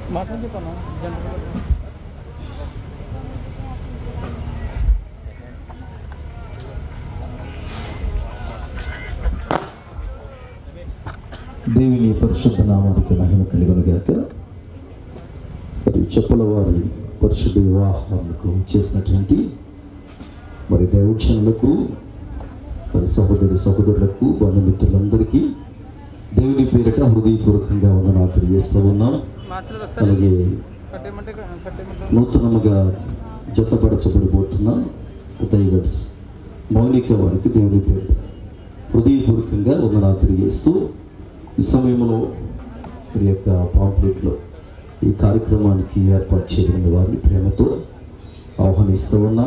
మాట్లాడి చెప్పాను జనరల్ దేవుని పరిశుద్ధ నామానికి మహిమ కలిగిన గాక మరి చెప్పుల వారి పరిశుద్ధ వివాహాలకు చేసినటువంటి మరి దైవక్షణులకు మరి సహోదరి సహోదరులకు బంధుమిత్రులందరికీ దేవుని పేరిట హృదయపూర్వకంగా వందనాలు తెలియజేస్తూ ఉన్నాం మాట్లాడు ఒకసారి అలాగే కట్టేయమంటే కట్టేయమంటే నూతనముగా జతపరచబడిపోతున్న దైవట్స్ మౌలిక వారికి దేవుని పేరు హృదయపూర్వకంగా వందనాలు తెలియజేస్తూ ఈ సమయంలో ఈ యొక్క పాంప్లెట్లో ఈ కార్యక్రమానికి ఏర్పాటు చేయబడిన వారిని ప్రేమతో ఆహ్వానిస్తూ ఉన్నా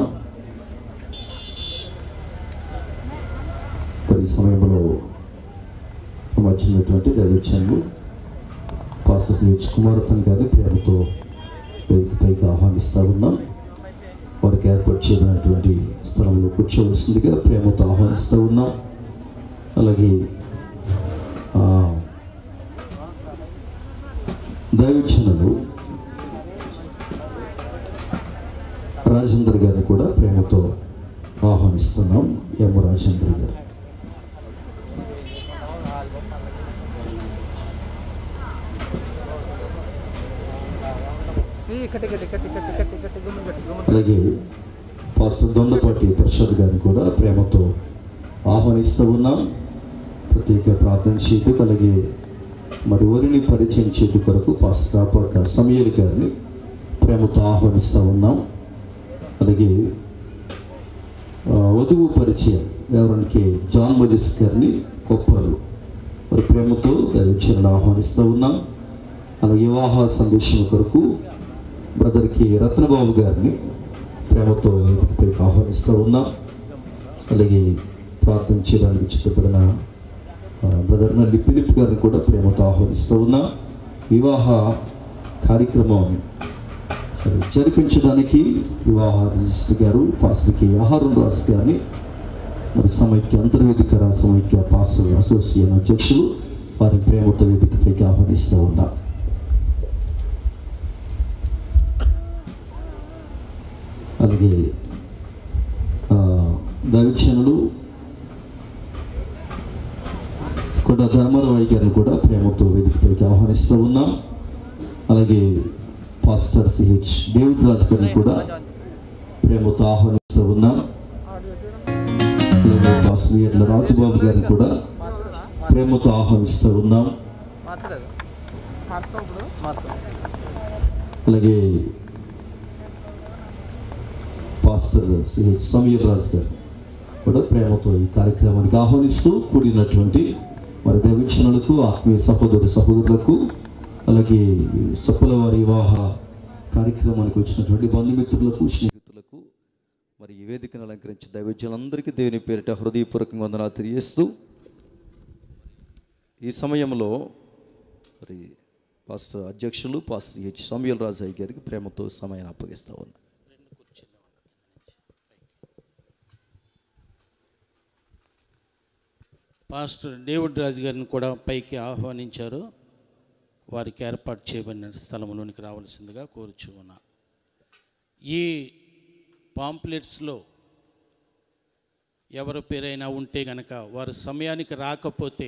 మరి ఈ సమయంలో వచ్చినటువంటి దైవచనులు పాస్టర్ శ్రీ హెచ్ కుమారతన్ గారి ప్రేమతో పైకి పైకి ఆహ్వానిస్తూ ఉన్నాం వారికి ఏర్పాటు చేయబడినటువంటి స్థలంలో కూర్చోవలసిందిగా ప్రేమతో ఆహ్వానిస్తూ ఉన్నాం అలాగే ఆ, దైవజనులు రాజేందర్ గారిని కూడా ప్రేమతో ఆహ్వానిస్తున్నాం ఎం రాజేందర్ గారు ఈ కట్టి కట్టి కట్టి కట్టి కట్టి కట్టి గుమ్మ కట్టి గుమ్మ అలాగే పాస్టర్ దొండపాటి పరిషత్ గారిని కూడా ప్రేమతో ఆహ్వానిస్తూ ఉన్నాం ప్రత్యేక ప్రార్థన చేయటకు అలాగే మరి వరిని పరిచయం చేయటం కొరకు పాస్టర్ రాపాక సమయల్ గారిని ప్రేమతో ఆహ్వానిస్తూ ఉన్నాం అలాగే ఆ, వధువు పరిచయం ఎవరికి జాన్ మొజిస్ గారిని కొప్పరు మరి ప్రేమతో దైవచనలు ఆహ్వానిస్తూ ఉన్నాం అలాగే వివాహ సందేశం కొరకు బ్రదర్కి రత్నబాబు గారిని ప్రేమతో వేదికపైకి ఆహ్వానిస్తూ ఉన్నాం అలాగే ప్రార్థన చేయడానికి చిత్తపడిన ఆ, బ్రదర్ నల్లి పిలిప్ గారిని కూడా ప్రేమతో ఆహ్వానిస్తూ ఉన్నాం వివాహ కార్యక్రమాన్ని మరి జరిపించడానికి వివాహ రిజిస్టర్ గారు పాస్టర్కి ఆహారం రాసు గారిని మరి సమైక్య అంతర్వేదిక సమైక్య పాస్టర్ అసోసియేషన్ అధ్యక్షులు వారి ప్రేమతో వేదికపైకి ఆహ్వానిస్తూ ఉన్నాం అలాగే ఆ, దైవచనులు కూడా ధర్మరావు గారిని కూడా ప్రేమతో వేదికపైకి ఆహ్వానిస్తూ ఉన్నాం అలాగే పాస్టర్ సిహెచ్ డేవిడ్ రాజు గారిని కూడా ప్రేమతో ఆహ్వానిస్తూ ఉన్నాం అలాగే పాస్టర్ ఎడ్ల రాజుబాబు గారిని కూడా ప్రేమతో ఆహ్వానిస్తూ ఉన్నాం మాట్లాడదు మాట్లాడు మాట్లాడు అలాగే పాస్టర్ సిహెచ్ సమీర్ రాజు గారు కూడా ప్రేమతో ఈ కార్యక్రమానికి ఆహ్వానిస్తూ కూడినటువంటి మరి దైవక్షణులకు ఆత్మీయ సహోదరి సహోదరులకు అలాగే సప్పుల వారి వివాహ కార్యక్రమానికి వచ్చినటువంటి బంధుమిత్రులకు స్నేహితులకు మరి ఈ వేదికను అలంకరించి దైవజనులందరికీ దేవుని పేరిట హృదయపూర్వకంగా వందనాలు తెలియజేస్తూ ఈ సమయంలో మరి పాస్టర్ అధ్యక్షులు పాస్టర్ హెచ్ సమయల్ రాజయ్య గారికి ప్రేమతో సమయాన్ని అప్పగిస్తా ఉన్నా పాస్టర్ డేవిడ్ రాజు గారిని కూడా పైకి ఆహ్వానించారు వారికి ఏర్పాటు చేయబడిన స్థలంలోనికి రావాల్సిందిగా కోరుచు ఉన్నా ఈ పాంప్లెట్స్లో ఎవరి పేరైనా ఉంటే గనక వారు సమయానికి రాకపోతే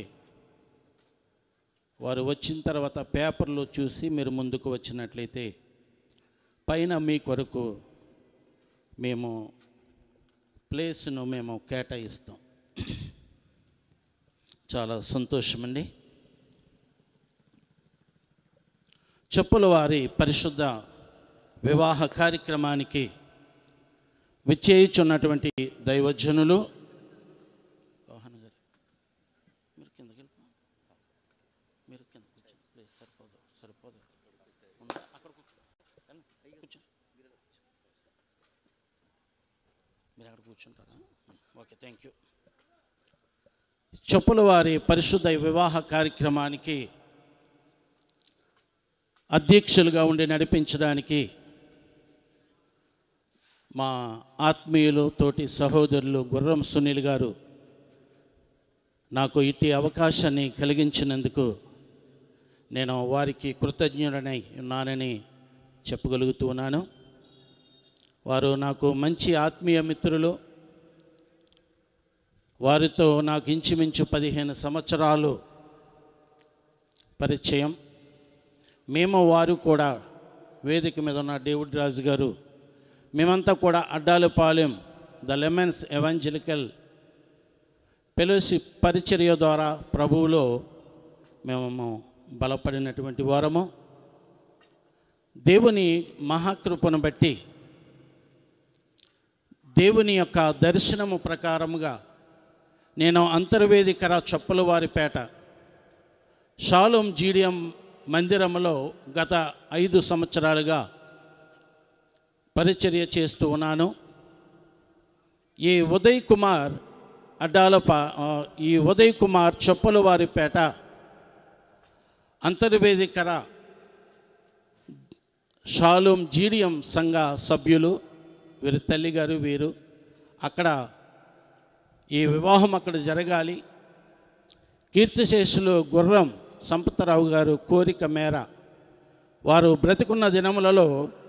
వారు వచ్చిన తర్వాత పేపర్లో చూసి మీరు ముందుకు వచ్చినట్లయితే పైన మీ కొరకు మేము ప్లేస్ను మేము కేటాయిస్తాం చాలా సంతోషమండి చెప్పుల వారి పరిశుద్ధ వివాహ కార్యక్రమానికి విచ్చేయుచున్నటువంటి దైవజనులు వాహన గారు మీరు కిందకి వెళ్ళిపో మీరు కింద కూర్చోండి ప్లీజ్ సరిపోదు సరిపోదు ఉందా? అక్కడ కూర్చో వెళ్ళండి, కూర్చో మీరు అక్కడ కూర్చుంటారా ఓకే థ్యాంక్ యూ చెప్పుల వారి పరిశుద్ధ వివాహ కార్యక్రమానికి అధ్యక్షులుగా ఉండి నడిపించడానికి మా ఆత్మీయులు తోటి సహోదరులు గుర్రం సునీల్ గారు నాకు ఇట్టి అవకాశాన్ని కలిగించినందుకు నేను వారికి కృతజ్ఞుడనై ఉన్నానని చెప్పగలుగుతూ ఉన్నాను వారు నాకు మంచి ఆత్మీయ మిత్రులు వారితో నాకు ఇంచుమించు పదిహేను సంవత్సరాలు పరిచయం మేము వారు కూడా వేదిక మీద ఉన్న డేవిడ్ రాజు గారు మేమంతా కూడా Addalapalem the Lemons Evangelical Fellowship పరిచర్య ద్వారా ప్రభువులో మేము బలపడినటువంటి వారము దేవుని మహాకృపను బట్టి దేవుని యొక్క దర్శనము ప్రకారముగా నేను అంతర్వేదికర చొప్పల వారిపేట షాలోం జీడియం మందిరంలో గత ఐదు సంవత్సరాలుగా పరిచర్య చేస్తూ ఉన్నాను ఈ ఉదయ్ కుమార్ అడ్డాల పా- ఆ, ఈ ఉదయ్ కుమార్ చొప్పల వారిపేట అంతర్వేదికర షాలోం జీడియం సంఘ సభ్యులు వీరి తల్లిగారు వీరు అక్కడ ఈ వివాహం అక్కడ జరగాలి కీర్తిశేషులు గుర్రం సంపతరావు గారు కోరిక మేర వారు బ్రతికున్న దినములలో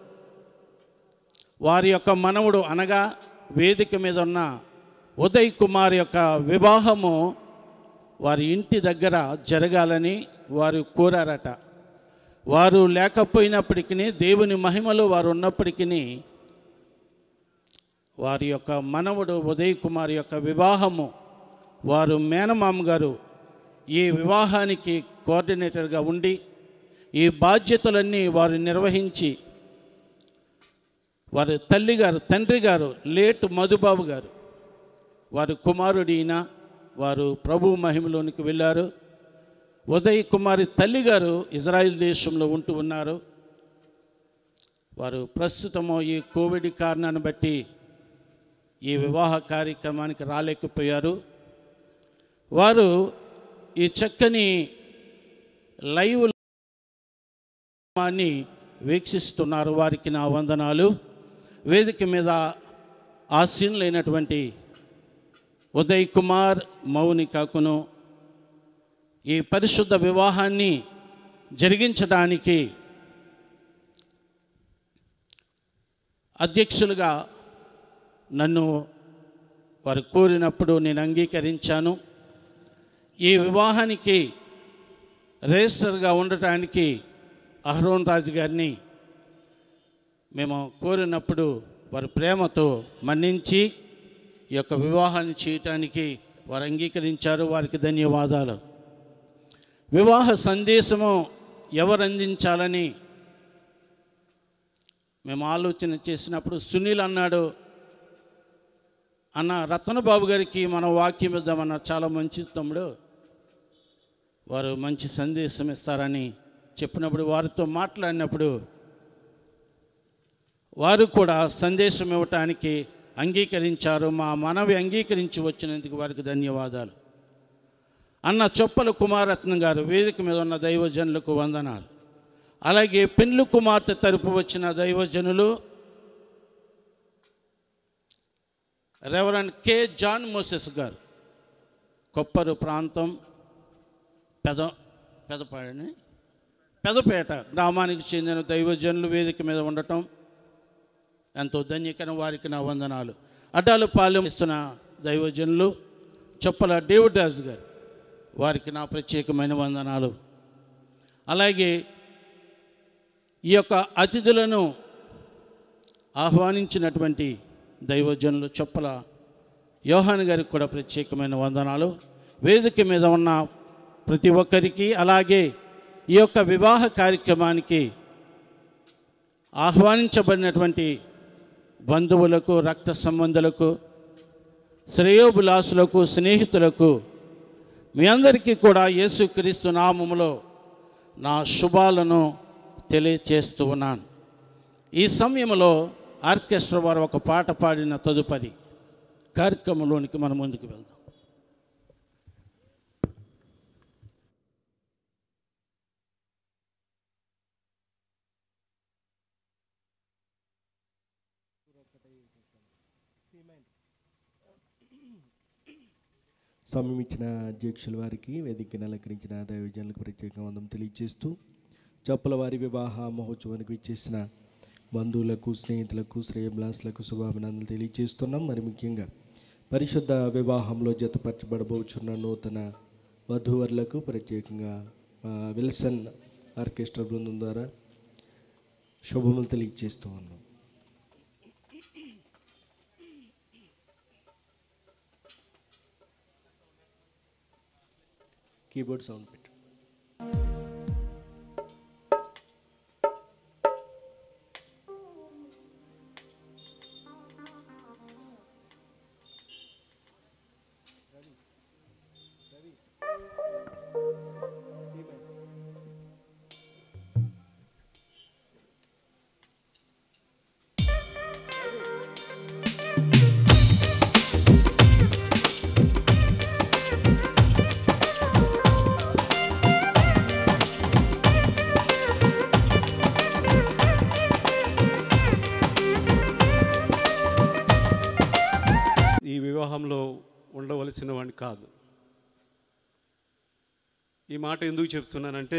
వారి యొక్క మనవుడు అనగా వేదిక మీద ఉన్న ఉదయ్ కుమార్ యొక్క వివాహము వారి ఇంటి దగ్గర జరగాలని వారు కోరారట వారు లేకపోయినప్పటికీ దేవుని మహిమలో వారు ఉన్నప్పటికీ వారి యొక్క మనవడు ఉదయ్ కుమార్ యొక్క వివాహము వారు మేనమామ గారు ఈ వివాహానికి కోఆర్డినేటర్గా ఉండి ఈ బాధ్యతలన్నీ వారు నిర్వహించి వారి తల్లి గారు తండ్రి గారు లేట్ మధుబాబు గారు వారి కుమారుడిన వారు ప్రభు మహిమలోనికి వెళ్ళారు ఉదయ్ కుమారి తల్లి గారు ఇజ్రాయిల్ దేశంలో ఉంటూ ఉన్నారు వారు ప్రస్తుతము ఈ కోవిడ్ కారణాన్ని బట్టి ఈ వివాహ కార్యక్రమానికి రాలేకపోయారు వారు ఈ చక్కని లైవ్ కార్యక్రమాన్ని వీక్షిస్తున్నారు వారికి నా వందనాలు వేదిక మీద ఆసీనులైనటువంటి ఉదయ్ కుమార్ మౌనికకును ఈ పరిశుద్ధ వివాహాన్ని జరిగించడానికి అధ్యక్షులుగా నన్ను వారు కోరినప్పుడు నేను అంగీకరించాను ఈ వివాహానికి రిజిస్టర్గా ఉండటానికి అహరోన్ రాజు గారిని మేము కోరినప్పుడు వారి ప్రేమతో మన్నించి ఈ యొక్క వివాహాన్ని చేయటానికి వారు అంగీకరించారు వారికి ధన్యవాదాలు వివాహ సందేశము ఎవరు అందించాలని మేము ఆలోచన చేసినప్పుడు సునీల్ అన్నాడు అన్న రత్నబాబు గారికి మన వాక్యం ఇద్దామన్న చాలా మంచి తమ్ముడు వారు మంచి సందేశం ఇస్తారని చెప్పినప్పుడు వారితో మాట్లాడినప్పుడు వారు కూడా సందేశం ఇవ్వటానికి అంగీకరించారు మా మనవి అంగీకరించి వచ్చినందుకు వారికి ధన్యవాదాలు అన్న చొప్పల కుమారత్నం గారు వేదిక మీద ఉన్న దైవజనులకు వందనాలు అలాగే పెండ్లు కుమార్తె తరపు వచ్చిన దైవజనులు రెవరెండ్ కె జాన్ మోసెస్ గారు కొప్పరు ప్రాంతం పెద పెదపాడని పెదపేట గ్రామానికి చెందిన దైవజనులు వేదిక మీద ఉండటం ఎంతో ధన్యకరం వారికి నా వందనాలు అడ్డాలు పాలెం ఇస్తున్న దైవజనులు చొప్పల డేవిడ్ రాజు గారు వారికి నా ప్రత్యేకమైన వందనాలు అలాగే ఈ యొక్క అతిథులను ఆహ్వానించినటువంటి దైవజనులు చొప్పల యోహాన్ గారికి కూడా ప్రత్యేకమైన వందనాలు వేదిక మీద ఉన్న ప్రతి ఒక్కరికి అలాగే ఈ యొక్క వివాహ కార్యక్రమానికి ఆహ్వానించబడినటువంటి బంధువులకు రక్త సంబంధులకు శ్రేయోభిలాసులకు స్నేహితులకు మీ అందరికీ కూడా యేసుక్రీస్తు నామములో నా శుభాలను తెలియచేస్తూ ఉన్నాను ఈ సమయంలో ఆర్కెస్ట్రా వారు ఒక పాట పాడిన తదుపరి కార్యక్రమంలోనికి మనం ముందుకు వెళ్దాం సమయం ఇచ్చిన అధ్యక్షుల వారికి వేదికను అలంకరించిన దైవజనులకు ప్రత్యేక వందం తెలియజేస్తూ చప్పుల వారి వివాహ మహోత్సవానికి ఇచ్చేసిన బంధువులకు స్నేహితులకు శ్రేయబ్లాసులకు శుభాభినందనలు తెలియజేస్తున్నాం మరి ముఖ్యంగా పరిశుద్ధ వివాహంలో జతపరచబడబోచున్న నూతన వధూవరులకు ప్రత్యేకంగా ఆ, విల్సన్ ఆర్కెస్ట్రా బృందం ద్వారా శుభములు తెలియజేస్తూ ఉన్నాం కీబోర్డ్ సౌండ్ పెట్టు ఈ వివాహంలో ఉండవలసిన వాడిని కాదు ఈ మాట ఎందుకు చెప్తున్నానంటే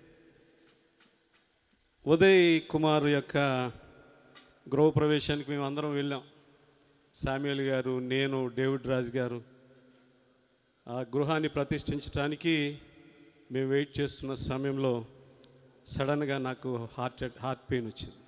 ఉదయ్ కుమార్ యొక్క గృహప్రవేశానికి మేము అందరం వెళ్ళాం శామ్యుల్ గారు నేను డేవిడ్ రాజ్ గారు ఆ గృహాన్ని ప్రతిష్ఠించడానికి మేము వెయిట్ చేస్తున్న సమయంలో సడన్గా నాకు హార్ట్ హార్ట్ పెయిన్ వచ్చింది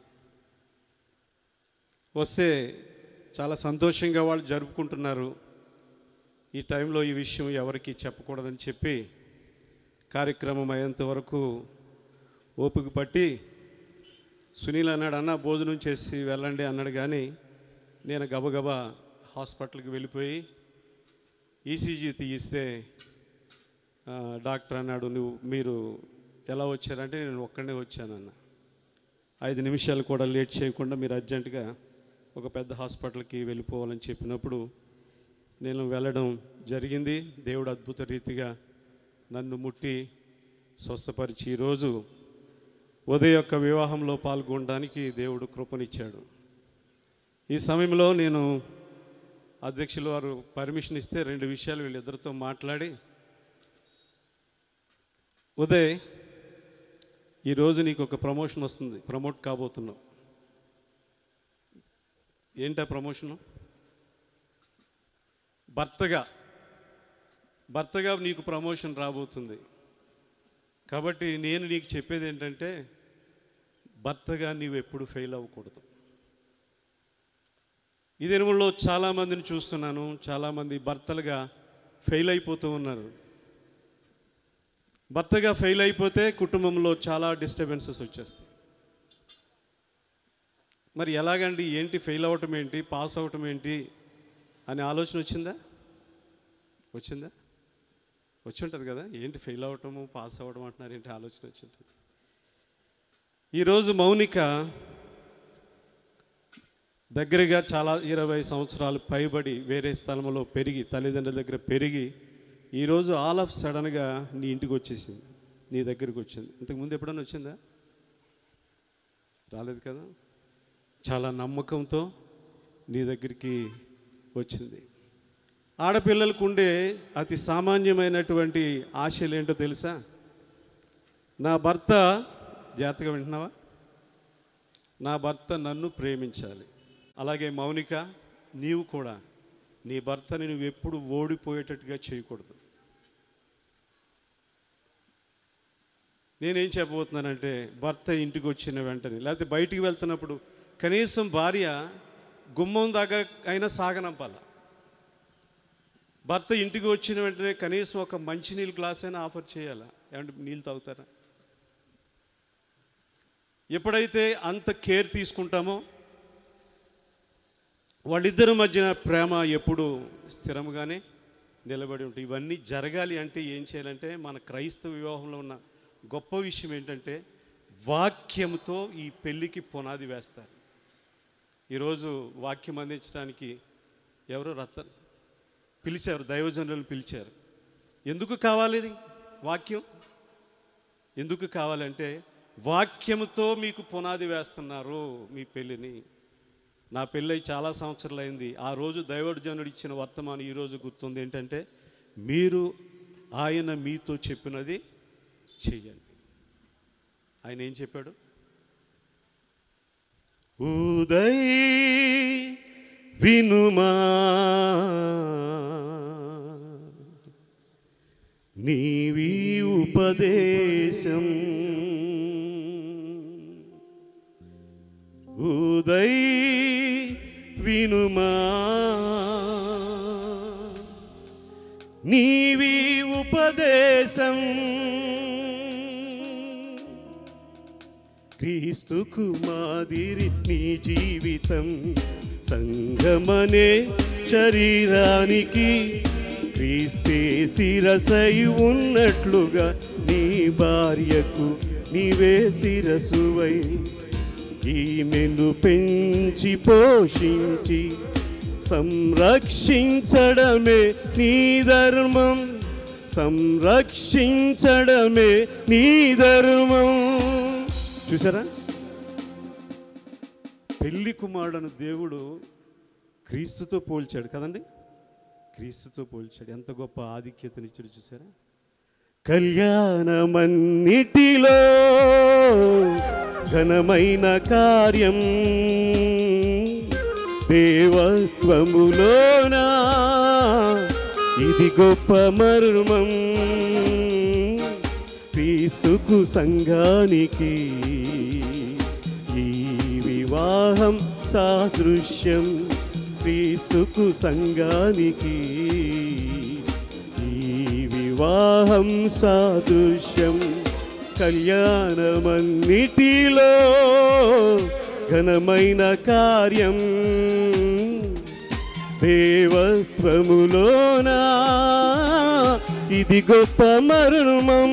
వస్తే చాలా సంతోషంగా వాళ్ళు జరుపుకుంటున్నారు ఈ టైంలో ఈ విషయం ఎవరికి చెప్పకూడదని చెప్పి కార్యక్రమం అయ్యేంత వరకు ఓపిక పట్టి సునీల్ అన్నాడు అన్న భోజనం చేసి వెళ్ళండి అన్నాడు కానీ నేను గబగబా హాస్పిటల్కి వెళ్ళిపోయి ఈసీజీ తీయిస్తే ఆ, డాక్టర్ అన్నాడు నువ్వు మీరు ఎలా వచ్చారంటే నేను ఒక్కడే వచ్చానన్న ఐదు నిమిషాలు కూడా లేట్ చేయకుండా మీరు అర్జెంటుగా ఒక పెద్ద హాస్పిటల్కి వెళ్ళిపోవాలని చెప్పినప్పుడు నేను వెళ్ళడం జరిగింది దేవుడు అద్భుత రీతిగా నన్ను ముట్టి స్వస్థపరిచి ఈరోజు ఉదయ యొక్క వివాహంలో పాల్గొనడానికి దేవుడు కృపనిచ్చాడు ఈ సమయంలో నేను అధ్యక్షులు వారు పర్మిషన్ ఇస్తే రెండు విషయాలు వీళ్ళిద్దరితో మాట్లాడి ఉదయ్ ఈరోజు నీకు ఒక ప్రమోషన్ వస్తుంది ప్రమోట్ కాబోతున్నావు ఏంటా ప్రమోషను భర్తగా భర్తగా నీకు ప్రమోషన్ రాబోతుంది కాబట్టి నేను నీకు చెప్పేది ఏంటంటే భర్తగా నీవు ఎప్పుడు ఫెయిల్ అవ్వకూడదు ఈ దినముల్లో చాలామందిని చూస్తున్నాను చాలామంది భర్తలుగా ఫెయిల్ అయిపోతూ ఉన్నారు భర్తగా ఫెయిల్ అయిపోతే కుటుంబంలో చాలా డిస్టర్బెన్సెస్ వచ్చేస్తాయి మరి ఎలాగండి ఏంటి ఫెయిల్ అవ్వటం ఏంటి పాస్ అవ్వటం ఏంటి అనే ఆలోచన వచ్చిందా వచ్చిందా వచ్చి ఉంటుంది కదా ఏంటి ఫెయిల్ అవ్వటము పాస్ అవ్వడం అంటున్నారు ఏంటి ఆలోచన వచ్చి ఉంటుంది ఈరోజు మౌనిక దగ్గరగా చాలా ఇరవై సంవత్సరాలు పైబడి వేరే స్థలంలో పెరిగి తల్లిదండ్రుల దగ్గర పెరిగి ఈరోజు ఆల్ ఆఫ్ సడన్గా నీ ఇంటికి వచ్చేసింది నీ దగ్గరికి వచ్చింది ఇంతకుముందు ఎప్పుడైనా వచ్చిందా రాలేదు కదా చాలా నమ్మకంతో నీ దగ్గరికి వచ్చింది ఆడపిల్లలకు ఉండే అతి సామాన్యమైనటువంటి ఆశలు ఏంటో తెలుసా నా భర్త జాగ్రత్తగా వింటున్నావా నా భర్త నన్ను ప్రేమించాలి అలాగే మౌనిక నీవు కూడా నీ భర్తని నువ్వు ఎప్పుడు ఓడిపోయేటట్టుగా చేయకూడదు నేనేం చెప్పబోతున్నానంటే భర్త ఇంటికి వచ్చిన వెంటనే లేకపోతే బయటికి వెళ్తున్నప్పుడు కనీసం భార్య గుమ్మం దగ్గర అయినా సాగనంపాల భర్త ఇంటికి వచ్చిన వెంటనే కనీసం ఒక మంచినీళ్ళ గ్లాస్ అయినా ఆఫర్ చేయాలా ఏమంటే నీళ్ళు తాగుతారా ఎప్పుడైతే అంత కేర్ తీసుకుంటామో వాళ్ళిద్దరి మధ్యన ప్రేమ ఎప్పుడు స్థిరంగానే నిలబడి ఉంటుంది ఇవన్నీ జరగాలి అంటే ఏం చేయాలంటే మన క్రైస్తవ వివాహంలో ఉన్న గొప్ప విషయం ఏంటంటే వాక్యంతో ఈ పెళ్ళికి పునాది వేస్తారు ఈరోజు వాక్యం అందించడానికి ఎవరు రత్న పిలిచారు దైవజనులను పిలిచారు ఎందుకు కావాలి ఇది వాక్యం ఎందుకు కావాలంటే వాక్యముతో మీకు పునాది వేస్తున్నారు మీ పెళ్ళిని నా పెళ్ళై చాలా సంవత్సరాలు అయింది ఆ రోజు దైవజనుడు ఇచ్చిన వర్తమానం ఈరోజు గుర్తుంది ఏంటంటే మీరు ఆయన మీతో చెప్పినది చెయ్యండి ఆయన ఏం చెప్పాడు ఉదయ్ వినుమా నీవి ఉపదేశం ఉదయ్ వినుమా నీవి ఉపదేశం క్రీస్తుకు మాదిరి నీ జీవితం సంగమనే శరీరానికి క్రీస్తే శిరసై ఉన్నట్లుగా నీ భార్యకు నీవే శిరసువై ఈమెను పెంచి పోషించి సంరక్షించడమే నీ ధర్మం సంరక్షించడమే నీ ధర్మం చూసారా పెళ్లి కుమారుడను దేవుడు క్రీస్తుతో పోల్చాడు కదండి క్రీస్తుతో పోల్చాడు ఎంత గొప్ప ఆధిక్యతనిచ్చాడు చూసారా కళ్యాణమన్నిటిలో ఘనమైన కార్యం దేవత్వములోనా ఇది గొప్ప మర్మం క్రీస్తుకు సంఘానికి ఈ వివాహం సాదృశ్యం క్రీస్తుకు సంఘానికి ఈ వివాహం సాదృశ్యం కళ్యాణమన్నిటిలో ఘనమైన కార్యం దేవత్వములోనా ఇది గొప్ప మర్మం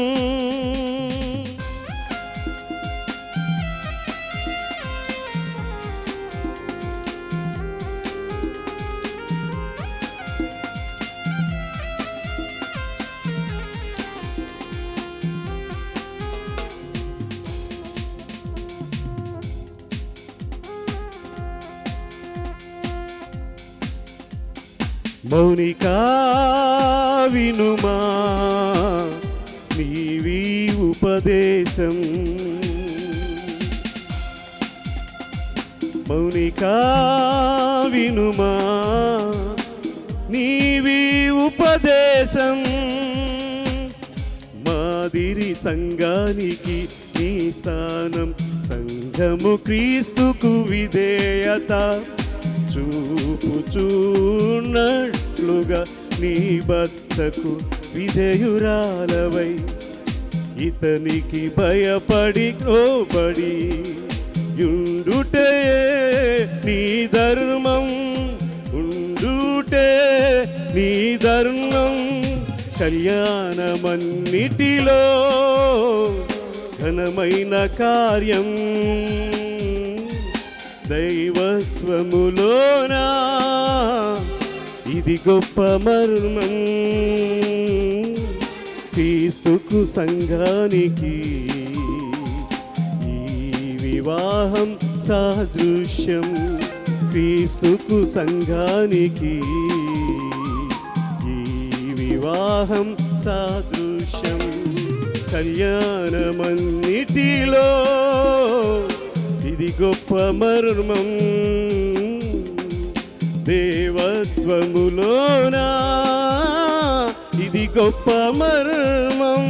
మౌనికా వినుమా నీవి ఉపదేశం మౌనికా వినుమా నీవి ఉపదేశం మాదిరి సంఘానికి నీ స్థానం సంఘము క్రీస్తుకు విధేయత చూపుచున్నట్లుగా నీ భర్తకు విధేయురాలవై ఇతనికి భయపడి కోబడి యుండుటే నీ ధర్మం ఉండుటే నీ ధర్మం కళ్యాణమన్నిటిలో ఘనమైన కార్యం దైవత్వములోనా ఇది గొప్ప మర్మం క్రీస్తుకు సంఘానికి ఈ వివాహం సాదృశ్యం క్రీస్తుకు సంఘానికి ఈ వివాహం సాదృశ్యం కళ్యాణమన్నిటిలో ఇది గొప్ప మర్మం దేవత్వములోనా ఇది గొప్ప మర్మం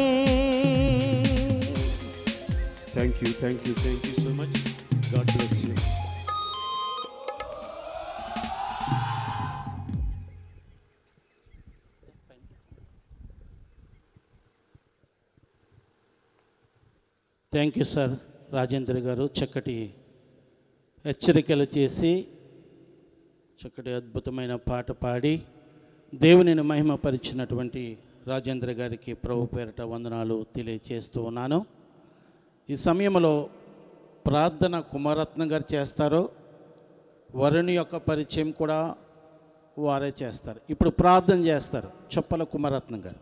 thank you thank you thank you so much God bless you thank you sir Rajendra గారు చక్కటి హెచ్చరికలు చేసి చక్కటి అద్భుతమైన పాట పాడి దేవునిని మహిమపరిచినటువంటి రాజేంద్ర గారికి ప్రభు పేరిట వందనాలు తెలియచేస్తూ ఉన్నాను ఈ సమయంలో ప్రార్థన కుమారత్నం గారు చేస్తారు వరుణి యొక్క పరిచయం కూడా వారే చేస్తారు ఇప్పుడు ప్రార్థన చేస్తారు చొప్పల కుమారత్నం గారు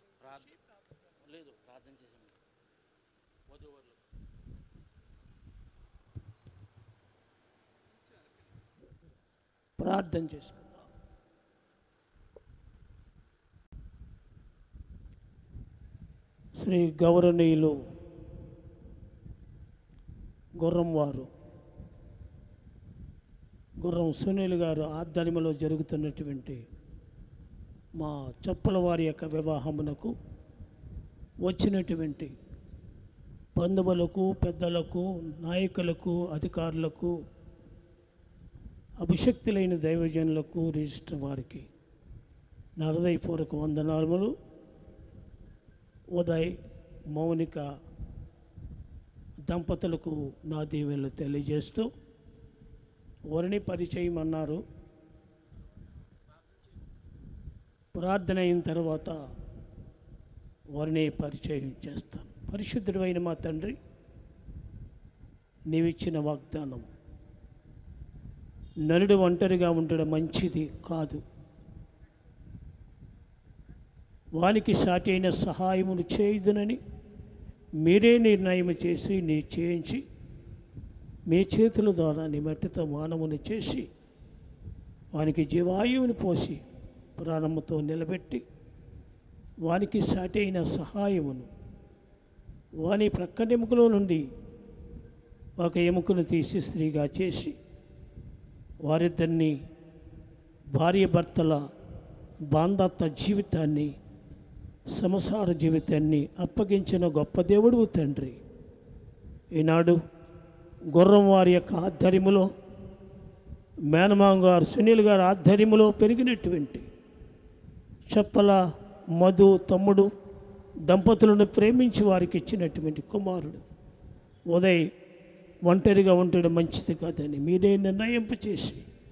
లేదు ప్రార్థన చేసాము వధువరులు ప్రార్థన చేసుకుందాం శ్రీ గౌరవనీయులు గుర్రం వారు గుర్రం సునీల్ గారు ఆధ్వర్యంలో జరుగుతున్నటువంటి మా చెప్పుల వారి యొక్క వివాహమునకు వచ్చినటువంటి బంధువులకు పెద్దలకు నాయకులకు అధికారులకు అభిషక్తులైన దైవజనులకు రిజిస్టర్ వారికి నా హృదయపూర్వక వందనాలు ఉదయ్ మౌనిక దంపతులకు నా దీవెనలు తెలియజేస్తూ వరిని పరిచయం అన్నారు ప్రార్థన అయిన తర్వాత వారిని పరిచయం చేస్తాను పరిశుద్ధుడైన మా తండ్రి నీవిచ్చిన వాగ్దానం నరుడు ఒంటరిగా ఉండడం మంచిది కాదు వానికి సాటి అయిన సహాయమును చేయుదునని మీరే నిర్ణయం చేసి నీ చేయించి మీ చేతుల ద్వారా నీ మట్టితో మానవుని చేసి వానికి జీవాయువుని పోసి ప్రాణముతో నిలబెట్టి వానికి సాటి అయిన సహాయమును వాని ప్రక్కనెముకలో నుండి ఒక ఎముకను తీసి స్త్రీగా చేసి వారిద్దరిని భార్య భర్తల బాంధత్వ జీవితాన్ని సంసార జీవితాన్ని అప్పగించిన గొప్ప దేవుడు తండ్రి ఈనాడు గుర్రం వారి యొక్క ఆధ్వర్యములో మేనమామ గారు సునీల్ గారి ఆధ్వర్యములో పెరిగినటువంటి చెప్పల మధు తమ్ముడు దంపతులను ప్రేమించి వారికి ఇచ్చినటువంటి కుమారుడు ఉదయ్ ఒంటరిగా ఉండడం మంచిది కాదని మీరే నిర్ణయింప చేసి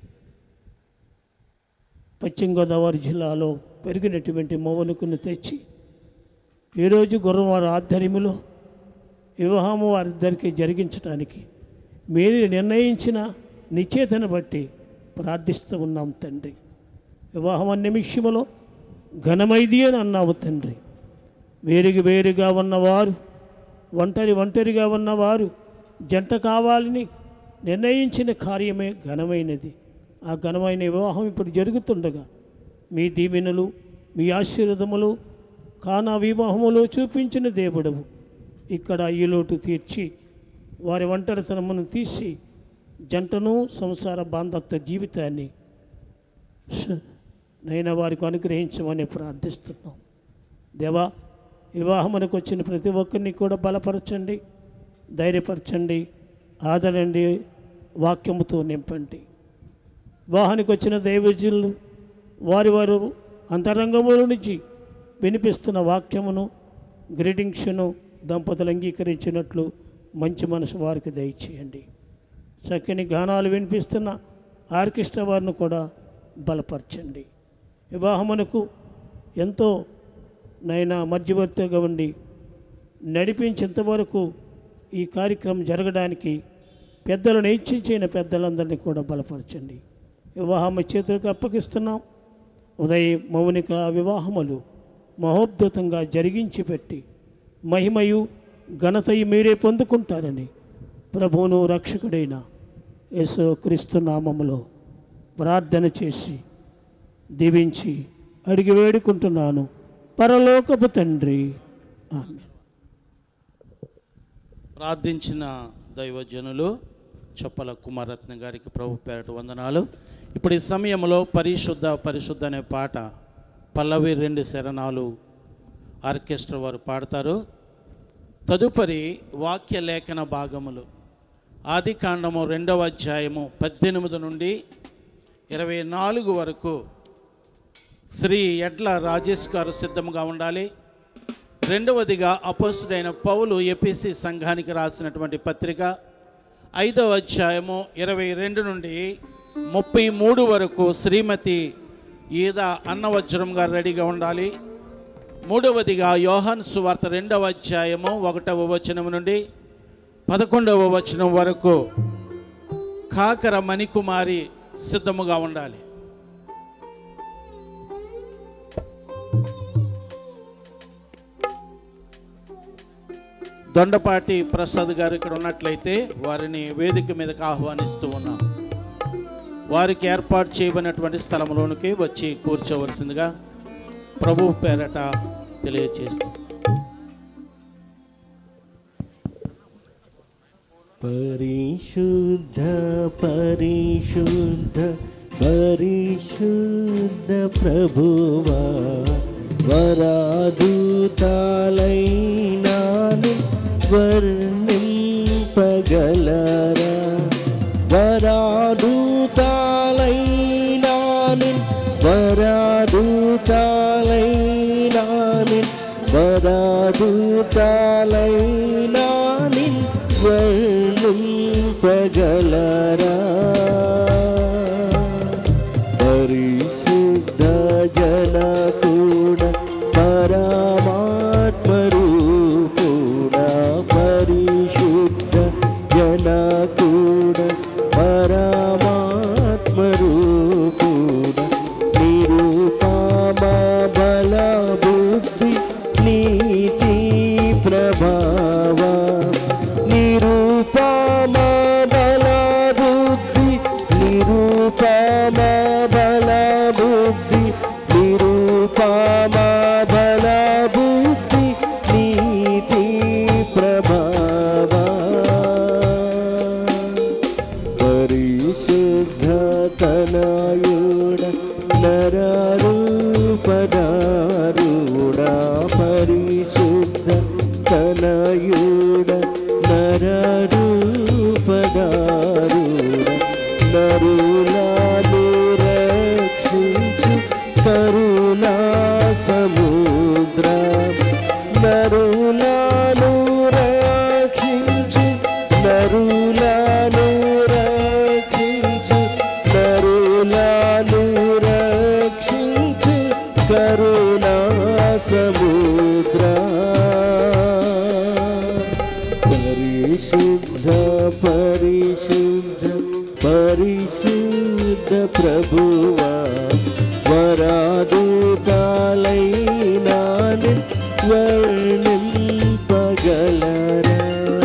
పశ్చిమ గోదావరి జిల్లాలో పెరిగినటువంటి మౌనుకును తెచ్చి ఈరోజు గుర్రవారి ఆధ్వర్యములో వివాహము వారిద్దరికి జరిగించడానికి మీరు నిర్ణయించిన నిశ్చేతను బట్టి ప్రార్థిస్తూ ఉన్నాం తండ్రి వివాహం అన్న నిమిషములో ఘనమైది అని అన్నావు తండ్రి వేరుగా వేరుగా ఉన్నవారు ఒంటరి ఒంటరిగా ఉన్నవారు జంట కావాలని నిర్ణయించిన కార్యమే ఘనమైనది ఆ ఘనమైన వివాహం ఇప్పుడు జరుగుతుండగా మీ దీవెనలు మీ ఆశీర్వదములు కానా వివాహములో చూపించిన దేవుడవు ఇక్కడ ఈ లోటు తీర్చి వారి ఒంటరితనమును తీసి జంటను సంసార బాంధత్వ జీవితాన్ని స- నైనా వారికి అనుగ్రహించమని ప్రార్థిస్తున్నాం దేవా వివాహమునకు వచ్చిన ప్రతి ఒక్కరిని కూడా బలపరచండి ధైర్యపరచండి ఆదరండి వాక్యముతో నింపండి వివాహానికి వచ్చిన దైవజనులు వారి వారు అంతరంగముల నుంచి వినిపిస్తున్న వాక్యమును గ్రీటింగ్స్ను దంపతులు అంగీకరించినట్లు మంచి మనసు వారికి దయచేయండి చక్కని గానాలు వినిపిస్తున్న ఆర్కెస్ట్రా వారిని కూడా బలపరచండి వివాహమునకు ఎంతో నైనా మధ్యవర్తిగా ఉండి నడిపించేంతవరకు ఈ కార్యక్రమం జరగడానికి పెద్దలను ఇచ్చించిన పెద్దలందరినీ కూడా బలపరచండి వివాహం చేతులకు అప్పగిస్తున్నాం ఉదయం మౌనిక వివాహములు మహోద్ధతంగా జరిగించి పెట్టి మహిమయు ఘనతయు మీరే పొందుకుంటారని ప్రభువును రక్షకుడైన యేసు క్రీస్తు నామములో ప్రార్థన చేసి దీవించి అడిగి వేడుకుంటున్నాను పరలోకపు తండ్రి ఆమె ప్రార్థించిన దైవజనులు చొప్పల కుమారత్న గారికి ప్రభు పేరట వందనాలు ఇప్పుడు ఈ సమయంలో పరిశుద్ధ పరిశుద్ధ అనే పాట పల్లవి రెండు శరణాలు ఆర్కెస్ట్రా వారు పాడతారు తదుపరి వాక్య లేఖన భాగములు ఆది కాండము రెండవ అధ్యాయము పద్దెనిమిది నుండి ఇరవై నాలుగు వరకు శ్రీ ఎడ్ల రాజేష్ గారు సిద్ధంగా ఉండాలి రెండవదిగా అపోసుడైన పౌలు ఎపిసి సంఘానికి రాసినటువంటి పత్రిక ఐదవ అధ్యాయము ఇరవై రెండు నుండి ముప్పై మూడు వరకు శ్రీమతి ఈద అన్నవజ్రం గారు రెడీగా ఉండాలి మూడవదిగా యోహాన్ సువార్త రెండవ అధ్యాయము ఒకటవ వచనం నుండి పదకొండవ వచనం వరకు కాకర మణికుమారి సిద్ధముగా ఉండాలి దొండపాటి ప్రసాద్ గారు ఇక్కడ ఉన్నట్లయితే వారిని వేదిక మీదకి ఆహ్వానిస్తూ ఉన్నాం వారికి ఏర్పాటు చేయబడినటువంటి స్థలంలోనికి వచ్చి కూర్చోవలసిందిగా ప్రభు పేరట తెలియచేస్తుంది పరిశుద్ధ పరిశుద్ధ పరిశుద్ధ ప్రభువా వరాదుతాలైనాను వర్ణింపగలరా వరాదుతాలైనాను వరాదుతాలైనాను వరాదుతాలైనాను వర్ణింపగలరా పరిశుద్ధ జనకూడ పరమాత్మరూపుడ పరిశుద్ధ జనకూడ పరమాత్మరూపుడ నిరుపమ బల బుద్ధి నీతి ప్రభావ నిరుపమ బల బుద్ధి నిరుపమ బల బుద్ధి నిరుపమ బల బుద్ధి నీతి ప్రభావ పరిశుద్ధ తనయుడ నరూపదారుడ పరిశుద్ధ తనయుడ నరూపదారుడ నరులను రక్షించు కరుణా సముద్ర నరులను రక్షించు నరులను రక్షించు నరులను రక్షించు కరుణా సముద్ర పరిశుద్ధ పరిశుద్ధ పరిశుద్ధ ప్రభువా వరాదుతాలైనాను వర్ణింపగలరా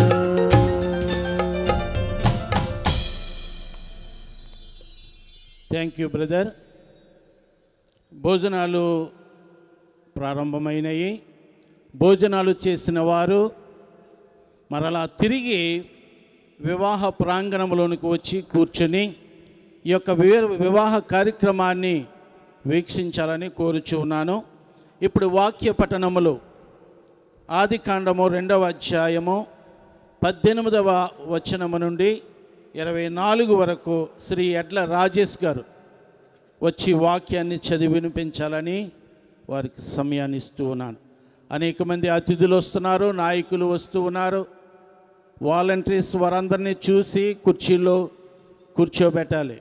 థ్యాంక్ యూ బ్రదర్ భోజనాలు ప్రారంభమైనవి భోజనాలు చేసిన వారు మరలా తిరిగి వివాహ ప్రాంగణంలోనికి వచ్చి కూర్చొని ఈ యొక్క వి- వివాహ కార్యక్రమాన్ని వీక్షించాలని కోరుచు ఉన్నాను ఇప్పుడు వాక్య పఠనములు ఆది కాండము రెండవ అధ్యాయము పద్దెనిమిదవ వచనము నుండి ఇరవై నాలుగు వరకు శ్రీ ఎడ్ల రాజేష్ గారు వచ్చి వాక్యాన్ని చదివి వినిపించాలని వారికి సమయాన్ని ఇస్తూ ఉన్నాను అనేక మంది అతిథులు వస్తున్నారు నాయకులు వస్తూ ఉన్నారు వాలంటీర్స్ వారందరినీ చూసి కుర్చీలో కూర్చోబెట్టాలి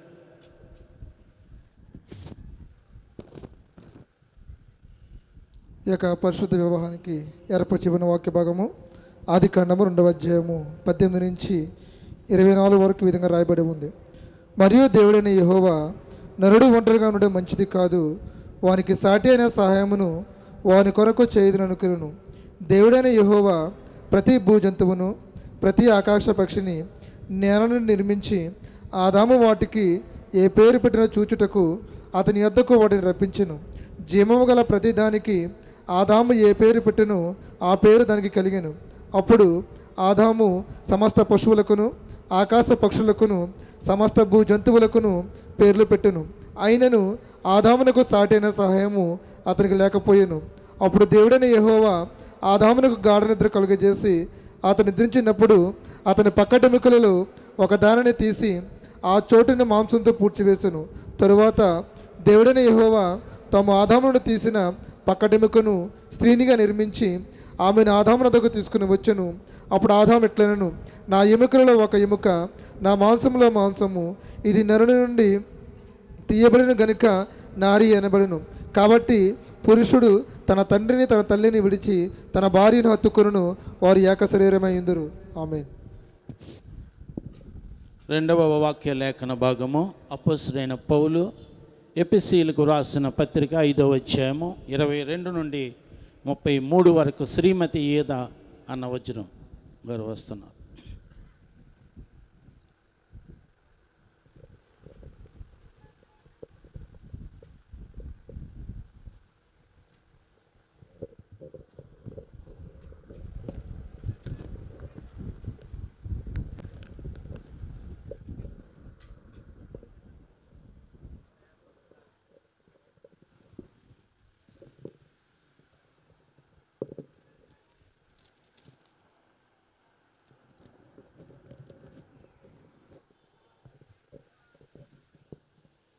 ఈ యొక్క పరిశుద్ధ వివాహానికి ఏర్పరచబడిన వాక్య భాగము ఆది కాండము రెండవ అధ్యాయము పద్దెనిమిది నుంచి ఇరవై నాలుగు వరకు ఈ విధంగా రాయబడి ఉంది మరియు దేవుడైన యెహోవా నరుడు ఒంటరిగా ఉండడం మంచిది కాదు వానికి సాటి అయిన సహాయమును వాని కొరకు చేయుదుననుకును దేవుడైన యెహోవా ప్రతి భూజంతువును ప్రతి ఆకాశ పక్షిని నేలను నిర్మించి ఆదాము వాటికి ఏ పేరు పెట్టిన చూచుటకు అతని యొద్దకు వాటిని రప్పించెను జీవము గల ప్రతి దానికి ఆదాము ఏ పేరు పెట్టెనో ఆ పేరు దానికి కలిగెను అప్పుడు ఆదాము సమస్త పశువులకును ఆకాశ పక్షులకును సమస్త భూ జంతువులకును పేర్లు పెట్టెను అయినను ఆదామునకు సాటైన సహాయము అతనికి లేకపోయెను అప్పుడు దేవుడైన యెహోవా ఆదామునకు గాఢ నిద్ర కలుగజేసి అతను నిద్రించినప్పుడు అతని పక్కటెముకలలో ఒక దానిని తీసి ఆ చోటుని మాంసంతో పూడ్చివేసెను తరువాత దేవుడైన యెహోవా తాము ఆదామును తీసిన పక్కటెముకను స్త్రీనిగా నిర్మించి ఆమెను ఆదామునదకు తీసుకుని వచ్చెను అప్పుడు ఆదాం ఎట్లనను నా ఎముకలలో ఒక ఎముక నా మాంసంలో మాంసము ఇది నరుని నుండి తీయబడిన గనుక నారి అనబడును కాబట్టి పురుషుడు తన తండ్రిని తన తల్లిని విడిచి తన భార్యను హత్తుకొనును వారు ఏక శరీరమై ఉందరు ఆమె రెండవ వాక్య లేఖన భాగము అపసుడైన పౌలు ఎపిసీలకు రాసిన పత్రిక ఐదవ అధ్యాయము ఇరవై రెండు నుండి ముప్పై మూడు వరకు శ్రీమతి ఈద అన్న వజ్రం గారు వస్తున్నారు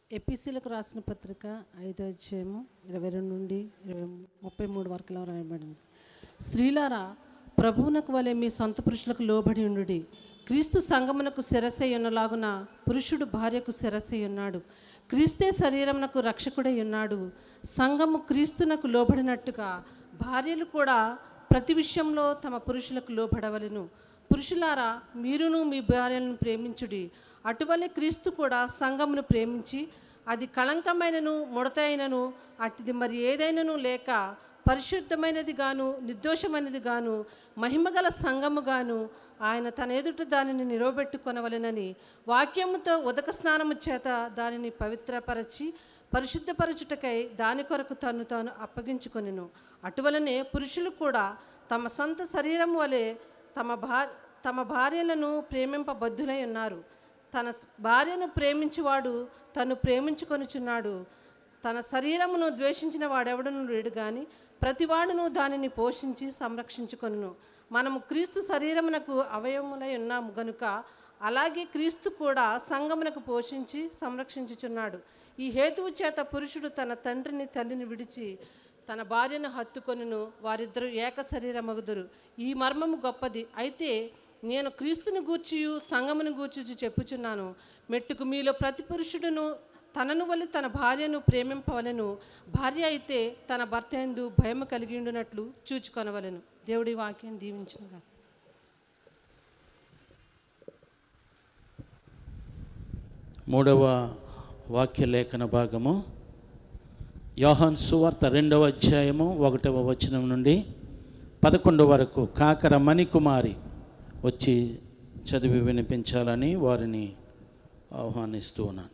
ఎపిసీలకు రాసిన పత్రిక ఐదో అధ్యాయము ఇరవై రెండు నుండి ఇరవై ముప్పై మూడు వరకు ఇలా రాయబడింది స్త్రీలారా ప్రభువునకు వలె మీ సొంత పురుషులకు లోబడి ఉండుడి క్రీస్తు సంగమునకు శిరసై ఉన్నలాగున పురుషుడు భార్యకు శిరసై ఉన్నాడు క్రీస్తే శరీరమునకు రక్షకుడై ఉన్నాడు సంఘము క్రీస్తునకు లోబడినట్టుగా భార్యలు కూడా ప్రతి విషయంలో తమ పురుషులకు లోబడవలెను పురుషులారా మీరును మీ భార్యలను ప్రేమించుడి అటువలే క్రీస్తు కూడా సంఘమును ప్రేమించి అది కళంకమైనను ముడతైనను అటిది మరి ఏదైనను లేక పరిశుద్ధమైనది గాను నిర్దోషమైనది గాను మహిమగల సంఘము గాను ఆయన తన ఎదుట దానిని నిలవబెట్టుకొనవలెనని వాక్యముతో ఉదక స్నానము చేత దానిని పవిత్రపరచి పరిశుద్ధపరచుటకై దాని కొరకు తను తాను అప్పగించుకొనెను అటువలనే పురుషులు కూడా తమ సొంత శరీరం వలె తమ భా తమ భార్యలను ప్రేమింపబద్ధులై ఉన్నారు తన స్- భార్యను ప్రేమించువాడు తను ప్రేమించుకొనుచున్నాడు తన శరీరమును ద్వేషించిన వాడెవడను లేడు కానీ ప్రతివాడును దానిని పోషించి సంరక్షించుకొనును మనము క్రీస్తు శరీరమునకు అవయవములై ఉన్నాము గనుక అలాగే క్రీస్తు కూడా సంగమునకు పోషించి సంరక్షించుచున్నాడు ఈ హేతువు చేత పురుషుడు తన తండ్రిని తల్లిని విడిచి తన భార్యను హత్తుకొనును వారిద్దరూ ఏక శరీరమగుదురు ఈ మర్మము గొప్పది అయితే నేను క్రీస్తుని గూర్చియు సంగమును గూర్చి చెప్పుచున్నాను మెట్టుకు మీలో ప్రతి పురుషుడును తనను వలి తన భార్యను ప్రేమింపవలెను భార్య అయితే తన భర్త ఎందు భయము కలిగి ఉండునట్లు చూచుకొనవలెను దేవుడి వాక్యం దీవించునుగా మూడవ వాక్య లేఖన భాగము యోహాన్ సువార్త రెండవ అధ్యాయము ఒకటవ వచనం నుండి పదకొండు వరకు కాకర మణికుమారి వచ్చి చదివి వినిపించాలని వారిని ఆహ్వానిస్తూ ఉన్నాను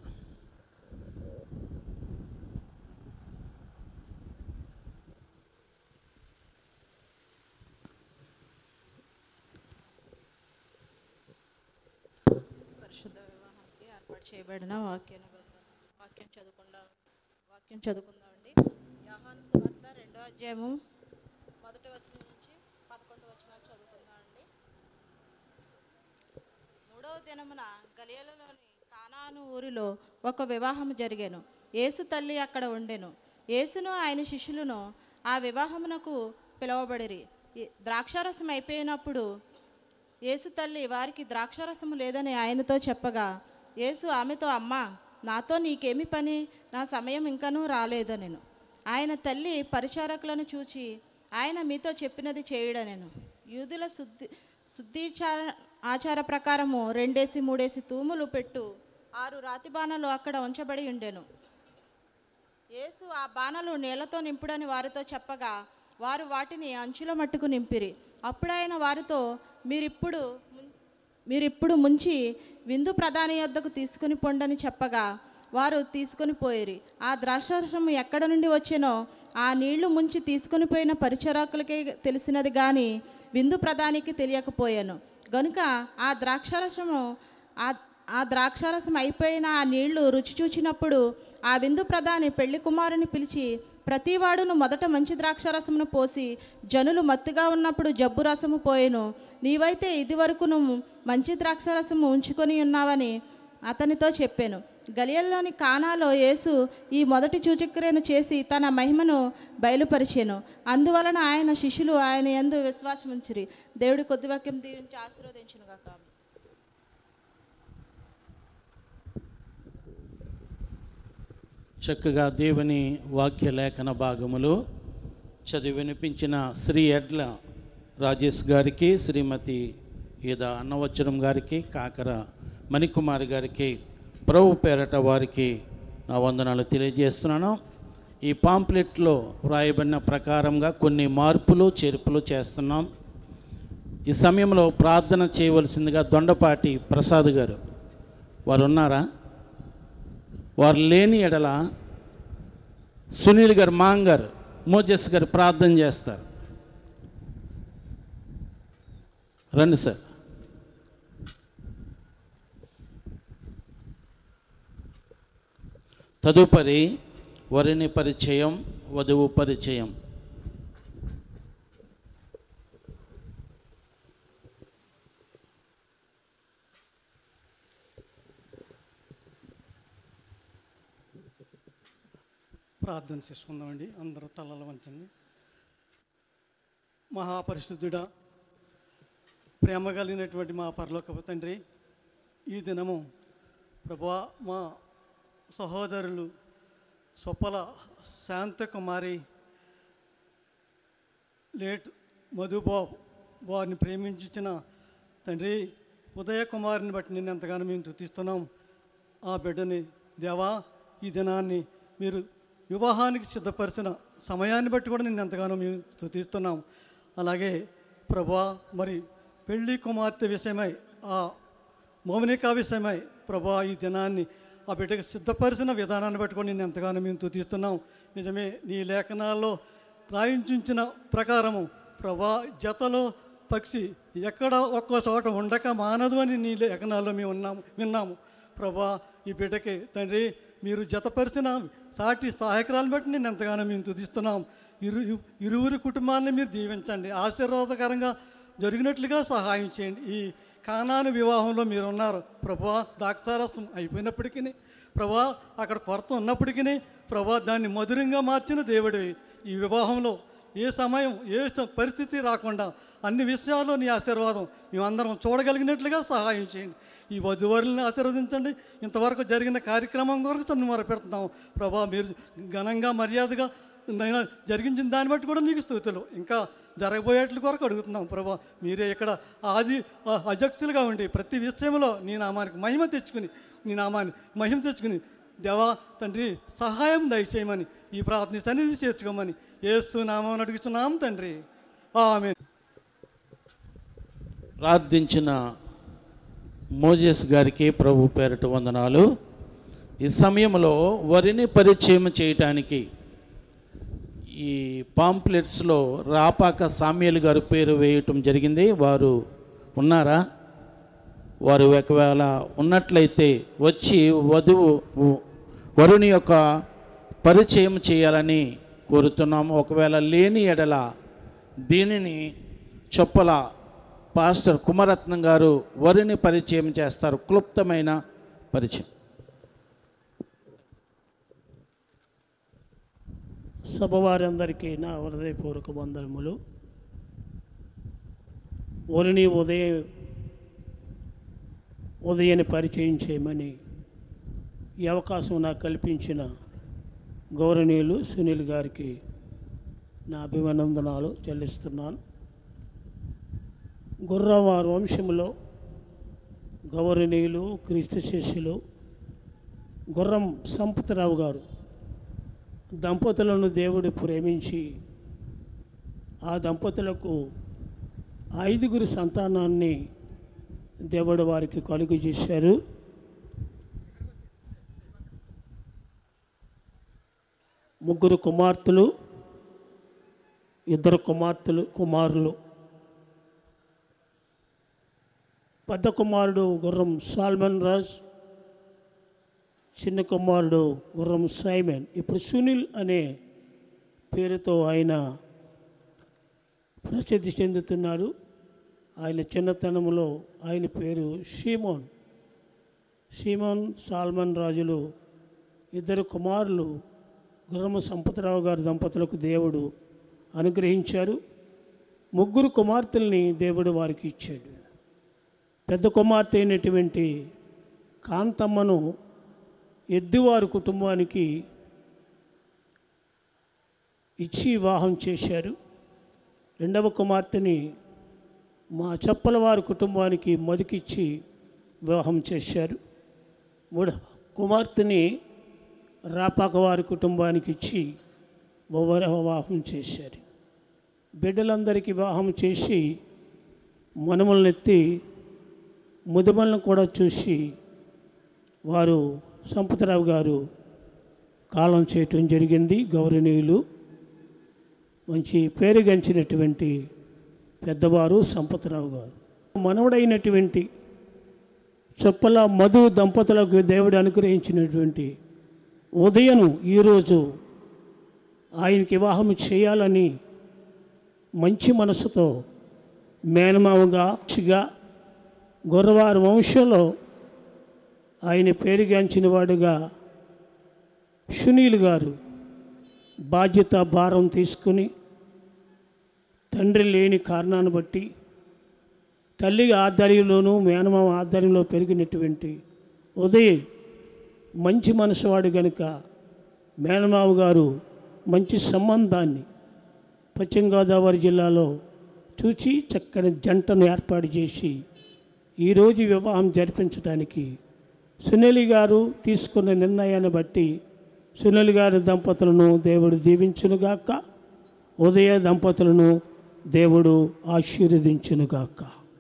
పరిశుద్ధ వివాహానికి ఏర్పాటు చేయబడిన వాక్యాన్ని వాక్యం చదువుకుందాం వాక్యం చదువుకుందామండి యోహాను సువార్త రెండో అధ్యాయము మొదటి వచనం నుంచి పదకొండు వచనాలు చదువుకుందామండి మూడవ దినమున గలియలలోని కానాను ఊరిలో ఒక వివాహం జరిగాను యేసు తల్లి అక్కడ ఉండెను యేసును ఆయన శిష్యులను ఆ వివాహమునకు పిలువబడిరి ఈ ద్రాక్షారసం అయిపోయినప్పుడు యేసు తల్లి వారికి ద్రాక్షారసము లేదని ఆయనతో చెప్పగా యేసు ఆమెతో అమ్మా నాతో నీకేమి పని నా సమయం ఇంకనూ రాలేదనెను ఆయన తల్లి పరిచారకులను చూచి ఆయన మీతో చెప్పినది చేయుడనెను యూదుల శుద్ధి శుద్ధీచార ఆచార ప్రకారము రెండేసి మూడేసి తూములు పెట్టు ఆరు రాతి బాణలు అక్కడ ఉంచబడి ఉండెను యేసు ఆ బాణలు నీళ్లతో నింపుడని వారితో చెప్పగా వారు వాటిని అంచుల మట్టుకు నింపిరి అప్పుడాయన వారితో మీరిప్పుడు ముం- మీరిప్పుడు ముంచి విందు ప్రధాని యొద్దకు తీసుకుని పొండని చెప్పగా వారు తీసుకొని పోయిరి ఆ ద్రాక్షారసం ఎక్కడ నుండి వచ్చేనో ఆ నీళ్లు ముంచి తీసుకొని పోయిన పరిచరాకులకే తెలిసినది కానీ విందు ప్రధానికి తెలియకపోయాను గనుక ఆ ద్రాక్షారసము ఆ ఆ ద్రాక్షారసం అయిపోయిన ఆ నీళ్లు రుచి చూచినప్పుడు ఆ విందు ప్రధాని పెళ్లి కుమారుని పిలిచి ప్రతివాడును మొదట మంచి ద్రాక్షారసమును పోసి జనులు మత్తుగా ఉన్నప్పుడు జబ్బు రసము పోయెను నీవైతే ఇదివరకును మంచి ద్రాక్షారసము ఉంచుకొని ఉన్నావని అతనితో చెప్పాను గలియల్లోని కానాలో యేసు ఈ మొదటి సూచక్రియను చేసి తన మహిమను బయలుపరిచాను అందువలన ఆయన శిష్యులు ఆయన యందు విశ్వాసం ఉంచిరి దేవుడి కొద్ది వాక్యం దీవించి ఆశీర్వదించును గాక చక్కగా దేవుని వాక్య లేఖన భాగములు చదివి వినిపించిన శ్రీ ఎడ్ల రాజేష్ గారికి శ్రీమతి ఈద అన్నవచ్చరం గారికి కాకర మణికుమారి గారికి ప్రభు పేరట వారికి నా వందనాలు తెలియజేస్తున్నాను ఈ పాంప్లెట్లో వ్రాయబడిన ప్రకారంగా కొన్ని మార్పులు చేర్పులు చేస్తున్నాం ఈ సమయంలో ప్రార్థన చేయవలసిందిగా దొండపాటి ప్రసాద్ గారు వారు ఉన్నారా వారు లేని ఎడల సునీల్ గారు మాంగ్ గారు మోజెస్ గారు ప్రార్థన చేస్తారు రండి సార్ తదుపరి వరిని పరిచయం వధువు పరిచయం ప్రార్థన చేసుకుందామండి అందరూ తలల వంచండి మహాపరిశుద్ధుడా ప్రేమ కలిగినటువంటి మా పరలోకపు తండ్రి ఈ దినము ప్రభా మా సహోదరులు సొప్పల శాంతకుమారి లేట్ మధుబాబు వారిని ప్రేమించిన తండ్రి ఉదయ కుమారుని బట్టి నేను ఎంతగానో మేము తుతిస్తున్నాం ఆ బిడ్డని దేవా ఈ దినాన్ని మీరు వివాహానికి సిద్ధపరిచిన సమయాన్ని బట్టి కూడా నేను ఎంతగానో మేము స్తుతిస్తున్నాం అలాగే ప్రభా మరి పెళ్లి కుమార్తె విషయమై ఆ మౌనిక విషయమై ప్రభా ఈ దినాన్ని ఆ బిడ్డకు సిద్ధపరిచిన విధానాన్ని బట్టి కూడా నేను ఎంతగానో మేము తుతిస్తున్నాం నిజమే నీ లేఖనాల్లో రాయించిన ప్రకారము ప్రభా జతలో పక్షి ఎక్కడ ఒక్కో చోట ఉండక మానదు అని నీ లేఖనాల్లో మేము ఉన్నాము విన్నాము ప్రభా ఈ బిడ్డకి తండ్రి మీరు జతపరిచిన సాటి సహాయకురాలను బట్టి నేను ఎంతగానో మేము తుదిస్తున్నాం ఇరు ఇరువురి కుటుంబాన్ని మీరు దీవించండి ఆశీర్వాదకరంగా జరిగినట్లుగా సహాయం చేయండి ఈ కానాను వివాహంలో మీరు ఉన్నారు ప్రభా దాక్షారసం అయిపోయినప్పటికీ ప్రభా అక్కడ కొరత ఉన్నప్పటికీ ప్రభా దాన్ని మధురంగా మార్చిన దేవుడివి ఈ వివాహంలో ఏ సమయం ఏ స- పరిస్థితి రాకుండా అన్ని విషయాల్లో నీ ఆశీర్వాదం మేమందరం చూడగలిగినట్లుగా సహాయం చేయండి ఈ వధువరులను ఆశీర్వదించండి ఇంతవరకు జరిగిన కార్యక్రమం కొరకు తను మొరపెడుతున్నాం ప్రభా మీరు ఘనంగా మర్యాదగా నైనా జరిగించిన దాన్ని బట్టి కూడా నీకు స్థుతులు ఇంకా జరగబోయేట్ల కొరకు అడుగుతున్నాం ప్రభా మీరే ఇక్కడ ఆది ఆ, అధ్యక్షులుగా ఉండి ప్రతి విషయంలో నీ నామానికి మహిమ తెచ్చుకుని నీ నామాన్ని మహిమ తెచ్చుకుని దేవా తండ్రి సహాయం దయచేయమని ఈ ప్రార్థన సన్నిధి చేర్చుకోమని ఏసు నామం అడుగుతున్నాం తండ్రి ఆమె ప్రార్థించిన మోజెస్ గారికి ప్రభు పేరిట వందనాలు ఈ సమయంలో వరిని పరిచయం చేయటానికి ఈ పాంప్లెట్స్లో రాపాక సామ్యులు గారు పేరు వేయటం జరిగింది వారు ఉన్నారా వారు ఒకవేళ ఉన్నట్లయితే వచ్చి వధువు వరుని యొక్క పరిచయం చేయాలని కోరుతున్నాము ఒకవేళ లేని ఎడల దీనిని చొప్పల పాస్టర్ కుమరత్నం గారు వరిని పరిచయం చేస్తారు క్లుప్తమైన పరిచయం సభవారందరికీ నా హృదయపూర్వక వందనములు ఒరిని ఉదయం ఉదయాన్ని పరిచయం చేయమని ఈ అవకాశం నాకు కల్పించిన గౌరవనీయులు సునీల్ గారికి నా అభివందనాలు చెల్లిస్తున్నాను గుర్రవారి వంశంలో గౌరవనీయులు క్రీస్తు శిష్యులు గుర్రం సంపతరావు గారు దంపతులను దేవుడు ప్రేమించి ఆ దంపతులకు ఐదుగురు సంతానాన్ని దేవుడు వారికి కలుగు చేశారు ముగ్గురు కుమార్తెలు ఇద్దరు కుమార్తెలు కుమారులు పెద్ద కుమారుడు గుర్రం సాల్మన్ రాజ్ చిన్న కుమారుడు గుర్రం సైమన్ ఇప్పుడు సునీల్ అనే పేరుతో ఆయన ప్రసిద్ధి చెందుతున్నాడు ఆయన చిన్నతనంలో ఆయన పేరు షీమోన్ షీమోన్ సాల్మన్ రాజులు ఇద్దరు కుమారులు గుర్రమ సంపతరావు గారి దంపతులకు దేవుడు అనుగ్రహించారు ముగ్గురు కుమార్తెల్ని దేవుడు వారికి ఇచ్చాడు పెద్ద కుమార్తె అయినటువంటి కాంతమ్మను ఎద్దువారి కుటుంబానికి ఇచ్చి వివాహం చేశారు రెండవ కుమార్తెని మా చెప్పల వారి కుటుంబానికి మొదకిచ్చి వివాహం చేశారు మూడవ కుమార్తెని రాపాక వారి కుటుంబానికి ఇచ్చి ఒవ్వర వివాహం చేశారు బిడ్డలందరికీ వివాహం చేసి మనుమలను ఎత్తి ముదుమలను కూడా చూసి వారు సంపతరావు గారు కాలం చేయటం జరిగింది గౌరవనీయులు మంచి పేరుగంచినటువంటి పెద్దవారు సంపతరావు గారు మనవడైనటువంటి చొప్పల మధు దంపతులకు దేవుడు అనుగ్రహించినటువంటి ఉదయం ఈరోజు ఆయనకి వివాహం చేయాలని మంచి మనసుతో మేనమావగా చిగా గొర్రవారి వంశంలో ఆయన పేరుగాంచిన వాడుగా సునీల్ గారు బాధ్యత భారం తీసుకుని తండ్రి లేని కారణాన్ని బట్టి తల్లి ఆధ్వర్యంలోనూ మేనమామ ఆధ్వర్యంలో పెరిగినటువంటి ఉదయ్ మంచి మనసువాడు గనుక మేనమామ గారు మంచి సంబంధాన్ని పశ్చిమ గోదావరి జిల్లాలో చూసి చక్కని జంటను ఏర్పాటు చేసి ఈరోజు వివాహం జరిపించడానికి సునీల్ గారు తీసుకున్న నిర్ణయాన్ని బట్టి సునీల్ గారి దంపతులను దేవుడు దీవించునుగాక ఉదయ దంపతులను దేవుడు ఆశీర్వదించునుగాక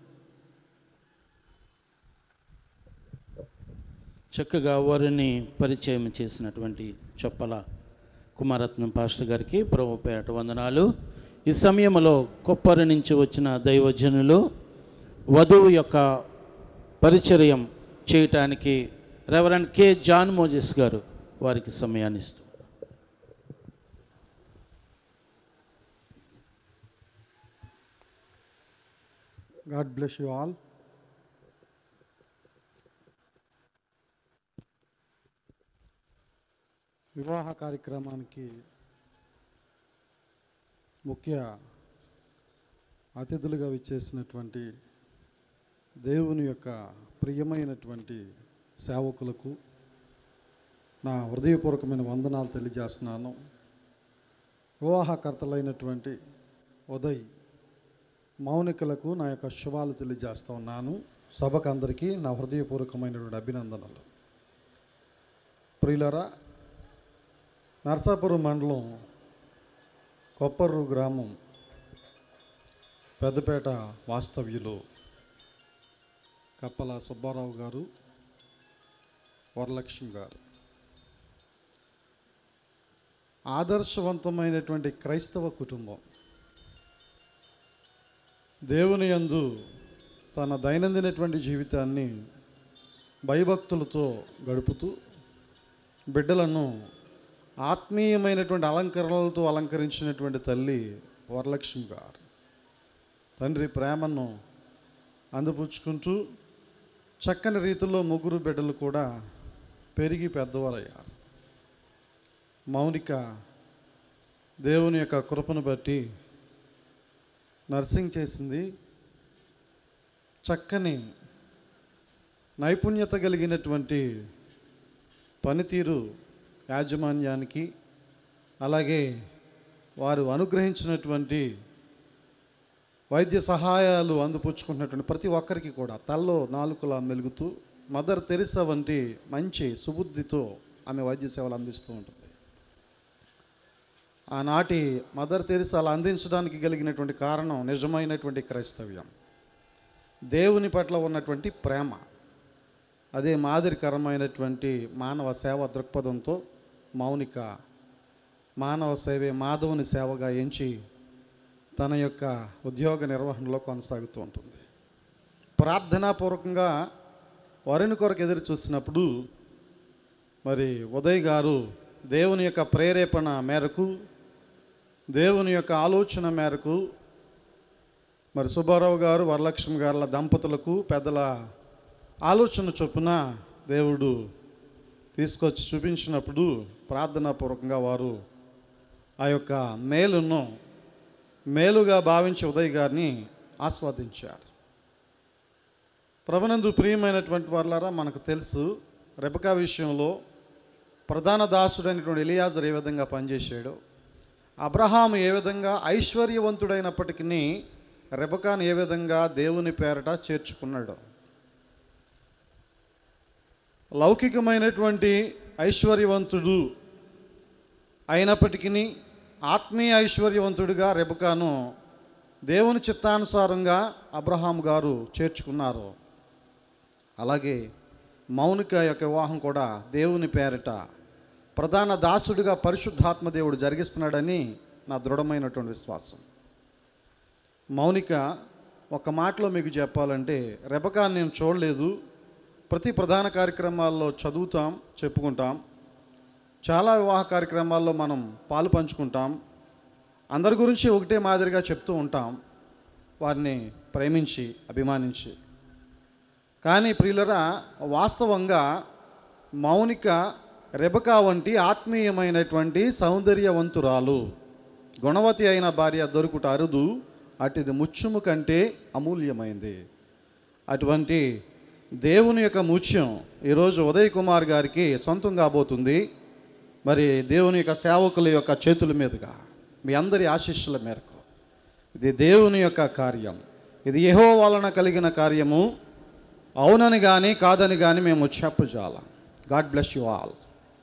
చక్కగా వారిని పరిచయం చేసినటువంటి చొప్పల కుమారత్నం పాస్టర్ గారికి ప్రభుపేట వందనాలు ఈ సమయంలో కొప్పరి నుంచి వచ్చిన దైవజనులు వధువు యొక్క పరిచర్యం చేయటానికి రెవరెండ్ కె జాన్ మోజెస్ గారు వారికి సమయాన్ని ఇస్తూ God bless you all. వివాహ కార్యక్రమానికి ముఖ్య అతిథులుగా విచ్చేసినటువంటి దేవుని యొక్క ప్రియమైనటువంటి సేవకులకు నా హృదయపూర్వకమైన వందనాలు తెలియజేస్తున్నాను వివాహకర్తలైనటువంటి ఉదయ్ మౌనికలకు నా యొక్క శుభాలు తెలియజేస్తా ఉన్నాను సభకు అందరికీ నా హృదయపూర్వకమైనటువంటి అభినందనలు ప్రియులరా నర్సాపురం మండలం కొప్పర్రు గ్రామం పెద్దపేట వాస్తవ్యులు కప్పల సుబ్బారావు గారు వరలక్ష్మి గారు ఆదర్శవంతమైనటువంటి క్రైస్తవ కుటుంబం దేవుని యందు తన దైనందినటువంటి జీవితాన్ని భయభక్తులతో గడుపుతూ బిడ్డలను ఆత్మీయమైనటువంటి అలంకరణలతో అలంకరించినటువంటి తల్లి వరలక్ష్మి గారు తండ్రి ప్రేమను అందిపుచ్చుకుంటూ చక్కని రీతిలో ముగ్గురు బిడ్డలు కూడా పెరిగి పెద్దవారయ్యారు మౌనిక దేవుని యొక్క కృపను బట్టి నర్సింగ్ చేసింది చక్కని నైపుణ్యత కలిగినటువంటి పనితీరు యాజమాన్యానికి అలాగే వారు అనుగ్రహించినటువంటి వైద్య సహాయాలు అందిపుచ్చుకుంటున్నటువంటి ప్రతి ఒక్కరికి కూడా తల్లో నాలుకలా మెలుగుతూ మదర్ తెరిసా వంటి మంచి సుబుద్ధితో ఆమె వైద్య సేవలు అందిస్తూ ఉంటుంది ఆనాటి మదర్ తెరిసా అలా అందించడానికి కలిగినటువంటి కారణం నిజమైనటువంటి క్రైస్తవ్యం దేవుని పట్ల ఉన్నటువంటి ప్రేమ అదే మాదిరికరమైనటువంటి మానవ సేవ దృక్పథంతో మౌనిక మానవ సేవే మాధవుని సేవగా ఎంచి తన యొక్క ఉద్యోగ నిర్వహణలో కొనసాగుతూ ఉంటుంది ప్రార్థనాపూర్వకంగా వరుని కొరకు ఎదురు చూసినప్పుడు మరి ఉదయ్ గారు దేవుని యొక్క ప్రేరేపణ మేరకు దేవుని యొక్క ఆలోచన మేరకు మరి సుబ్బారావు గారు వరలక్ష్మి గారుల దంపతులకు పెద్దల ఆలోచన చొప్పున దేవుడు తీసుకొచ్చి చూపించినప్పుడు ప్రార్థనాపూర్వకంగా వారు ఆ యొక్క మేలును మేలుగా భావించి ఉదయ్ గారిని ఆస్వాదించారు ప్రభునందు ప్రియమైనటువంటి వాళ్ళారా మనకు తెలుసు రెబకా విషయంలో ప్రధాన దాసుడైనటువంటి ఎలియాజర్ ఏ విధంగా పనిచేశాడు అబ్రహాం ఏ విధంగా ఐశ్వర్యవంతుడైనప్పటికీ రెబకాను ఏ విధంగా దేవుని పేరట చేర్చుకున్నాడు లౌకికమైనటువంటి ఐశ్వర్యవంతుడు అయినప్పటికీ ఆత్మీయ ఐశ్వర్యవంతుడిగా రెబకాను దేవుని చిత్తానుసారంగా అబ్రహాం గారు చేర్చుకున్నారు అలాగే మౌనిక యొక్క వివాహం కూడా దేవుని పేరిట ప్రధాన దాసుడిగా పరిశుద్ధాత్మ దేవుడు జరిగిస్తున్నాడని నా దృఢమైనటువంటి విశ్వాసం మౌనిక ఒక మాటలో మీకు చెప్పాలంటే రెబకా నేను చూడలేదు ప్రతి ప్రధాన కార్యక్రమాల్లో చదువుతాం చెప్పుకుంటాం చాలా వివాహ కార్యక్రమాల్లో మనం పాలు పంచుకుంటాం అందరి గురించి ఒకటే మాదిరిగా చెప్తూ ఉంటాం వారిని ప్రేమించి అభిమానించి కానీ ప్రియులరా వాస్తవంగా మౌనిక రెబకా వంటి ఆత్మీయమైనటువంటి సౌందర్యవంతురాలు గుణవతి అయిన భార్య దొరుకుట అరుదు అటుది ముత్యము కంటే అమూల్యమైంది అటువంటి దేవుని యొక్క ముత్యం ఈరోజు ఉదయ్ కుమార్ గారికి సొంతం కాబోతుంది మరి దేవుని యొక్క సేవకుల యొక్క చేతుల మీదుగా మీ అందరి ఆశీస్సుల మేరకు ఇది దేవుని యొక్క కార్యం ఇది యెహో వలన కలిగిన కార్యము అవునని కానీ కాదని కానీ మేము చెప్పజాల గాడ్ బ్లెస్ యు ఆల్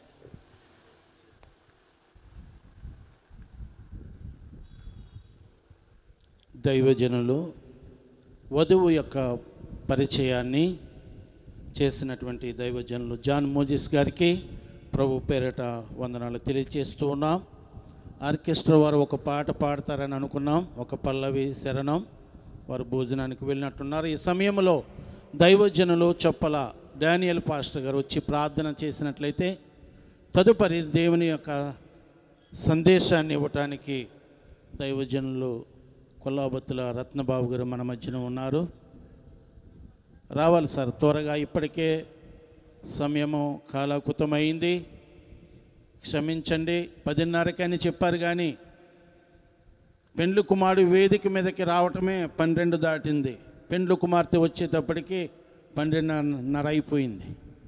దైవజనులు వధువు యొక్క పరిచయాన్ని చేసినటువంటి దైవజనులు జాన్ మోజిస్ గారికి ప్రభు పేరిట వందనాలు తెలియజేస్తూ ఉన్నాం ఆర్కెస్ట్రా వారు ఒక పాట పాడతారని అనుకున్నాం ఒక పల్లవి శరణం వారు భోజనానికి వెళ్ళినట్టున్నారు ఈ సమయంలో దైవజనులు చొప్పల డానియల్ పాస్టర్ గారు వచ్చి ప్రార్థన చేసినట్లయితే తదుపరి దేవుని యొక్క సందేశాన్ని ఇవ్వటానికి దైవజనులు కొల్లాబత్తుల రత్నబాబు గారు మన మధ్యన ఉన్నారు రావాలి సార్ త్వరగా ఇప్పటికే సమయము కాలకృతమైంది క్షమించండి పదిన్నరకి అని చెప్పారు కానీ పెండ్లు కుమారుడు వేదిక మీదకి రావటమే పన్నెండు దాటింది పెండ్లు కుమార్తె వచ్చేటప్పటికి పన్నెండున్నర అయిపోయింది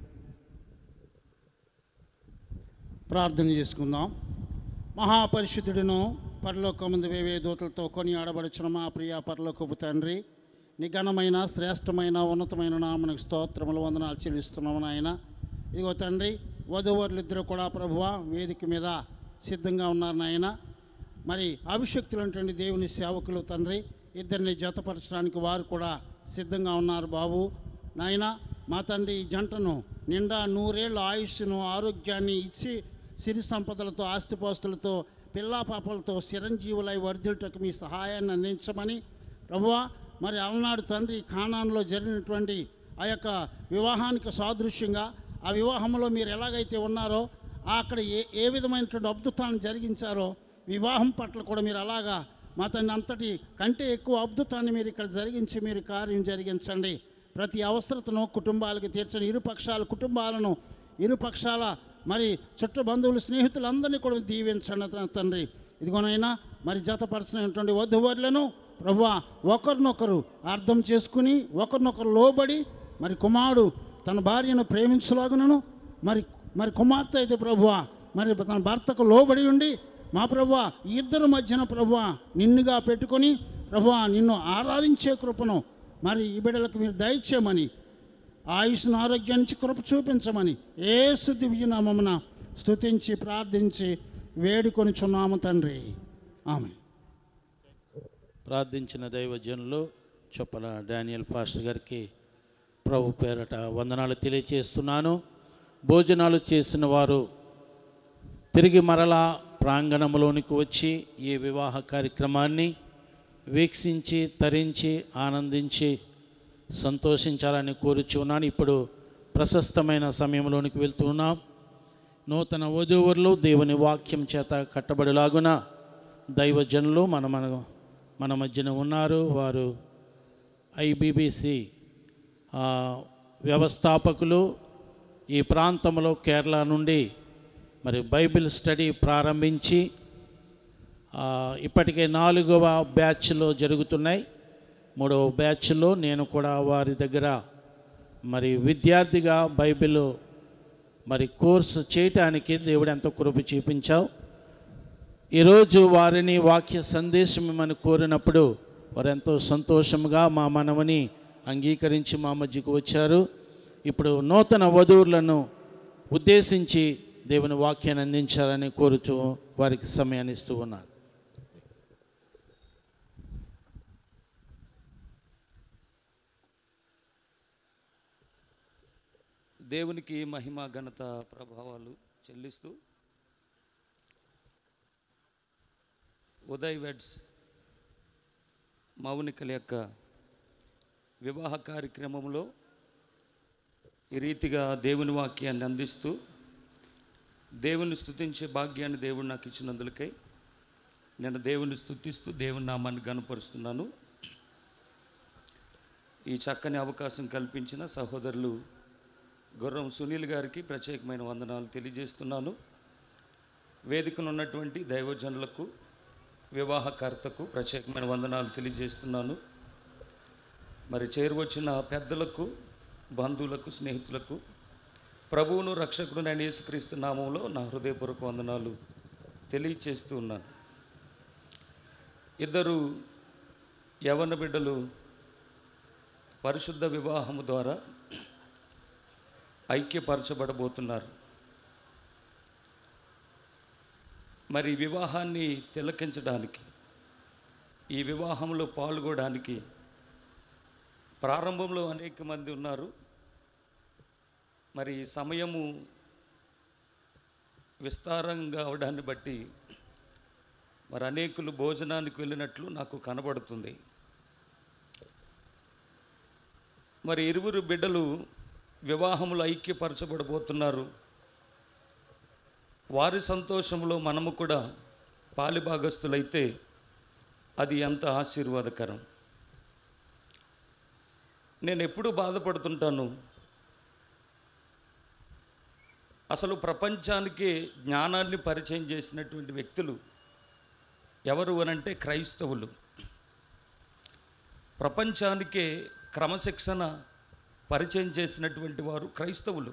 ప్రార్థన చేసుకుందాం మహాపరిశుద్ధుడును పరలోకముందు వేవే దూతలతో కొని ఆడబడుచున్న మా ప్రియ పరలోకపు తండ్రి నిఘనమైన శ్రేష్టమైన ఉన్నతమైన నామనికి స్తోత్రములు వందనాలు చెల్లిస్తున్నాము నాయన ఇదిగో తండ్రి వధువరులు ఇద్దరు కూడా ప్రభువ వేదిక మీద సిద్ధంగా ఉన్నారు నాయన మరి అభిషక్తులైనటువంటి దేవుని సేవకులు తండ్రి ఇద్దరిని జతపరచడానికి వారు కూడా సిద్ధంగా ఉన్నారు బాబు నాయన మా తండ్రి ఈ జంటను నిండా నూరేళ్ళ ఆయుష్ను ఆరోగ్యాన్ని ఇచ్చి సిరి సంపదలతో ఆస్తిపాస్తులతో పిల్లా పాపలతో చిరంజీవులై వర్ధిల్టకు మీ సహాయాన్ని అందించమని ప్రభువా మరి అలనాడు తండ్రి కానాన్లో జరిగినటువంటి ఆ యొక్క వివాహానికి సాదృశ్యంగా ఆ వివాహంలో మీరు ఎలాగైతే ఉన్నారో అక్కడ ఏ ఏ విధమైనటువంటి అద్భుతాన్ని జరిగించారో వివాహం పట్ల కూడా మీరు అలాగా మా తండ్రి అంతటి కంటే ఎక్కువ అద్భుతాన్ని మీరు ఇక్కడ జరిగించి మీరు కార్యం జరిగించండి ప్రతి అవసరతను కుటుంబాలకు తీర్చండి ఇరు పక్షాల కుటుంబాలను ఇరు పక్షాల మరి చుట్ట బంధువులు స్నేహితులందరినీ కూడా దీవించండి త- తండ్రి ఇదిగోనైనా మరి జతపరచినటువంటి వధువర్లను ప్రభు ఒకరినొకరు అర్థం చేసుకుని ఒకరినొకరు లోబడి మరి కుమారుడు తన భార్యను ప్రేమించలాగునను మరి మరి కుమార్తె అయితే ప్రభువ మరి తన భర్తకు లోబడి ఉండి మా ప్రభువ ఈ ఇద్దరు మధ్యన ప్రభువ నిన్నుగా పెట్టుకొని ప్రభువ నిన్ను ఆరాధించే కృపను మరి ఈ బిడ్డలకు మీరు దయచేయమని ఆయుష్ను ఆరోగ్యానికి కృప చూపించమని ఏసు దివ్యనామమున స్తుతించి ప్రార్థించి వేడుకొని చున్నాము తండ్రి ఆమె ప్రార్థించిన దైవజనులు చొప్పల డానియల్ పాస్టర్ గారికి ప్రభు పేరట వందనాలు తెలియచేస్తున్నాను భోజనాలు చేసిన వారు తిరిగి మరలా ప్రాంగణంలోనికి వచ్చి ఈ వివాహ కార్యక్రమాన్ని వీక్షించి తరించి ఆనందించి సంతోషించాలని కోరుచున్నాను ఇప్పుడు ప్రశస్తమైన సమయంలోనికి వెళ్తున్నాం నూతన వధూవరులు దేవుని వాక్యం చేత కట్టబడిలాగున దైవజనులు మన మన మన మధ్యన ఉన్నారు వారు ఐబీబీసీ వ్యవస్థాపకులు ఈ ప్రాంతంలో కేరళ నుండి మరి బైబిల్ స్టడీ ప్రారంభించి ఆ, ఇప్పటికే నాలుగవ బ్యాచ్లో జరుగుతున్నాయి మూడవ బ్యాచ్లో నేను కూడా వారి దగ్గర మరి విద్యార్థిగా బైబిల్ మరి కోర్సు చేయటానికి దేవుడు ఎంతో కృప చూపించావు ఈరోజు వారిని వాక్య సందేశం ఇమ్మని కోరినప్పుడు వారు ఎంతో సంతోషంగా మా మనవని అంగీకరించి మా మధ్యకు వచ్చారు ఇప్పుడు నూతన వధువులను ఉద్దేశించి దేవుని వాక్యాన్ని అందించాలని కోరుతూ వారికి సమయాన్ని ఇస్తూ ఉన్నాను దేవునికి మహిమ ఘనత ప్రభావాలు చెల్లిస్తూ ఉదయ్ వెడ్స్ మౌనికల యొక్క వివాహ కార్యక్రమంలో ఈ రీతిగా దేవుని వాక్యాన్ని అందిస్తూ దేవుని స్తుతించే భాగ్యాన్ని దేవుడు నాకు ఇచ్చినందులకై నేను దేవుని స్తుతిస్తూ దేవుని నామాన్ని గనపరుస్తున్నాను ఈ చక్కని అవకాశం కల్పించిన సహోదరులు గుర్రం సునీల్ గారికి ప్రత్యేకమైన వందనాలు తెలియజేస్తున్నాను వేదికను ఉన్నటువంటి దైవజనులకు వివాహకర్తకు ప్రత్యేకమైన వందనాలు తెలియజేస్తున్నాను మరి చేరువచ్చిన పెద్దలకు బంధువులకు స్నేహితులకు ప్రభువును రక్షకుడు నేను యేసుక్రీస్తు నామంలో నా హృదయపూర్వక వందనాలు తెలియచేస్తూ ఉన్నాను ఇద్దరు యవన బిడ్డలు పరిశుద్ధ వివాహము ద్వారా ఐక్యపరచబడబోతున్నారు మరి ఈ వివాహాన్ని తిలకించడానికి ఈ వివాహంలో పాల్గొనడానికి ప్రారంభంలో అనేక మంది ఉన్నారు మరి సమయము విస్తారంగా అవడాన్ని బట్టి మరి అనేకులు భోజనానికి వెళ్ళినట్లు నాకు కనబడుతుంది మరి ఇరువురు బిడ్డలు వివాహములు ఐక్యపరచబడబోతున్నారు వారి సంతోషంలో మనము కూడా పాలిభాగస్తులైతే అది ఎంత ఆశీర్వాదకరం నేను ఎప్పుడు బాధపడుతుంటాను అసలు ప్రపంచానికి జ్ఞానాన్ని పరిచయం చేసినటువంటి వ్యక్తులు ఎవరు అనంటే క్రైస్తవులు ప్రపంచానికే క్రమశిక్షణ పరిచయం చేసినటువంటి వారు క్రైస్తవులు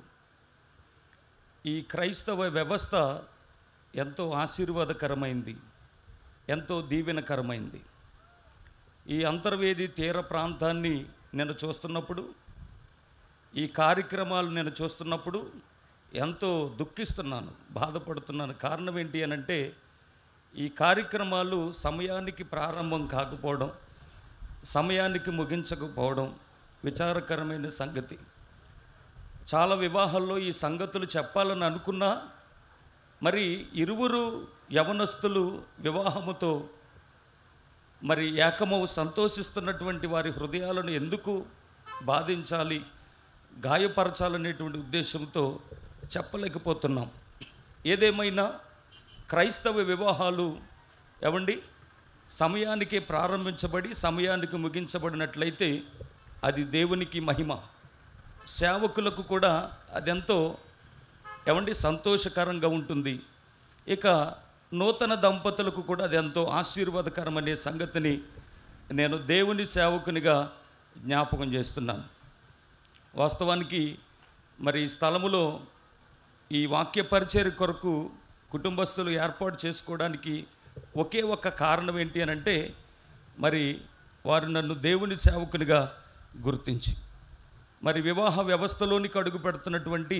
ఈ క్రైస్తవ వ్యవస్థ ఎంతో ఆశీర్వాదకరమైంది ఎంతో దీవెనకరమైంది ఈ అంతర్వేది తీర ప్రాంతాన్ని నేను చూస్తున్నప్పుడు ఈ కార్యక్రమాలు నేను చూస్తున్నప్పుడు ఎంతో దుఃఖిస్తున్నాను బాధపడుతున్నాను కారణం ఏంటి అని అంటే ఈ కార్యక్రమాలు సమయానికి ప్రారంభం కాకపోవడం సమయానికి ముగించకపోవడం విచారకరమైన సంగతి చాలా వివాహాల్లో ఈ సంగతులు చెప్పాలని అనుకున్నా మరి ఇరువురు యవనస్తులు వివాహముతో మరి ఏకమవు సంతోషిస్తున్నటువంటి వారి హృదయాలను ఎందుకు బాధించాలి గాయపరచాలనేటువంటి ఉద్దేశంతో చెప్పలేకపోతున్నాం ఏదేమైనా క్రైస్తవ వివాహాలు ఏమండి సమయానికి ప్రారంభించబడి సమయానికి ముగించబడినట్లయితే అది దేవునికి మహిమ సేవకులకు కూడా అదెంతో ఏమండి సంతోషకరంగా ఉంటుంది ఇక నూతన దంపతులకు కూడా అది ఎంతో ఆశీర్వాదకరం అనే సంగతిని నేను దేవుని సేవకునిగా జ్ఞాపకం చేస్తున్నాను వాస్తవానికి మరి ఈ స్థలములో ఈ వాక్య పరిచయ కొరకు కుటుంబస్తులు ఏర్పాటు చేసుకోవడానికి ఒకే ఒక్క కారణం ఏంటి అని అంటే మరి వారు నన్ను దేవుని సేవకునిగా గుర్తించి మరి వివాహ వ్యవస్థలోనికి అడుగు పెడుతున్నటువంటి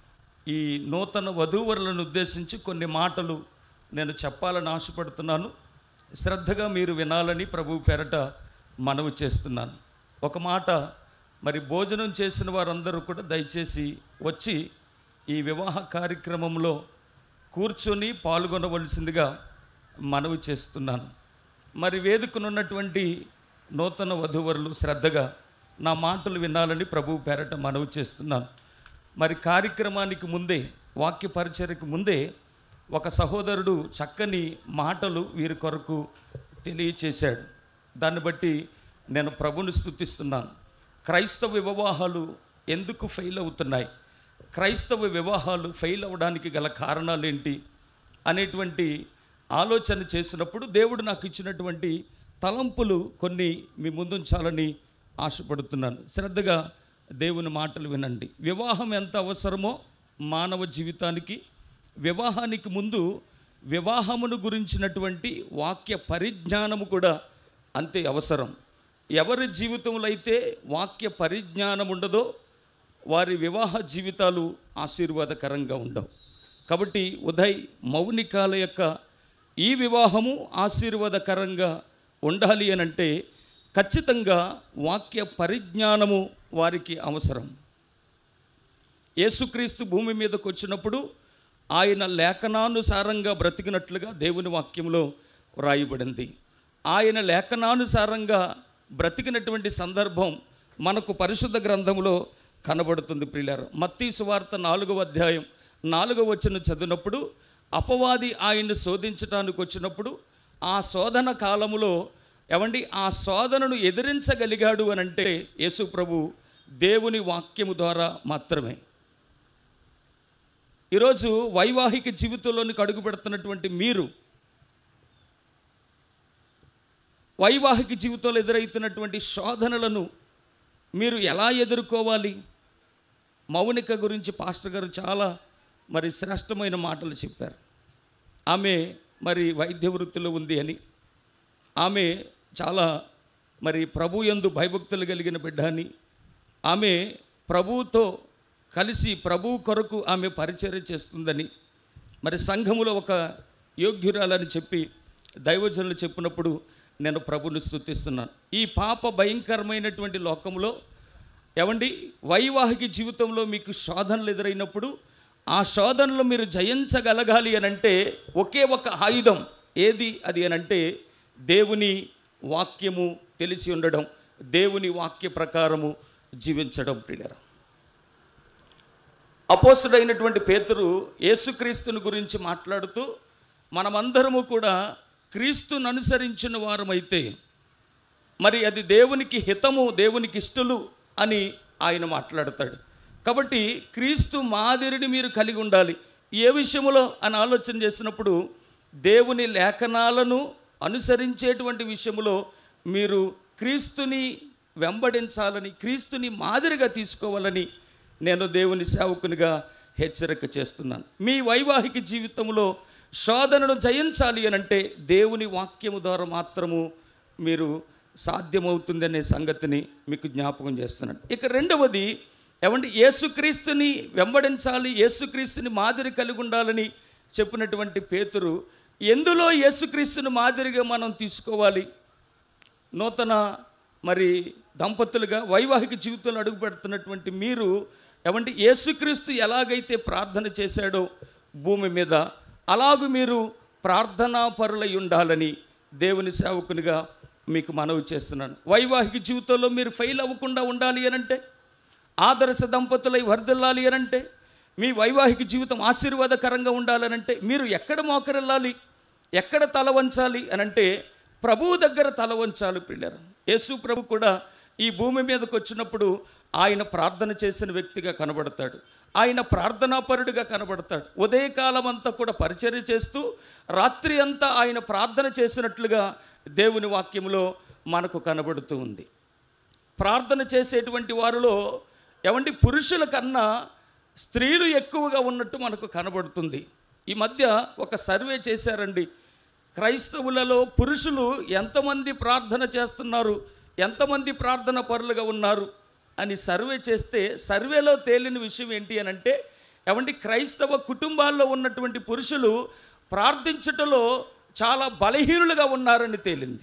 ఈ నూతన వధూవరులను ఉద్దేశించి కొన్ని మాటలు నేను చెప్పాలని ఆశపడుతున్నాను శ్రద్ధగా మీరు వినాలని ప్రభు పేరట మనవి చేస్తున్నాను ఒక మాట మరి భోజనం చేసిన వారందరూ కూడా దయచేసి వచ్చి ఈ వివాహ కార్యక్రమంలో కూర్చొని పాల్గొనవలసిందిగా మనవి చేస్తున్నాను మరి వేదికనున్నటువంటి నూతన వధూవరులు శ్రద్ధగా నా మాటలు వినాలని ప్రభు పేరట మనవి చేస్తున్నాను మరి కార్యక్రమానికి ముందే వాక్య పరిచర్యకు ముందే ఒక సహోదరుడు చక్కని మాటలు వీరి కొరకు తెలియచేశాడు దాన్ని బట్టి నేను ప్రభుని స్థుతిస్తున్నాను క్రైస్తవ వివాహాలు ఎందుకు ఫెయిల్ అవుతున్నాయి క్రైస్తవ వివాహాలు ఫెయిల్ అవ్వడానికి గల కారణాలు ఏంటి అనేటువంటి ఆలోచన చేసినప్పుడు దేవుడు నాకు ఇచ్చినటువంటి తలంపులు కొన్ని మీ ముందుంచాలని ఆశపడుతున్నాను శ్రద్ధగా దేవుని మాటలు వినండి వివాహం ఎంత అవసరమో మానవ జీవితానికి వివాహానికి ముందు వివాహమును గురించినటువంటి వాక్య పరిజ్ఞానము కూడా అంతే అవసరం ఎవరి జీవితంలో అయితే వాక్య పరిజ్ఞానం ఉండదో వారి వివాహ జీవితాలు ఆశీర్వాదకరంగా ఉండవు కాబట్టి ఉదయ్ మౌనికాల యొక్క ఈ వివాహము ఆశీర్వాదకరంగా ఉండాలి అని అంటే ఖచ్చితంగా వాక్య పరిజ్ఞానము వారికి అవసరం యేసుక్రీస్తు భూమి మీదకు వచ్చినప్పుడు ఆయన లేఖనానుసారంగా బ్రతికినట్లుగా దేవుని వాక్యంలో వ్రాయబడింది ఆయన లేఖనానుసారంగా బ్రతికినటువంటి సందర్భం మనకు పరిశుద్ధ గ్రంథంలో కనబడుతుంది ప్రియులారు మత్తీ సువార్త నాలుగవ అధ్యాయం నాలుగవ వచ్చిన చదివినప్పుడు అపవాది ఆయన్ని శోధించడానికి వచ్చినప్పుడు ఆ శోధన కాలములో ఏమండి ఆ శోధనను ఎదిరించగలిగాడు అని అంటే యేసు ప్రభు దేవుని వాక్యము ద్వారా మాత్రమే ఈరోజు వైవాహిక జీవితంలోనికి అడుగు పెడుతున్నటువంటి మీరు వైవాహిక జీవితంలో ఎదురవుతున్నటువంటి శోధనలను మీరు ఎలా ఎదుర్కోవాలి మౌనిక గురించి పాస్టర్ గారు చాలా మరి శ్రేష్టమైన మాటలు చెప్పారు ఆమె మరి వైద్య వృత్తిలో ఉంది అని ఆమె చాలా మరి ప్రభు యందు భయభక్తులు కలిగిన బిడ్డ అని ఆమె ప్రభువుతో కలిసి ప్రభు కొరకు ఆమె పరిచర్య చేస్తుందని మరి సంఘములో ఒక యోగ్యురాలని చెప్పి దైవజనులు చెప్పినప్పుడు నేను ప్రభుని స్తుతిస్తున్నాను ఈ పాప భయంకరమైనటువంటి లోకంలో ఏమండి వైవాహిక జీవితంలో మీకు శోధనలు ఎదురైనప్పుడు ఆ శోధనలు మీరు జయించగలగాలి అని అంటే ఒకే ఒక ఆయుధం ఏది అది అని అంటే దేవుని వాక్యము తెలిసి ఉండడం దేవుని వాక్య ప్రకారము జీవించడం ప్రియులరా అపోసుడైనటువంటి పేతురు యేసుక్రీస్తుని గురించి మాట్లాడుతూ మనమందరము కూడా క్రీస్తును అనుసరించిన వారమైతే మరి అది దేవునికి హితము దేవునికి ఇష్టలు అని ఆయన మాట్లాడతాడు కాబట్టి క్రీస్తు మాదిరిని మీరు కలిగి ఉండాలి ఏ విషయంలో అని ఆలోచన చేసినప్పుడు దేవుని లేఖనాలను అనుసరించేటువంటి విషయంలో మీరు క్రీస్తుని వెంబడించాలని క్రీస్తుని మాదిరిగా తీసుకోవాలని నేను దేవుని సేవకునిగా హెచ్చరిక చేస్తున్నాను మీ వైవాహిక జీవితంలో శోధనను జయించాలి అనంటే దేవుని వాక్యము ద్వారా మాత్రము మీరు సాధ్యమవుతుందనే సంగతిని మీకు జ్ఞాపకం చేస్తున్నాను ఇక రెండవది ఏమంటే యేసుక్రీస్తుని వెంబడించాలి యేసుక్రీస్తుని మాదిరి కలిగి ఉండాలని చెప్పినటువంటి పేతురు ఎందులో యేసుక్రీస్తుని మాదిరిగా మనం తీసుకోవాలి నూతన మరి దంపతులుగా వైవాహిక జీవితంలో అడుగు పెడుతున్నటువంటి మీరు ఏమంటే యేసుక్రీస్తు ఎలాగైతే ప్రార్థన చేశాడో భూమి మీద అలాగూ మీరు ప్రార్థనా పరులై ఉండాలని దేవుని సేవకునిగా మీకు మనవి చేస్తున్నాను వైవాహిక జీవితంలో మీరు ఫెయిల్ అవ్వకుండా ఉండాలి అనంటే ఆదర్శ దంపతులై వర్ధిల్లాలి అనంటే మీ వైవాహిక జీవితం ఆశీర్వాదకరంగా ఉండాలనంటే మీరు ఎక్కడ మోకరెళ్ళాలి ఎక్కడ తల వంచాలి అనంటే ప్రభువు దగ్గర తల వంచాలి పిల్లలు యేసు ప్రభు కూడా ఈ భూమి మీదకి వచ్చినప్పుడు ఆయన ప్రార్థన చేసిన వ్యక్తిగా కనబడతాడు ఆయన ప్రార్థనాపరుడిగా కనబడతాడు ఉదయకాలం అంతా కూడా పరిచర్య చేస్తూ రాత్రి అంతా ఆయన ప్రార్థన చేసినట్లుగా దేవుని వాక్యంలో మనకు కనబడుతూ ఉంది ప్రార్థన చేసేటువంటి వారిలో ఏమండి పురుషుల కన్నా స్త్రీలు ఎక్కువగా ఉన్నట్టు మనకు కనబడుతుంది ఈ మధ్య ఒక సర్వే చేశారండి క్రైస్తవులలో పురుషులు ఎంతమంది ప్రార్థన చేస్తున్నారు ఎంతమంది ప్రార్థన పరులుగా ఉన్నారు అని సర్వే చేస్తే సర్వేలో తేలిన విషయం ఏంటి అని అంటే ఏమండి క్రైస్తవ కుటుంబాల్లో ఉన్నటువంటి పురుషులు ప్రార్థించుటలో చాలా బలహీనులుగా ఉన్నారని తేలింది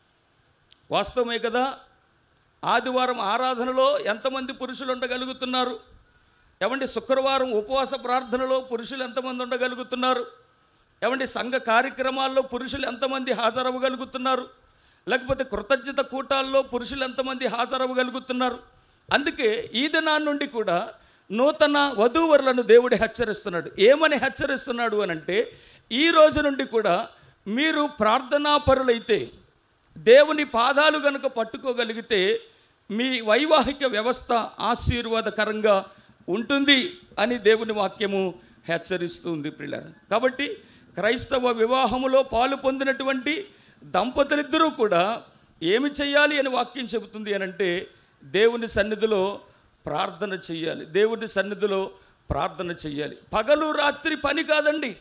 వాస్తవమే కదా ఆదివారం ఆరాధనలో ఎంతమంది పురుషులు ఉండగలుగుతున్నారు ఏమండి శుక్రవారం ఉపవాస ప్రార్థనలో పురుషులు ఎంతమంది ఉండగలుగుతున్నారు ఏమండి సంఘ కార్యక్రమాల్లో పురుషులు ఎంతమంది హాజరవ్వగలుగుతున్నారు లేకపోతే కృతజ్ఞత కూటాల్లో పురుషులు ఎంతమంది హాజరవ్వగలుగుతున్నారు అందుకే ఈ దినాన్ని నుండి కూడా నూతన వధూవరులను దేవుడు హెచ్చరిస్తున్నాడు ఏమని హెచ్చరిస్తున్నాడు అని అంటే ఈ రోజు నుండి కూడా మీరు ప్రార్థనాపరులైతే దేవుని పాదాలు గనుక పట్టుకోగలిగితే మీ వైవాహిక వ్యవస్థ ఆశీర్వాదకరంగా ఉంటుంది అని దేవుని వాక్యము హెచ్చరిస్తుంది ప్రిల్లర్ కాబట్టి క్రైస్తవ వివాహములో పాలు పొందినటువంటి దంపతులిద్దరూ కూడా ఏమి చేయాలి అని వాక్యం చెబుతుంది అని అంటే దేవుని సన్నిధిలో ప్రార్థన చెయ్యాలి దేవుని సన్నిధిలో ప్రార్థన చెయ్యాలి పగలు రాత్రి పని కాదండి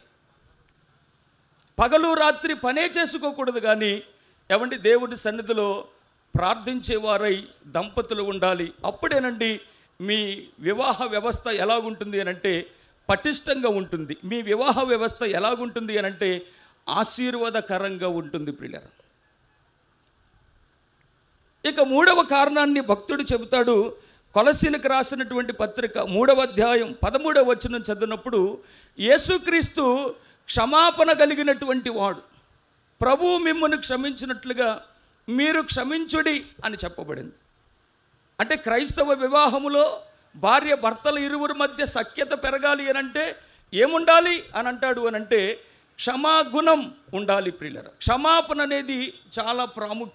పగలు రాత్రి పనే చేసుకోకూడదు కానీ ఏమండి దేవుడి సన్నిధిలో ప్రార్థించేవారై దంపతులు ఉండాలి అప్పుడేనండి మీ వివాహ వ్యవస్థ ఎలాగుంటుంది అని అంటే పటిష్టంగా ఉంటుంది మీ వివాహ వ్యవస్థ ఎలాగుంటుంది అని అంటే ఆశీర్వాదకరంగా ఉంటుంది ప్రియుల ఇక మూడవ కారణాన్ని భక్తుడు చెబుతాడు కొలసీలకు రాసినటువంటి పత్రిక మూడవ అధ్యాయం పదమూడవ వచనం చదివినప్పుడు యేసుక్రీస్తు క్షమాపణ కలిగినటువంటి వాడు ప్రభువు మిమ్మల్ని క్షమించినట్లుగా మీరు క్షమించుడి అని చెప్పబడింది అంటే క్రైస్తవ వివాహములో భార్య భర్తల ఇరువురి మధ్య సఖ్యత పెరగాలి అని అంటే ఏముండాలి అని అంటాడు అని అంటే క్షమాగుణం ఉండాలి ప్రియులర క్షమాపణ అనేది చాలా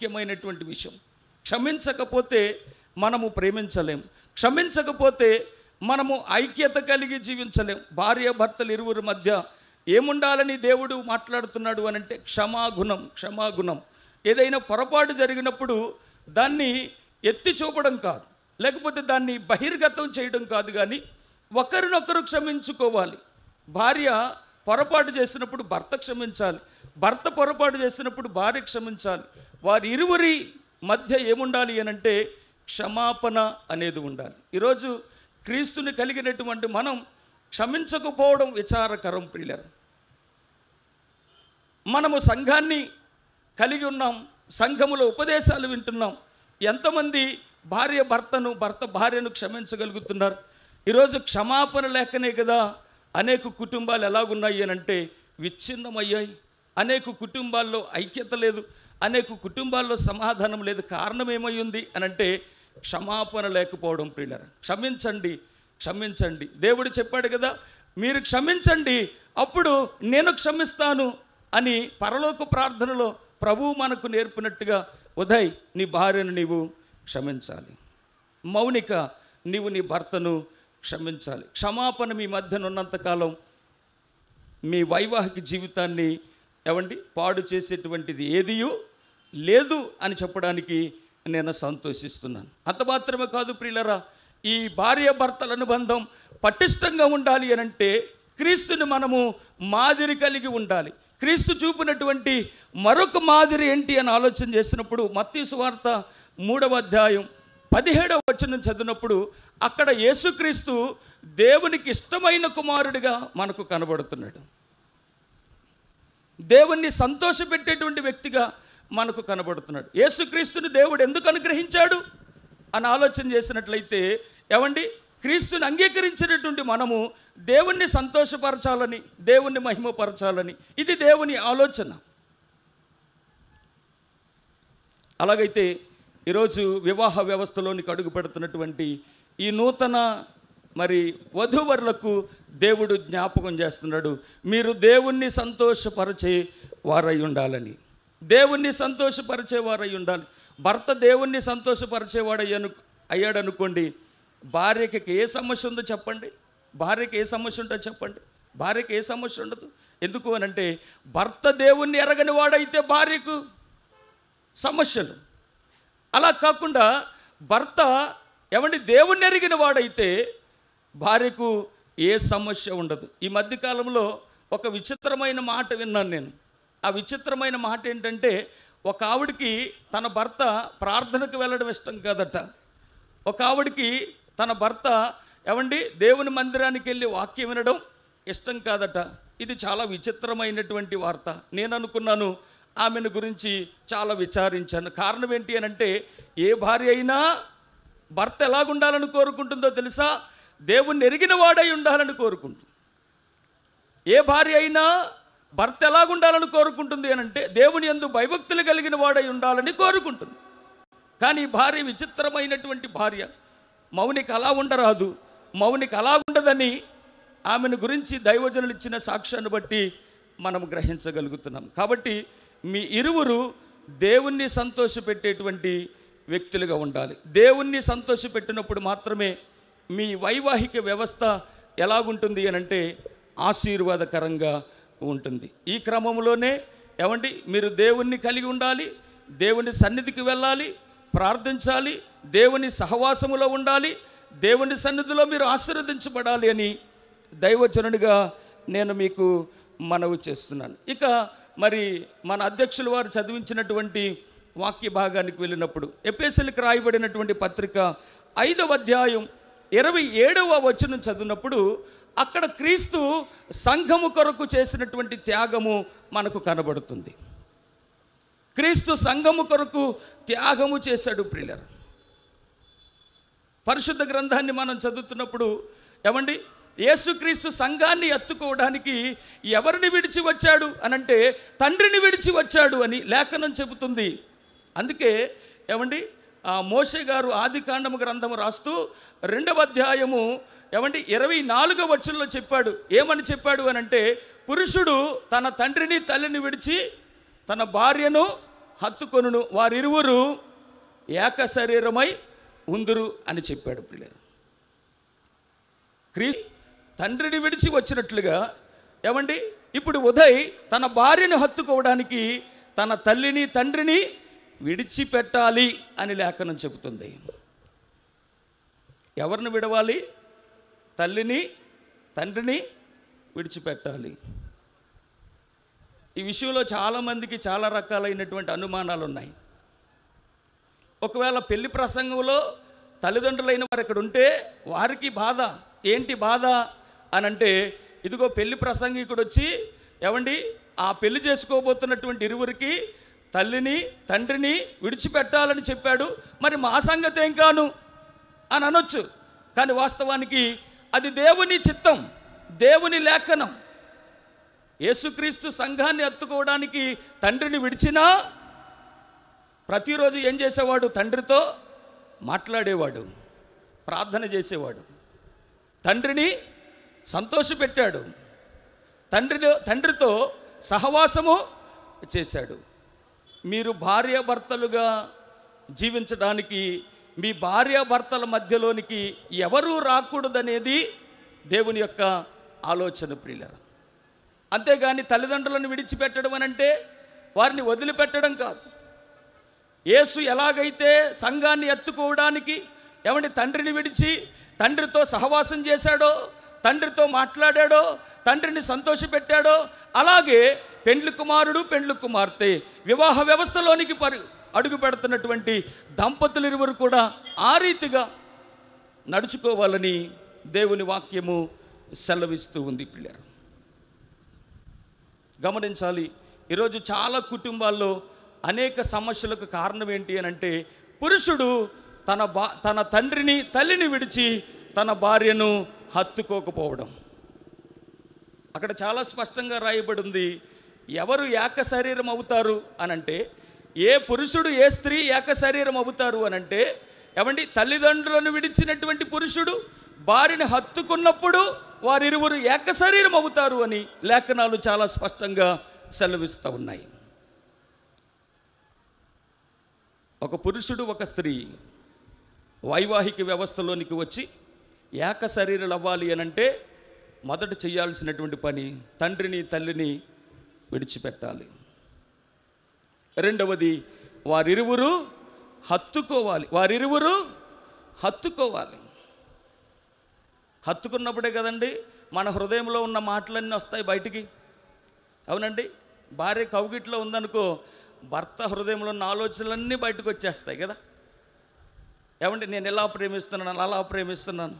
ప్రాముఖ్యమైనటువంటి విషయం క్షమించకపోతే మనము ప్రేమించలేం క్షమించకపోతే మనము ఐక్యత కలిగి జీవించలేం భార్య భర్తలు ఇరువురి మధ్య ఏముండాలని దేవుడు మాట్లాడుతున్నాడు అని అంటే క్షమాగుణం క్షమాగుణం ఏదైనా పొరపాటు జరిగినప్పుడు దాన్ని ఎత్తి చూపడం కాదు లేకపోతే దాన్ని బహిర్గతం చేయడం కాదు కానీ ఒకరినొకరు క్షమించుకోవాలి భార్య పొరపాటు చేసినప్పుడు భర్త క్షమించాలి భర్త పొరపాటు చేసినప్పుడు భార్య క్షమించాలి వారి ఇరువురి మధ్య ఏముండాలి అని అంటే క్షమాపణ అనేది ఉండాలి ఈరోజు క్రీస్తుని కలిగినటువంటి మనం క్షమించకపోవడం విచారకరం ప్రియులరు మనము సంఘాన్ని కలిగి ఉన్నాం సంఘములో ఉపదేశాలు వింటున్నాం ఎంతమంది భార్య భర్తను భర్త భార్యను క్షమించగలుగుతున్నారు ఈరోజు క్షమాపణ లేకనే కదా అనేక కుటుంబాలు ఎలాగున్నాయి అని అంటే విచ్ఛిన్నమయ్యాయి అనేక కుటుంబాల్లో ఐక్యత లేదు అనేక కుటుంబాల్లో సమాధానం లేదు కారణం ఏమయ్యింది అని అంటే క్షమాపణ లేకపోవడం ప్రియులరా క్షమించండి క్షమించండి దేవుడు చెప్పాడు కదా మీరు క్షమించండి అప్పుడు నేను క్షమిస్తాను అని పరలోక ప్రార్థనలో ప్రభువు మనకు నేర్పినట్టుగా ఉదయ్ నీ భార్యను నీవు క్షమించాలి మౌనిక నీవు నీ భర్తను క్షమించాలి క్షమాపణ మీ మధ్యన ఉన్నంతకాలం మీ వైవాహిక జీవితాన్ని ఏమండి పాడు చేసేటువంటిది ఏదియూ లేదు అని చెప్పడానికి నేను సంతోషిస్తున్నాను అంత మాత్రమే కాదు ప్రియులరా ఈ భార్య భర్తల అనుబంధం పటిష్టంగా ఉండాలి అని అంటే క్రీస్తుని మనము మాదిరి కలిగి ఉండాలి క్రీస్తు చూపినటువంటి మరొక మాదిరి ఏంటి అని ఆలోచన చేసినప్పుడు మత్తీసు వార్త మూడవ అధ్యాయం పదిహేడవ వచనం చదివినప్పుడు అక్కడ యేసుక్రీస్తు దేవునికి ఇష్టమైన కుమారుడిగా మనకు కనబడుతున్నాడు దేవుణ్ణి సంతోషపెట్టేటువంటి వ్యక్తిగా మనకు కనబడుతున్నాడు యేసుక్రీస్తుని దేవుడు ఎందుకు అనుగ్రహించాడు అని ఆలోచన చేసినట్లయితే ఏమండి క్రీస్తుని అంగీకరించినటువంటి మనము దేవుణ్ణి సంతోషపరచాలని దేవుణ్ణి మహిమపరచాలని ఇది దేవుని ఆలోచన అలాగైతే ఈరోజు వివాహ వ్యవస్థలోనికి అడుగు పెడుతున్నటువంటి ఈ నూతన మరి వధూవరులకు దేవుడు జ్ఞాపకం చేస్తున్నాడు మీరు దేవుణ్ణి సంతోషపరిచే వారై ఉండాలని దేవుణ్ణి సంతోషపరిచే వారై ఉండాలి భర్త దేవుణ్ణి సంతోషపరిచేవాడయ్యను అయ్యాడనుకోండి భార్యకి ఏ సమస్య ఉందో చెప్పండి భార్యకి ఏ సమస్య ఉంటుందో చెప్పండి భార్యకి ఏ సమస్య ఉండదు ఎందుకు అని అంటే భర్త దేవుణ్ణి ఎరగని వాడైతే భార్యకు సమస్యలు అలా కాకుండా భర్త ఏమండి దేవుణ్ణి ఎరిగిన వాడైతే భార్యకు ఏ సమస్య ఉండదు ఈ మధ్యకాలంలో ఒక విచిత్రమైన మాట విన్నాను నేను ఆ విచిత్రమైన మాట ఏంటంటే ఒక ఆవిడికి తన భర్త ప్రార్థనకు వెళ్ళడం ఇష్టం కాదట ఒక ఆవిడికి తన భర్త ఏమండి దేవుని మందిరానికి వెళ్ళి వాక్యం వినడం ఇష్టం కాదట ఇది చాలా విచిత్రమైనటువంటి వార్త నేను అనుకున్నాను ఆమెను గురించి చాలా విచారించాను కారణం ఏంటి అని అంటే ఏ భార్య అయినా భర్త ఎలాగుండాలని కోరుకుంటుందో తెలుసా దేవుణ్ణి ఎరిగిన వాడై ఉండాలని కోరుకుంటుంది ఏ భార్య అయినా భర్త ఎలాగుండాలని కోరుకుంటుంది అని అంటే దేవుని ఎందు భయభక్తులు కలిగిన వాడై ఉండాలని కోరుకుంటుంది కానీ ఈ భార్య విచిత్రమైనటువంటి భార్య మౌనికి అలా ఉండరాదు మౌనికి అలా ఉండదని ఆమెను గురించి దైవజనులు ఇచ్చిన సాక్ష్యాన్ని బట్టి మనం గ్రహించగలుగుతున్నాం కాబట్టి మీ ఇరువురు దేవుణ్ణి సంతోషపెట్టేటువంటి వ్యక్తులుగా ఉండాలి దేవుణ్ణి సంతోషపెట్టినప్పుడు మాత్రమే మీ వైవాహిక వ్యవస్థ ఎలాగుంటుంది అని అంటే ఆశీర్వాదకరంగా ఉంటుంది ఈ క్రమంలోనే ఏమండి మీరు దేవుణ్ణి కలిగి ఉండాలి దేవుని సన్నిధికి వెళ్ళాలి ప్రార్థించాలి దేవుని సహవాసములో ఉండాలి దేవుని సన్నిధిలో మీరు ఆశీర్వదించబడాలి అని దైవజనుడిగా నేను మీకు మనవి చేస్తున్నాను ఇక మరి మన అధ్యక్షుల వారు చదివించినటువంటి వాక్య భాగానికి వెళ్ళినప్పుడు ఎపిఎస్ఎల్కి రాయబడినటువంటి పత్రిక ఐదవ అధ్యాయం ఇరవై ఏడవ వచనం చదివినప్పుడు అక్కడ క్రీస్తు సంఘము కొరకు చేసినటువంటి త్యాగము మనకు కనబడుతుంది క్రీస్తు సంఘము కొరకు త్యాగము చేశాడు ప్రియులర్ పరిశుద్ధ గ్రంథాన్ని మనం చదువుతున్నప్పుడు ఏమండి యేసుక్రీస్తు సంఘాన్ని ఎత్తుకోవడానికి ఎవరిని విడిచి వచ్చాడు అనంటే తండ్రిని విడిచి వచ్చాడు అని లేఖనం చెబుతుంది అందుకే ఏమండి ఆ మోషే గారు ఆది కాండము గ్రంథము రాస్తూ రెండవ అధ్యాయము ఏమండి ఇరవై నాలుగవ వచనంలో చెప్పాడు ఏమని చెప్పాడు అని అంటే పురుషుడు తన తండ్రిని తల్లిని విడిచి తన భార్యను హత్తుకొనును వారిరువురు ఏక శరీరమై ఉందురు అని చెప్పాడు పిల్లలు క్రీ తండ్రిని విడిచి వచ్చినట్లుగా ఏమండి ఇప్పుడు ఉదయ్ తన భార్యను హత్తుకోవడానికి తన తల్లిని తండ్రిని విడిచిపెట్టాలి అని లేఖనం చెబుతుంది ఎవరిని విడవాలి తల్లిని తండ్రిని విడిచిపెట్టాలి ఈ విషయంలో చాలామందికి చాలా రకాలైనటువంటి అనుమానాలు ఉన్నాయి ఒకవేళ పెళ్లి ప్రసంగంలో తల్లిదండ్రులైన వారు ఇక్కడ ఉంటే వారికి బాధ ఏంటి బాధ అని అంటే ఇదిగో పెళ్లి ప్రసంగికుడు వచ్చి ఏమండి ఆ పెళ్లి చేసుకోబోతున్నటువంటి ఇరువురికి తల్లిని తండ్రిని విడిచిపెట్టాలని చెప్పాడు మరి మా సంగతి ఏం కాను అని అనొచ్చు కానీ వాస్తవానికి అది దేవుని చిత్తం దేవుని లేఖనం యేసుక్రీస్తు సంఘాన్ని ఎత్తుకోవడానికి తండ్రిని విడిచినా ప్రతిరోజు ఏం చేసేవాడు తండ్రితో మాట్లాడేవాడు ప్రార్థన చేసేవాడు తండ్రిని సంతోషపెట్టాడు తండ్రిలో తండ్రితో సహవాసము చేశాడు మీరు భార్యాభర్తలుగా జీవించడానికి మీ భార్యాభర్తల మధ్యలోనికి ఎవరూ రాకూడదనేది దేవుని యొక్క ఆలోచన ప్రియులరా అంతేగాని తల్లిదండ్రులను విడిచిపెట్టడం అని అంటే వారిని వదిలిపెట్టడం కాదు యేసు ఎలాగైతే సంఘాన్ని ఎత్తుకోవడానికి ఏమంటే తండ్రిని విడిచి తండ్రితో సహవాసం చేశాడో తండ్రితో మాట్లాడాడో తండ్రిని సంతోషపెట్టాడో అలాగే పెండ్లి కుమారుడు పెండ్లి కుమార్తె వివాహ వ్యవస్థలోనికి పరి అడుగు పెడుతున్నటువంటి దంపతులు ఇరువురు కూడా ఆ రీతిగా నడుచుకోవాలని దేవుని వాక్యము సెలవిస్తూ ఉంది పిల్లలు గమనించాలి ఈరోజు చాలా కుటుంబాల్లో అనేక సమస్యలకు కారణం ఏంటి అని అంటే పురుషుడు తన బా తన తండ్రిని తల్లిని విడిచి తన భార్యను హత్తుకోకపోవడం అక్కడ చాలా స్పష్టంగా రాయబడి ఉంది ఎవరు ఏక శరీరం అవుతారు అనంటే ఏ పురుషుడు ఏ స్త్రీ ఏక శరీరం అవుతారు అనంటే ఏమండి తల్లిదండ్రులను విడిచినటువంటి పురుషుడు భార్యని హత్తుకున్నప్పుడు వారిరువురు ఏక శరీరం అవుతారు అని లేఖనాలు చాలా స్పష్టంగా సెలవిస్తూ ఉన్నాయి ఒక పురుషుడు ఒక స్త్రీ వైవాహిక వ్యవస్థలోనికి వచ్చి ఏక శరీరాలు అవ్వాలి అనంటే మొదట చేయాల్సినటువంటి పని తండ్రిని తల్లిని విడిచిపెట్టాలి రెండవది వారిరువురు హత్తుకోవాలి వారిరువురు హత్తుకోవాలి హత్తుకున్నప్పుడే కదండి మన హృదయంలో ఉన్న మాటలన్నీ వస్తాయి బయటికి అవునండి భార్య కౌగిట్లో ఉందనుకో భర్త హృదయంలో ఉన్న ఆలోచనలన్నీ బయటకు వచ్చేస్తాయి కదా ఏమంటే నేను ఎలా ప్రేమిస్తున్నాను అలా ప్రేమిస్తున్నాను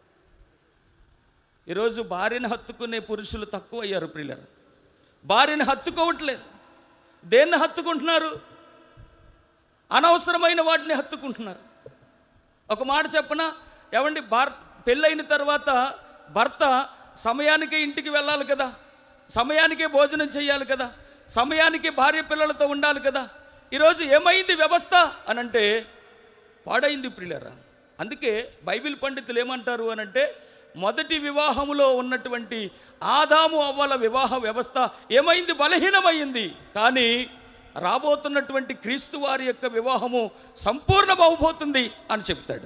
ఈరోజు భార్యను హత్తుకునే పురుషులు తక్కువ అయ్యారు ప్రియులరు భార్యను హత్తుకోవట్లేదు దేన్ని హత్తుకుంటున్నారు అనవసరమైన వాటిని హత్తుకుంటున్నారు ఒక మాట చెప్పన ఏమండి భార్ పెళ్ళైన తర్వాత భర్త సమయానికే ఇంటికి వెళ్ళాలి కదా సమయానికే భోజనం చేయాలి కదా సమయానికి భార్య పిల్లలతో ఉండాలి కదా ఈరోజు ఏమైంది వ్యవస్థ అని అంటే పాడైంది ప్రియులరా అందుకే బైబిల్ పండితులు ఏమంటారు అని అంటే మొదటి వివాహములో ఉన్నటువంటి ఆదాము అవ్వల వివాహ వ్యవస్థ ఏమైంది బలహీనమైంది కానీ రాబోతున్నటువంటి క్రీస్తు వారి యొక్క వివాహము సంపూర్ణమవబోతుంది అని చెప్తాడు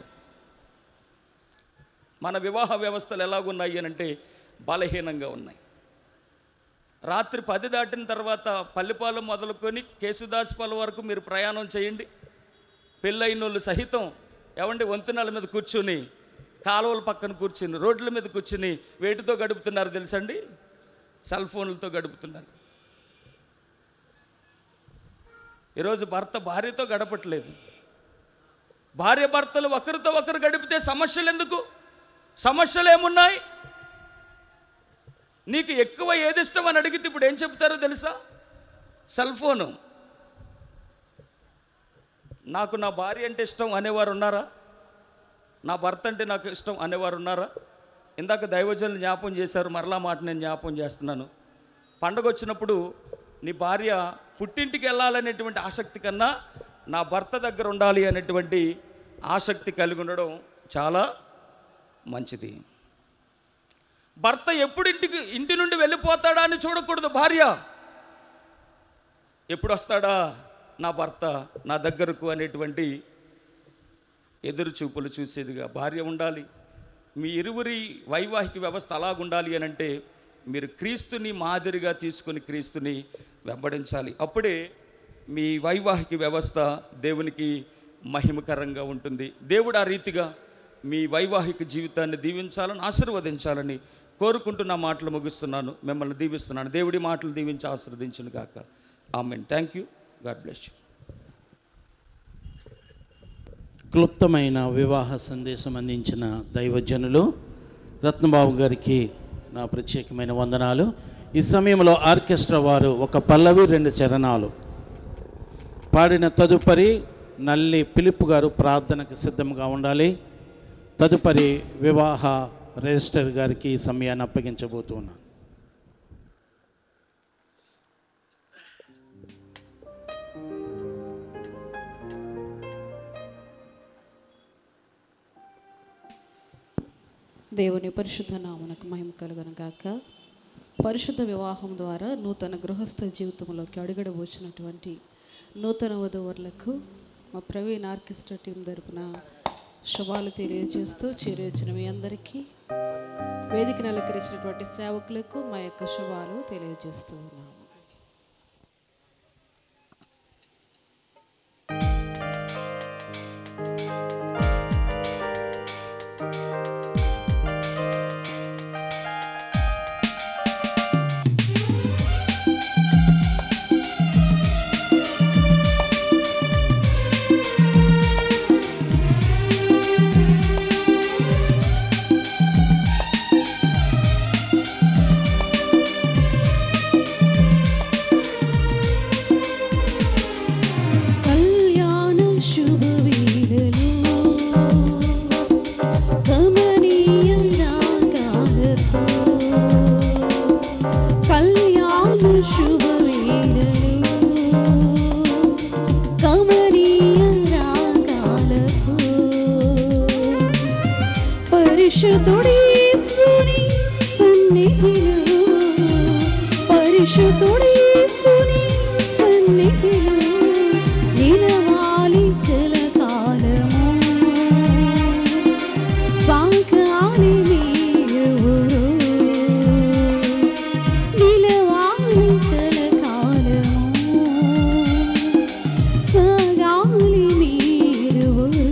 మన వివాహ వ్యవస్థలు ఎలాగున్నాయి అని అంటే బలహీనంగా ఉన్నాయి రాత్రి పది దాటిన తర్వాత పల్లిపాలెం మొదలుకొని కేసుదాసుపాలెం వరకు మీరు ప్రయాణం చేయండి పెళ్ళైన వాళ్ళు సహితం ఏమంటే వంతెనల మీద కూర్చుని కాలువల పక్కన కూర్చుని రోడ్ల మీద కూర్చుని వేటితో గడుపుతున్నారు తెలుసండి సెల్ ఫోన్లతో గడుపుతున్నారు ఈరోజు భర్త భార్యతో గడపట్లేదు భార్య భర్తలు ఒకరితో ఒకరు గడిపితే సమస్యలు ఎందుకు సమస్యలు ఏమున్నాయి నీకు ఎక్కువ ఏది ఇష్టం అని అడిగితే ఇప్పుడు ఏం చెప్తారో తెలుసా సెల్ ఫోను నాకు నా భార్య అంటే ఇష్టం అనేవారు ఉన్నారా నా భర్త అంటే నాకు ఇష్టం అనేవారు ఉన్నారా ఇందాక దైవజనులు జ్ఞాపం చేశారు మరలా మాట నేను జ్ఞాపం చేస్తున్నాను పండగ వచ్చినప్పుడు నీ భార్య పుట్టింటికి వెళ్ళాలనేటువంటి ఆసక్తి కన్నా నా భర్త దగ్గర ఉండాలి అనేటువంటి ఆసక్తి కలిగి ఉండడం చాలా మంచిది భర్త ఎప్పుడు ఇంటికి ఇంటి నుండి వెళ్ళిపోతాడా అని చూడకూడదు భార్య ఎప్పుడు వస్తాడా నా భర్త నా దగ్గరకు అనేటువంటి ఎదురు చూపులు చూసేదిగా భార్య ఉండాలి మీ ఇరువురి వైవాహిక వ్యవస్థ అలాగుండాలి అని అంటే మీరు క్రీస్తుని మాదిరిగా తీసుకుని క్రీస్తుని వెంబడించాలి అప్పుడే మీ వైవాహిక వ్యవస్థ దేవునికి మహిమకరంగా ఉంటుంది దేవుడు ఆ రీతిగా మీ వైవాహిక జీవితాన్ని దీవించాలని ఆశీర్వదించాలని కోరుకుంటూ నా మాటలు ముగిస్తున్నాను మిమ్మల్ని దీవిస్తున్నాను దేవుడి మాటలు దీవించి ఆశీర్వదించును గాక amen thank you God bless you క్లుప్తమైన వివాహ సందేశం అందించిన దైవజనులు రత్నబాబు గారికి నా ప్రత్యేకమైన వందనాలు ఈ సమయంలో ఆర్కెస్ట్రా వారు ఒక పల్లవి రెండు చరణాలు పాడిన తదుపరి నల్లి పిలుపు గారు ప్రార్థనకు సిద్ధంగా ఉండాలి తదుపరి వివాహ రిజిస్టర్ గారికి ఈ సమయాన్ని అప్పగించబోతున్నాను దేవుని పరిశుద్ధ నామునకు మహిమ కలుగను గాక పరిశుద్ధ వివాహం ద్వారా నూతన గృహస్థ జీవితంలోకి అడుగడబోచినటువంటి నూతన వధువులకు మా ప్రవీణ్ ఆర్కెస్ట్రా టీం తరపున శుభాలు తెలియజేస్తూ చేరొచ్చిన మీ అందరికీ వేదికను అలంకరించినటువంటి సేవకులకు మా యొక్క శుభాలు తెలియజేస్తూ ఉన్నాము కళ్యాణ శుభవేళలో గమనీయ రాగాలతో కళ్యాణ శుభవేళలో గమనీయ రాగాలతో పరిశుద్ధుడేసుని సన్నిధిలో పరిశుద్ధుడేసుని సన్నిధిలో నిలవాలి కలకాలము సాగాలి మీరెవరు నిలవాలి కలకాలము సాగాలి మీరెవరు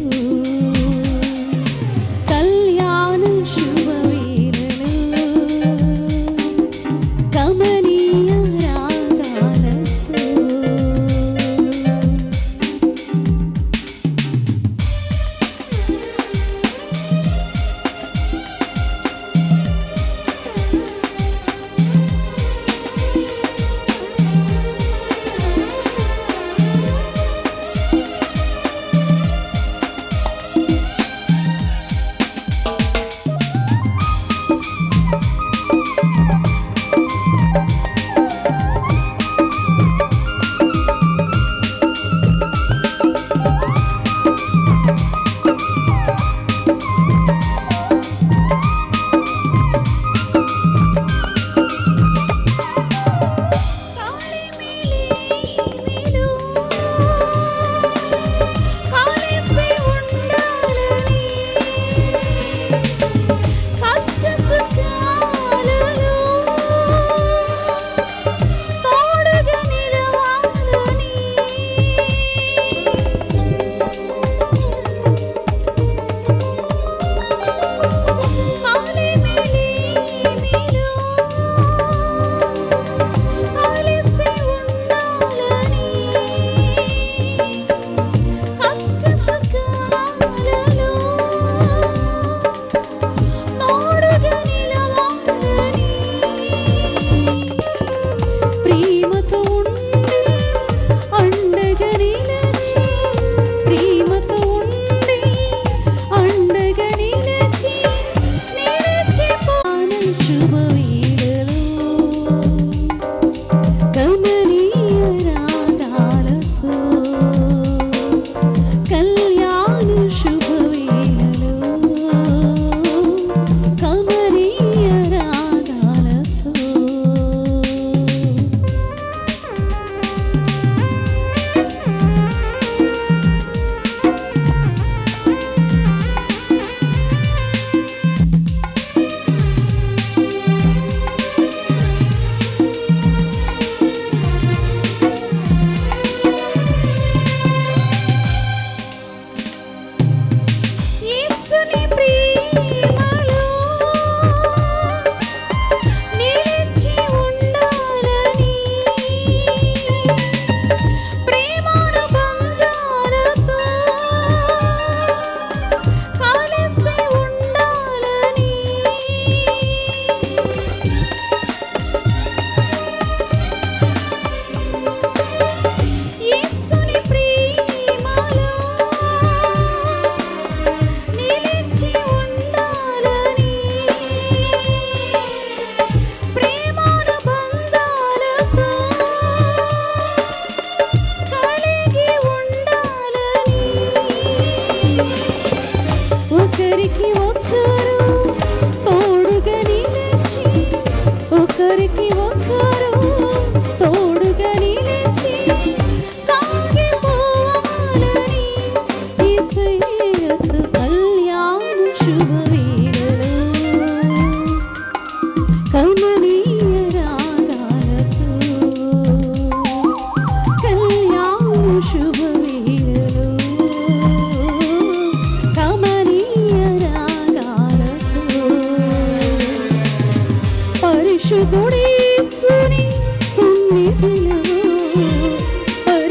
కళ్యాణ శుభవేళలో గమనీయ రాగాలతో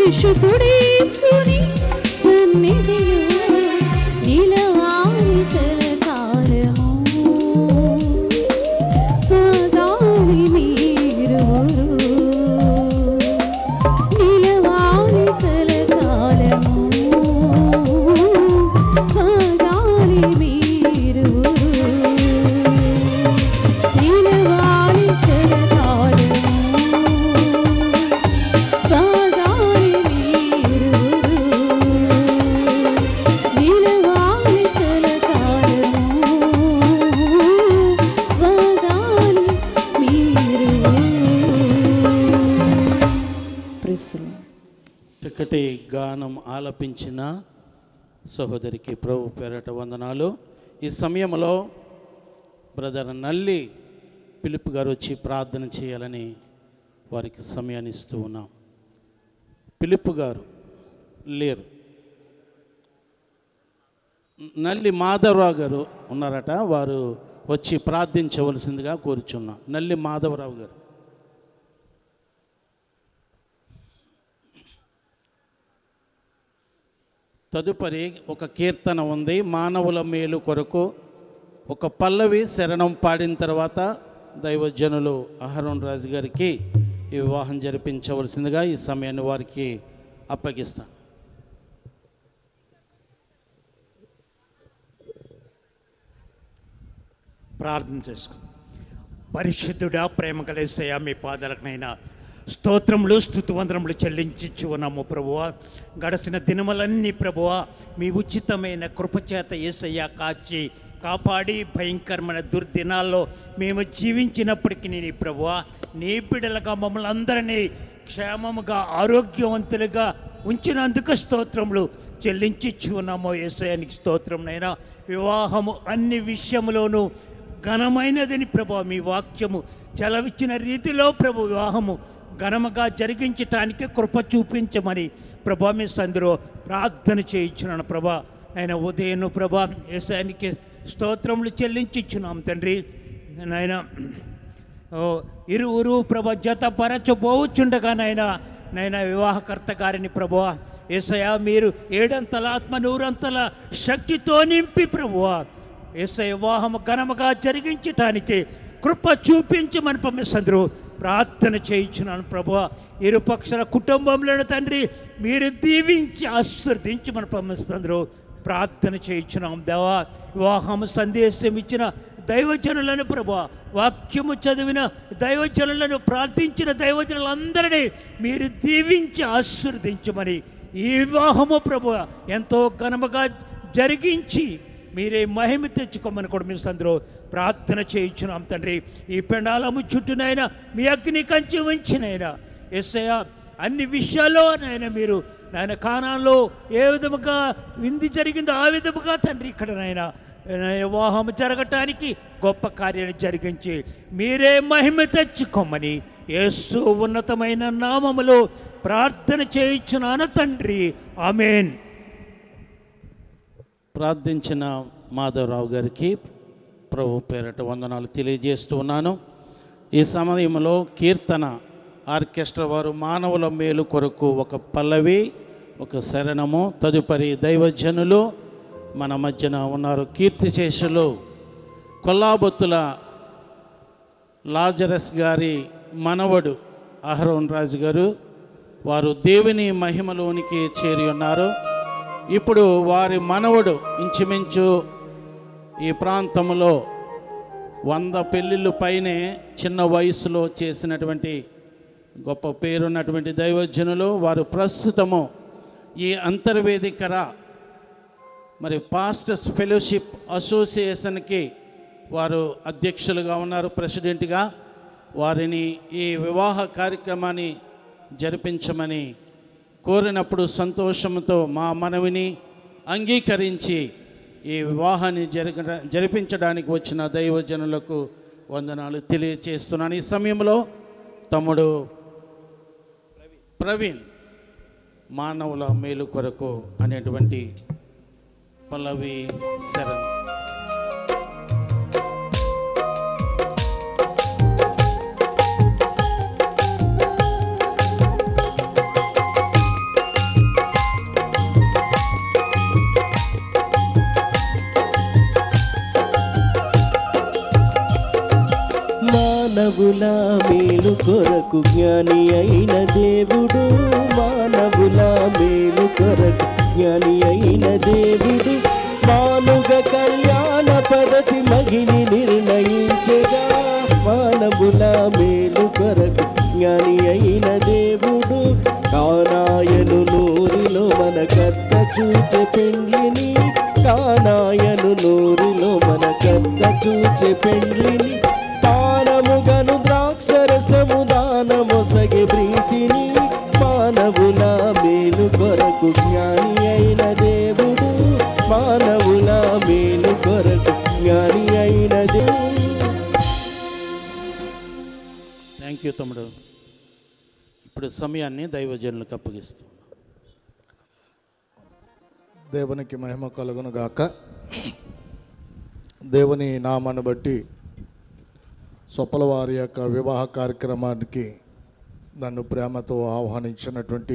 పరిశుద్ధుడేసుని సన్నిధిలో నిలవాలి కలకాలము సదాని మీరువరు నిలవాలి కలకాలము సదాని మీరువరు నిలవాలి కలకాలము సదాని మీరువరు నిలవాలి కలకాలము సదాని మీరువరు చక్కటి గానం ఆలపించిన సహోదరికి ప్రభు పేరట వందనాలు ఈ సమయంలో బ్రదర్ నల్లి పిలుపు గారు వచ్చి ప్రార్థన చేయాలని వారికి సమయాన్ని ఇస్తూ ఉన్నాం పిలుపు గారు లేరు నల్లి మాధవరావు గారు ఉన్నారట వారు వచ్చి ప్రార్థించవలసిందిగా కోరుచున్నాం నల్లి మాధవరావు గారు తదుపరి ఒక కీర్తన ఉంది మానవుల మేలు కొరకు ఒక పల్లవి శరణం పాడిన తర్వాత దైవజనులు అహరోన్ రాజు గారికి ఈ వివాహం జరిపించవలసిందిగా ఈ సమయాన్ని వారికి అప్పగిస్తాను ప్రార్థన చేసుకుందాం పరిశుద్ధుడా ప్రేమ కలిసయ్యా మీ పాదాలకనైనా స్తోత్రములు స్థుతివందరములు చెల్లించి ఉన్నాము ప్రభువా గడిచిన దినములన్నీ ప్రభువా మీ ఉచితమైన కృపచేత ఏసయ్య కాచి కాపాడి భయంకరమైన దుర్దినాల్లో మేము జీవించినప్పటికీ నీ ప్రభువా నీ బిడ్డలుగా మమ్మల్ని అందరినీ క్షేమముగా ఆరోగ్యవంతులుగా ఉంచినందుకు స్తోత్రములు చెల్లించి ఉన్నాము ఏసయానికి స్తోత్రంనైనా వివాహము అన్ని విషయములోనూ ఘనమైనదని ప్రభు మీ వాక్యము చలవిచ్చిన రీతిలో ప్రభు వివాహము ఘనముగా జరిగించటానికి కృప చూపించమని ప్రభా మీ సందులో ప్రార్థన చేయించున్నాను ప్రభా ఆయన ఉదయం ప్రభా ఏసానికి స్తోత్రములు చెల్లించిచ్చున్నాం తండ్రి నాయన ఓ ఇరువురు ప్రభ జత పరచబోచుండగా నాయన నైనా వివాహకర్త గారిని ప్రభువ ఏసయ మీరు ఏడంతల ఆత్మ నూరంతల శక్తితో నింపి ప్రభువా ఏసై వివాహము ఘనముగా జరిగించటానికి కృప చూపించమని పంపిస్తుందరు ప్రార్థన చేయించున్నాను ప్రభు ఇరుపక్షల కుటుంబంలో తండ్రి మీరు దీవించి ఆశీర్వదించి మన పంపిస్తుందరు ప్రార్థన చేయించున్నాం దేవా వివాహము సందేశం ఇచ్చిన దైవజనులను ప్రభు వాక్యము చదివిన దైవజనులను ప్రార్థించిన దైవజనులందరినీ మీరు దీవించి ఆశీర్వదించమని ఈ వివాహము ప్రభు ఎంతో ఘనముగా జరిగించి మీరే మహిమ తెచ్చుకోమని కూడా మీరు సందులో ప్రార్థన చేయించున్నాం తండ్రి ఈ పెండాలము చుట్టూనైనా మీ అగ్ని కంచి ఉంచినైనా ఎస్ఐ అన్ని విషయాల్లో నాయన మీరు నాయన కానాల్లో ఏ విధముగా వింది జరిగిందో ఆ విధముగా తండ్రి ఇక్కడ నాయన వివాహం జరగటానికి గొప్ప కార్యాన్ని జరిగించి మీరే మహిమ తెచ్చుకోమని యేసు ఉన్నతమైన నామములో ప్రార్థన చేయించున్నాను తండ్రి ఆమెన్ ప్రార్థించిన మాధవరావు గారికి ప్రభు పేరట వందనాలు తెలియజేస్తూ ఉన్నాను ఈ సమయంలో కీర్తన ఆర్కెస్ట్రా వారు మానవుల మేలు కొరకు ఒక పల్లవి ఒక శరణము తదుపరి దైవజనులు మన మధ్యన ఉన్నారు కీర్తిశేషులు కొల్లాబొత్తుల లాజరస్ గారి మనవడు అహరోన్ రాజు గారు వారు దేవుని మహిమలోనికి చేరి ఉన్నారు ఇప్పుడు వారి మనవడు ఇంచుమించు ఈ ప్రాంతంలో వంద పెళ్ళిళ్ళు పైనే చిన్న వయసులో చేసినటువంటి గొప్ప పేరున్నటువంటి దైవజనులు వారు ప్రస్తుతము ఈ అంతర్వేదికర మరి పాస్టర్స్ ఫెలోషిప్ అసోసియేషన్కి వారు అధ్యక్షులుగా ఉన్నారు ప్రెసిడెంట్గా వారిని ఈ వివాహ కార్యక్రమాన్ని జరిపించమని కోరినప్పుడు సంతోషంతో మా మనవిని అంగీకరించి ఈ వివాహాన్ని జరగ జరిపించడానికి వచ్చిన దైవజనులకు వందనాలు తెలియచేస్తున్నాను ఈ సమయంలో తమ్ముడు ప్రవీణ్ మానవుల మేలు కొరకు అనేటువంటి పల్లవి శరణ్ మానవుల మేలు కొరకు జ్ఞాని అయిన దేవుడు మానవుల మేలు కొరకు జ్ఞాని అయిన దేవుడు మానుగ కళ్యాణ పదతి మగిని నిర్ణయించగా మానవుల మేలు కొరకు జ్ఞాని అయిన దేవుడు కానాయను నూరిలో మన కర్త చూచే పెండ్లిని కానాయను నూరిలో మన కర్త చూచే పెండ్లిని తానముగను ద్రాక్షరసము దానమొసగి ప్రీతిని మానవుల మేలు కొరకు జ్ఞాని అయిన దేవుడు మానవుల మేలు కొరకు జ్ఞాని అయిన దేవుడు థ్యాంక్ యూ తమ్ముడు ఇప్పుడు సమయాన్ని దైవజనులకు అప్పగిస్తూ దేవునికి మహిమ కలుగును గాక దేవుని నామాన్ని బట్టి సొప్పల వారి యొక్క వివాహ కార్యక్రమానికి నన్ను ప్రేమతో ఆహ్వానించినటువంటి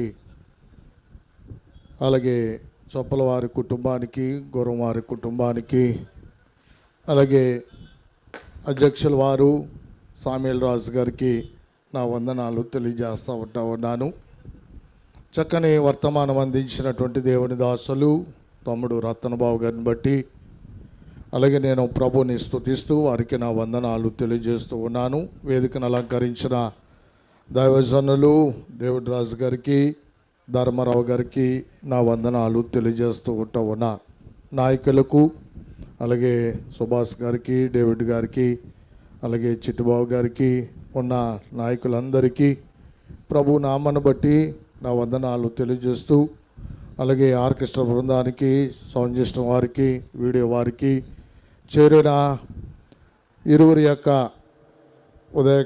అలాగే చొప్పల వారి కుటుంబానికి గురం వారి కుటుంబానికి అలాగే అధ్యక్షుల వారు సామేల్ రాజు గారికి నా వందనాలు తెలియజేస్తూ ఉంటా ఉన్నాను చక్కని వర్తమానం అందించినటువంటి దేవుని దాసులు తమ్ముడు రత్నబాబు గారిని బట్టి అలాగే నేను ప్రభుని స్తుతిస్తూ వారికి నా వందనాలు తెలియజేస్తూ ఉన్నాను వేదికను అలంకరించిన దైవజనులు దేవుడి రాజు గారికి ధర్మారావు గారికి నా వందనాలు తెలియజేస్తూ ఉంటా ఉన్నా నాయకులకు అలాగే సుభాష్ గారికి డేవిడ్ గారికి అలాగే చిట్టుబాబు గారికి ఉన్న నాయకులందరికీ ప్రభు నామను బట్టి నా వందనాలు తెలియజేస్తూ అలాగే ఆర్కెస్ట్రా బృందానికి సౌండ్ సిస్టమ్ వారికి వీడియో వారికి చేరిన ఇరువురి యొక్క ఉదయ్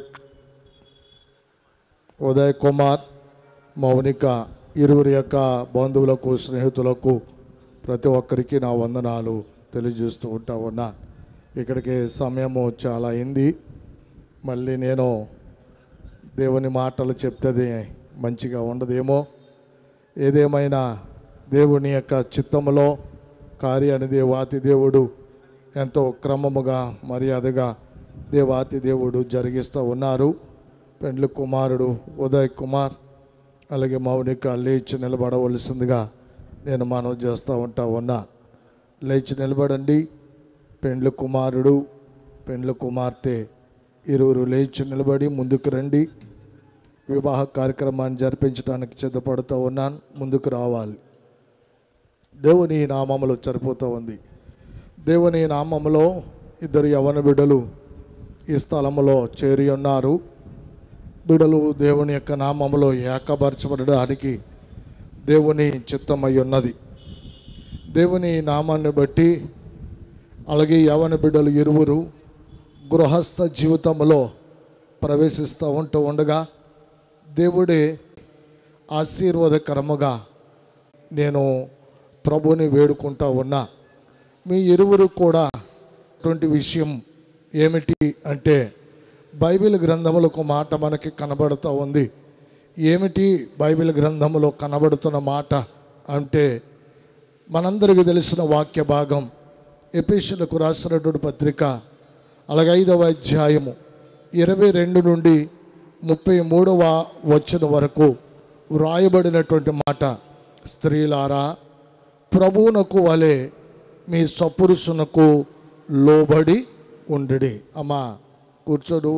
ఉదయ్ కుమార్ మౌనిక ఇరువురి యొక్క బంధువులకు స్నేహితులకు ప్రతి ఒక్కరికి నా వందనాలు తెలియజేస్తూ ఉంటా ఉన్నా ఇక్కడికి సమయము చాలా అయింది మళ్ళీ నేను దేవుని మాటలు చెప్తే మంచిగా ఉండదేమో ఏదేమైనా దేవుని యొక్క చిత్తములో కార్యాన్ని దేవాతి దేవుడు ఎంతో క్రమముగా మర్యాదగా దేవాతి దేవుడు జరిగిస్తూ ఉన్నారు పెండ్లి కుమారుడు ఉదయ్ కుమార్ అలాగే మౌనిక లేచి నిలబడవలసిందిగా నేను మనవి చేస్తూ ఉంటా ఉన్నా లేచి నిలబడండి పెండ్లి కుమారుడు పెండ్లి కుమార్తె ఇరువురు లేచి నిలబడి ముందుకు రండి వివాహ కార్యక్రమాన్ని జరిపించడానికి సిద్ధపడుతూ ఉన్నాను ముందుకు రావాలి దేవుని నామములో సరిపోతూ ఉంది దేవుని నామములో ఇద్దరు యవన బిడ్డలు ఈ స్థలములో చేరి ఉన్నారు బిడలు దేవుని యొక్క నామములో ఏకపరచబడడానికి దేవుని చిత్తమై ఉన్నది దేవుని నామాన్ని బట్టి అలాగే యవన బిడ్డలు ఇరువురు గృహస్థ జీవితంలో ప్రవేశిస్తూ ఉంటూ ఉండగా దేవుడే ఆశీర్వాదకరముగా నేను ప్రభుని వేడుకుంటా ఉన్నా మీ ఇరువురు కూడా అటువంటి విషయం ఏమిటి అంటే బైబిల్ గ్రంథములో ఒక మాట మనకి కనబడుతూ ఉంది ఏమిటి బైబిల్ గ్రంథములో కనబడుతున్న మాట అంటే మనందరికీ తెలిసిన వాక్య భాగం ఎపిషులకు రాసినటువంటి పత్రిక అలాగే ఐదవ అధ్యాయము ఇరవై రెండు నుండి ముప్పై మూడవ వచ్చిన వరకు వ్రాయబడినటువంటి మాట స్త్రీలారా ప్రభువునకు వలె మీ సపురుషునకు లోబడి ఉండి అమ్మా కూర్చోడు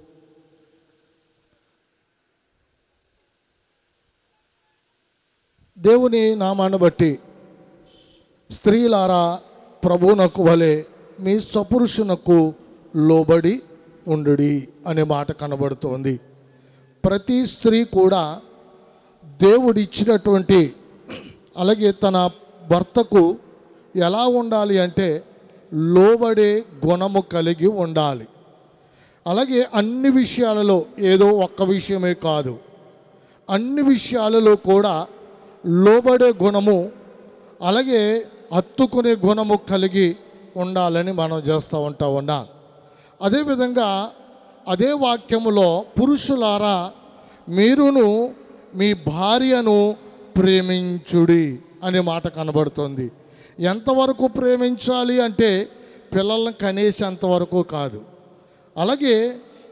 దేవుని నామాన్ని బట్టి స్త్రీలారా ప్రభువునకు వలె మీ సపురుషునకు లోబడి ఉండు అనే మాట కనబడుతోంది ప్రతి స్త్రీ కూడా దేవుడిచ్చినటువంటి అలాగే తన భర్తకు ఎలా ఉండాలి అంటే లోబడే గుణము కలిగి ఉండాలి అలాగే అన్ని విషయాలలో ఏదో ఒక్క విషయమే కాదు అన్ని విషయాలలో కూడా లోబడే గుణము అలాగే హత్తుకునే గుణము కలిగి ఉండాలని మనం చేస్తూ ఉంటా ఉన్నా అదేవిధంగా అదే వాక్యములో పురుషులారా మీరును మీ భార్యను ప్రేమించుడి అనే మాట కనబడుతుంది ఎంతవరకు ప్రేమించాలి అంటే పిల్లల్ని కనేసేంతవరకు కాదు అలాగే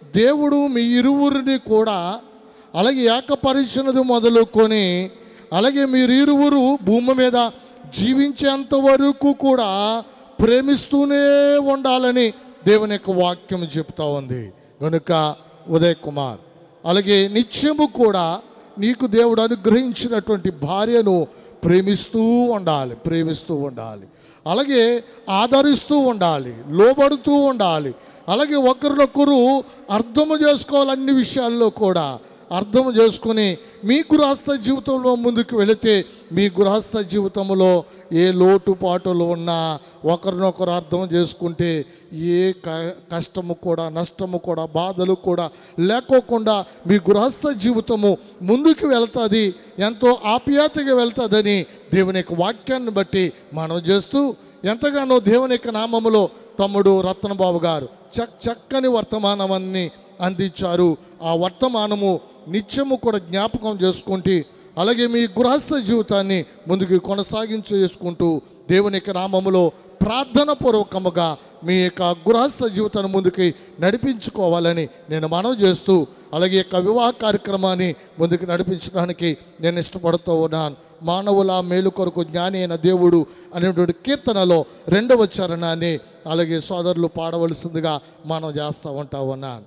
దేవుడు మీ ఇరువురిని కూడా అలాగే ఏకపరిచినది మొదలుకొని అలాగే మీరు ఇరువురు భూమి మీద జీవించేంత వరకు కూడా ప్రేమిస్తూనే ఉండాలని దేవుని యొక్క వాక్యం చెప్తా ఉంది కనుక ఉదయ్ కుమార్ అలాగే నిత్యము కూడా నీకు దేవుడు అనుగ్రహించినటువంటి భార్యను ప్రేమిస్తూ ఉండాలి ప్రేమిస్తూ ఉండాలి అలాగే ఆదరిస్తూ ఉండాలి లోబడుతూ ఉండాలి అలాగే ఒకరినొకరు అర్థము చేసుకోవాలి అన్ని విషయాల్లో కూడా అర్థం చేసుకుని మీ గృహస్థ జీవితంలో ముందుకు వెళితే మీ గృహస్థ జీవితంలో ఏ లోటుపాటులు ఉన్నా ఒకరినొకరు అర్థం చేసుకుంటే ఏ క- కష్టము కూడా నష్టము కూడా బాధలు కూడా లేకోకుండా మీ గృహస్థ జీవితము ముందుకు వెళ్తుంది ఎంతో ఆప్యాయతగా వెళ్తుందని దేవుని యొక్క వాక్యాన్ని బట్టి మనం చేస్తూ ఎంతగానో దేవుని యొక్క నామములో తమ్ముడు రత్నబాబు గారు చక్ చక్కని వర్తమానమన్ని అందించారు ఆ వర్తమానము నిత్యము కూడా జ్ఞాపకం చేసుకుంటే అలాగే మీ గృహస్థ జీవితాన్ని ముందుకు కొనసాగించ చేసుకుంటూ దేవుని యొక్క నామములో ప్రార్థన పూర్వకముగా మీ యొక్క గృహస్థ జీవితాన్ని ముందుకి నడిపించుకోవాలని నేను మనవి చేస్తూ అలాగే యొక్క వివాహ కార్యక్రమాన్ని ముందుకు నడిపించడానికి నేను ఇష్టపడుతూ ఉన్నాను మానవుల మేలు కొరకు జ్ఞాని అయిన దేవుడు అనేటువంటి కీర్తనలో రెండవ చరణాన్ని అలాగే సోదరులు పాడవలసిందిగా మనం చేస్తూ ఉంటా ఉన్నాను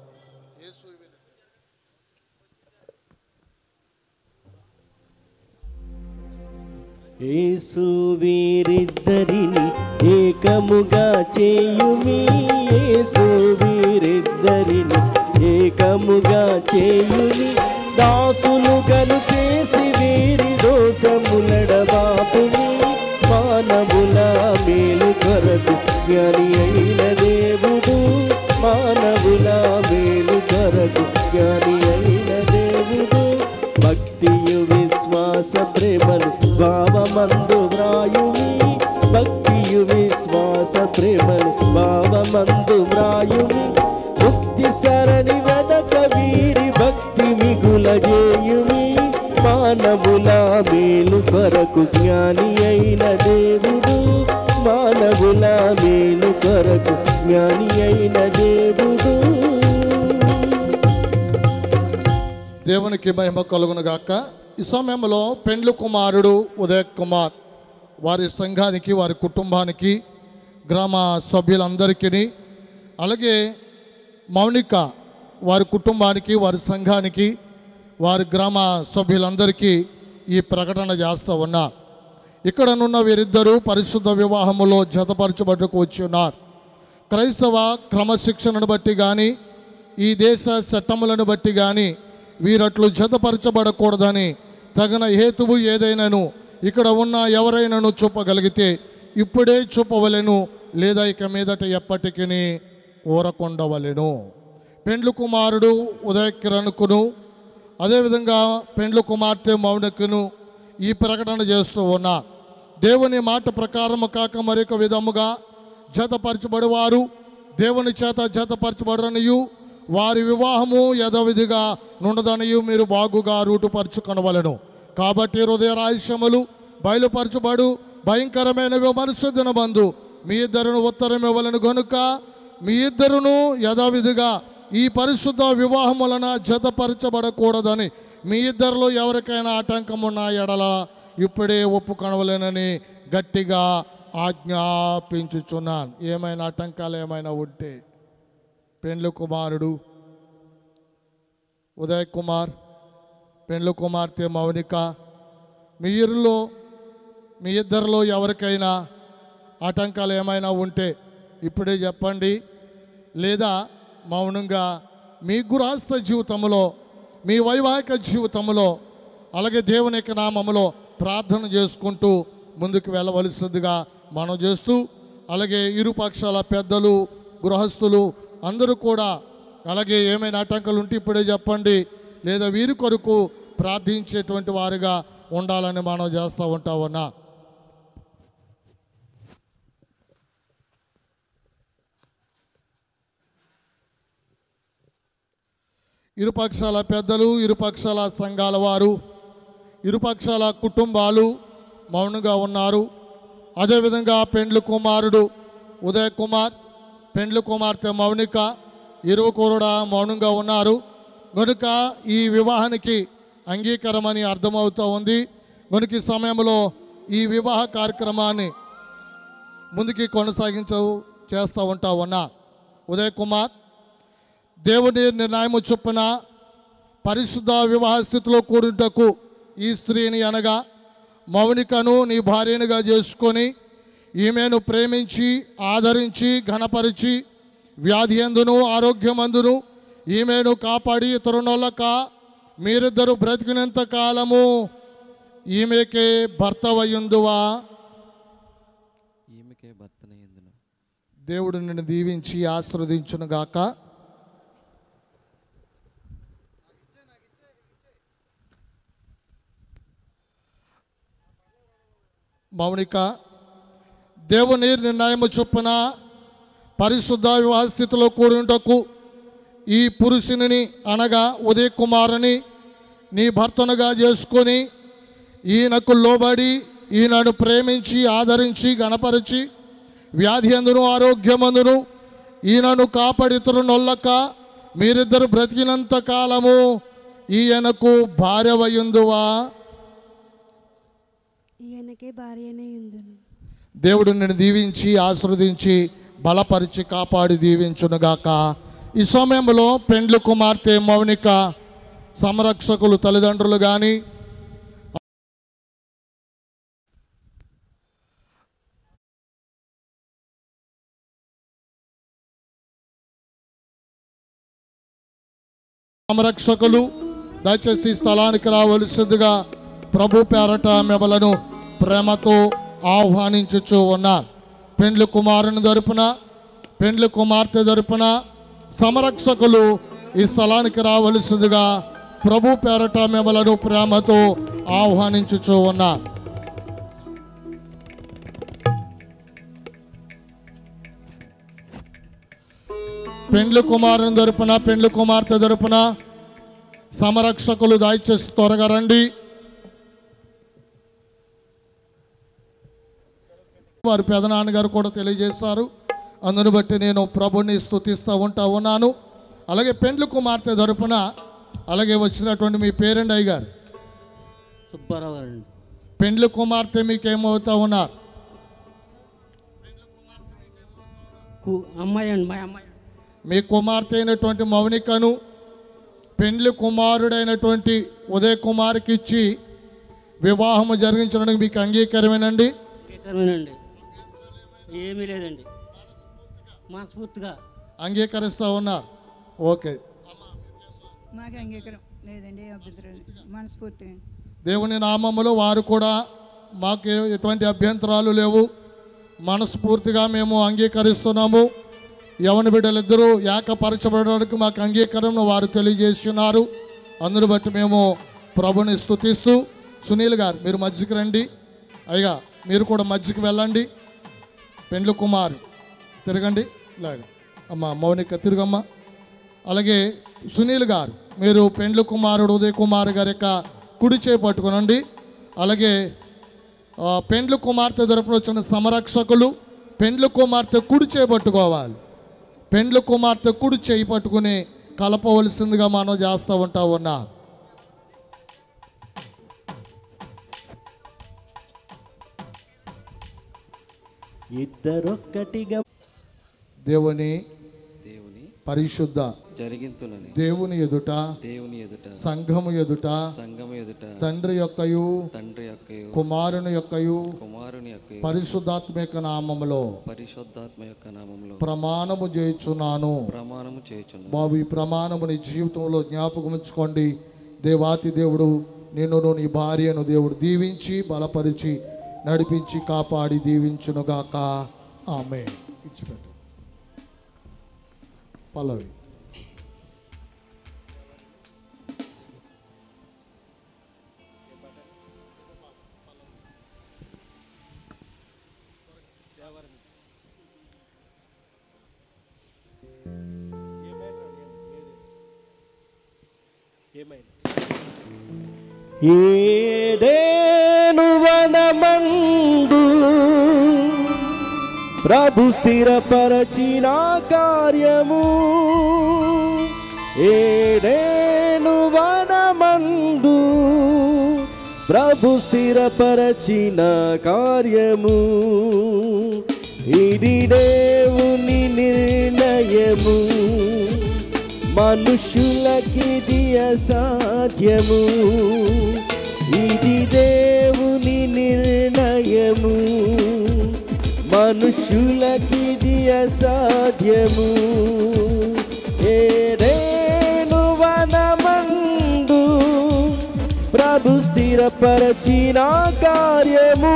యేసు వీరిద్దరిని ఏకముగా చేయుమి యేసు వీరిద్దరిని ఏకముగా చేయుమి దాసులుగను చేసి వీరి దోషములడబాపుని మానవుల మేలు కొరకు జ్ఞాని అయిన దేవుడు మానవుల మేలు కొరకు జ్ఞాని అయిన దేవుడు భక్తియు విశ్వాస ప్రేమను భావమందు వ్రాయుమి భక్తియు విశ్వాస ప్రేమను భావమందు వ్రాయుమి ముక్తి సరణి వెదక వీరి భక్తి మిగుల చేయుమి మానవుల మేలు కొరకు జ్ఞాని అయిన దేవుడు మానవుల మేలు కొరకు జ్ఞాని అయిన దేవుడు దేవునికి మహిమ కలుగును గాక ఈ సమయంలో పెండ్లు కుమారుడు ఉదయ్ కుమార్ వారి సంఘానికి వారి కుటుంబానికి గ్రామ సభ్యులందరికీ అలాగే మౌనిక వారి కుటుంబానికి వారి సంఘానికి వారి గ్రామ సభ్యులందరికీ ఈ ప్రకటన చేస్తూ ఉన్నా ఇక్కడనున్న వీరిద్దరూ పరిశుద్ధ వివాహములో జతపరచబట్టుకు వచ్చి ఉన్నారు క్రైస్తవ క్రమశిక్షణను బట్టి కానీ ఈ దేశ చట్టములను బట్టి కానీ వీరట్లు జతపరచబడకూడదని తగిన హేతువు ఏదైనాను ఇక్కడ ఉన్న ఎవరైనాను చూపగలిగితే ఇప్పుడే చూపవలెను లేదా ఇక మీదట ఎప్పటికీ ఊరకొండవలెను పెండ్లు కుమారుడు ఉదయ కిరణ్కును అదేవిధంగా పెండ్లు కుమార్తె మౌనకును ఈ ప్రకటన చేస్తూ ఉన్నా దేవుని మాట ప్రకారము కాక మరొక విధముగా జతపరచబడివారు దేవుని చేత జతపరచబడరనియు వారి వివాహము యథవిధిగా నుండదనియు మీరు బాగుగా రూటుపరచుకొనవలను కాబట్టి హృదయ రహస్యములు బయలుపరచబడు భయంకరమైన విమర్శ దినబందు మీ ఇద్దరును ఉత్తరం ఇవ్వలను గనుక మీ ఇద్దరును యథావిధిగా ఈ పరిశుద్ధ వివాహం వలన జతపరచబడకూడదని మీ ఇద్దరిలో ఎవరికైనా ఆటంకం ఉన్న ఎడల ఇప్పుడే ఒప్పుకొనవలేనని గట్టిగా ఆజ్ఞాపించుచున్నాను ఏమైనా ఆటంకాలు ఏమైనా ఉంటే పెండ్లు కుమారుడు ఉదయ్ కుమార్ పెండ్లు కుమార్తె మౌనిక మీ ఇరులో మీ ఇద్దరిలో ఎవరికైనా ఆటంకాలు ఏమైనా ఉంటే ఇప్పుడే చెప్పండి లేదా మౌనంగా మీ గృహస్థ జీవితంలో మీ వైవాహిక జీవితంలో అలాగే దేవుని యొక్క నామములో ప్రార్థన చేసుకుంటూ ముందుకు వెళ్ళవలసిందిగా మనం చేస్తూ అలాగే ఇరు పక్షాల పెద్దలు గృహస్థులు అందరూ కూడా అలాగే ఏమైనా ఆటంకాలు ఉంటే ఇప్పుడే చెప్పండి లేదా వీరి కొరకు ప్రార్థించేటువంటి వారిగా ఉండాలని మనం చేస్తూ ఉంటా ఉన్నా ఇరుపక్షాల పెద్దలు ఇరుపక్షాల సంఘాల వారు ఇరుపక్షాల కుటుంబాలు మౌనంగా ఉన్నారు అదేవిధంగా పెండ్లు కుమారుడు ఉదయ్ కుమార్ పెండ్లు కుమార్తె మౌనిక ఇరువు కూడా మౌనంగా ఉన్నారు కనుక ఈ వివాహానికి అంగీకారమని అర్థమవుతూ ఉంది కనుక ఈ సమయంలో ఈ వివాహ కార్యక్రమాన్ని ముందుకి కొనసాగించవు చేస్తూ ఉంటా ఉన్నా ఉదయ్ కుమార్ దేవుని నిర్ణయము చొప్పున పరిశుద్ధ వివాహ స్థితిలో కూడుటకు ఈ స్త్రీని అనగా మౌనికను నీ భార్యనుగా చేసుకొని ఈమెను ప్రేమించి ఆదరించి ఘనపరిచి వ్యాధి ఎందును ఆరోగ్యమందును ఈమెను కాపాడి ఇతరునొల్లక మీరిద్దరు బ్రతికినంత కాలము ఈమెకే భర్తవయుందువా ఈమెకే భర్తనయ్యందును దేవుడు నిన్ను దీవించి ఆశీర్వదించును గాక మౌనిక దేవుని నిర్ణయము చొప్పున పరిశుద్ధ వివాహ స్థితిలో కూడుటకు ఈ పురుషుని అనగా ఉదయ్ కుమారుని నీ భర్తనుగా చేసుకొని ఈయనకు లోబడి ఈయనను ప్రేమించి ఆదరించి గణపరిచి వ్యాధి అందును ఆరోగ్యమందును ఈయనను కాపాడితులు నొల్లక మీరిద్దరు బ్రతికినంత కాలము ఈయనకు భార్యవయుందువా ఈయనకే భార్యనే ఉందును దేవుడు నిన్ను దీవించి ఆశీర్వదించి బలపరిచి కాపాడి దీవించునుగాక ఈ సమయంలో పెండ్లి కుమార్తె మౌనిక సంరక్షకులు తల్లిదండ్రులు కానీ సంరక్షకులు దయచేసి ఈ స్థలానికి రావలసిందిగా ప్రభు పేరట మిమ్మలను ప్రేమతో ఆహ్వానించుచూ ఉన్నారు పెండ్లి కుమారుని తరపున పెండ్లి కుమార్తె తరపున సంరక్షకులు ఈ స్థలానికి రావలసిందిగా ప్రభు పేరట మిమ్మలను ప్రేమతో ఆహ్వానించుచూ ఉన్నారు పెండ్లి కుమారుని తరపున పెండ్లి కుమార్తె తరపున సంరక్షకులు దయచేసి త్వరగా రండి వారి పెదనాన్నగారు కూడా తెలియజేశారు అందును బట్టి నేను ప్రభుని స్తుతిస్తూ ఉంటా ఉన్నాను అలాగే పెండ్లి కుమార్తె తరపున అలాగే వచ్చినటువంటి మీ పేరెంట్ అయ్య గారు సుబ్బారావు గారండి పెండ్లి కుమార్తె మీకేమవుతా ఉన్నారు కు- అమ్మాయి అండి మా అమ్మాయి మీ కుమార్తె అయినటువంటి మౌనికను పెండ్లి కుమారుడైనటువంటి ఉదయ్ కుమార్కి ఇచ్చి వివాహము జరిగించడానికి మీకు అంగీకారమేనండి అంగీకారమేనండి ఏమీ లేదండి మనస్ఫూర్తిగా అంగీకరిస్తూ ఉన్నారు ఓకే మాకు అంగీకారం లేదండి అభ్యంతరం లేదు. మనస్ఫూర్తిగా దేవుని నామములో వారు కూడా మాకు ఎటువంటి అభ్యంతరాలు లేవు మనస్ఫూర్తిగా మేము అంగీకరిస్తున్నాము యవన బిడ్డలిద్దరూ ఏకపరచబడడానికి మాకు అంగీకారం వారు తెలియజేస్తున్నారు అందును బట్టి మేము ప్రభుని స్తుతిస్తూ సునీల్ గారు మీరు మధ్యకి రండి అయ్యా మీరు కూడా మధ్యకి వెళ్ళండి పెండ్లు కుమార్ తిరగండి ఇలాగ అమ్మ మౌనిక తిరుగమ్మ అలాగే సునీల్ గారు మీరు పెండ్లు కుమారుడు ఉదయ్ కుమార్ గారి యొక్క కుడి చేయి పట్టుకునండి అలాగే ఆ, పెండ్లు కుమార్తె తరపున వచ్చిన సంరక్షకులు పెండ్లు కుమార్తె కుడి చేయి పట్టుకోవాలి పెండ్లు కుమార్తె కుడి చేయి పట్టుకుని కలపవలసిందిగా మనం చేస్తూ ఉంటా ఉన్నా ఇద్దరొక్కటిగా దేవుని దేవుని పరిశుద్ధ జరిగింతునని దేవుని ఎదుట దేవుని ఎదుట సంఘము ఎదుట సంఘము ఎదుట తండ్రి యొక్కయు తండ్రి యొక్కయు కుమారుని యొక్కయు కుమారుని యొక్కయు పరిశుద్ధాత్మ యొక్క నామములో పరిశుద్ధాత్మ యొక్క నామములో ప్రమాణము చేయుచున్నాను ప్రమాణము చేయుచున్నాను బాబు ఈ ప్రమాణము నీ జీవితంలో జ్ఞాపకం ఉంచుకోండి దేవాతి దేవుడు నిన్ను నీ భార్యను దేవుడు దీవించి బలపరిచి నడిపించి కాపాడి దీవించునుగాక ఆమె ఇచ్చిపెట్టు పల్లవి ఏడేను వనమందు ప్రభు స్థిరపరచిన కార్యము ఏడేను వనమందు ప్రభు స్థిరపరచిన కార్యము ఇది దేవుని నిర్ణయము మనుషులకిది అసాధ్యము ఇది దేవుని నిర్ణయము మనుషులకిది అసాధ్యము ఏడేను వనమందు ప్రభు స్థిరపరచిన కార్యము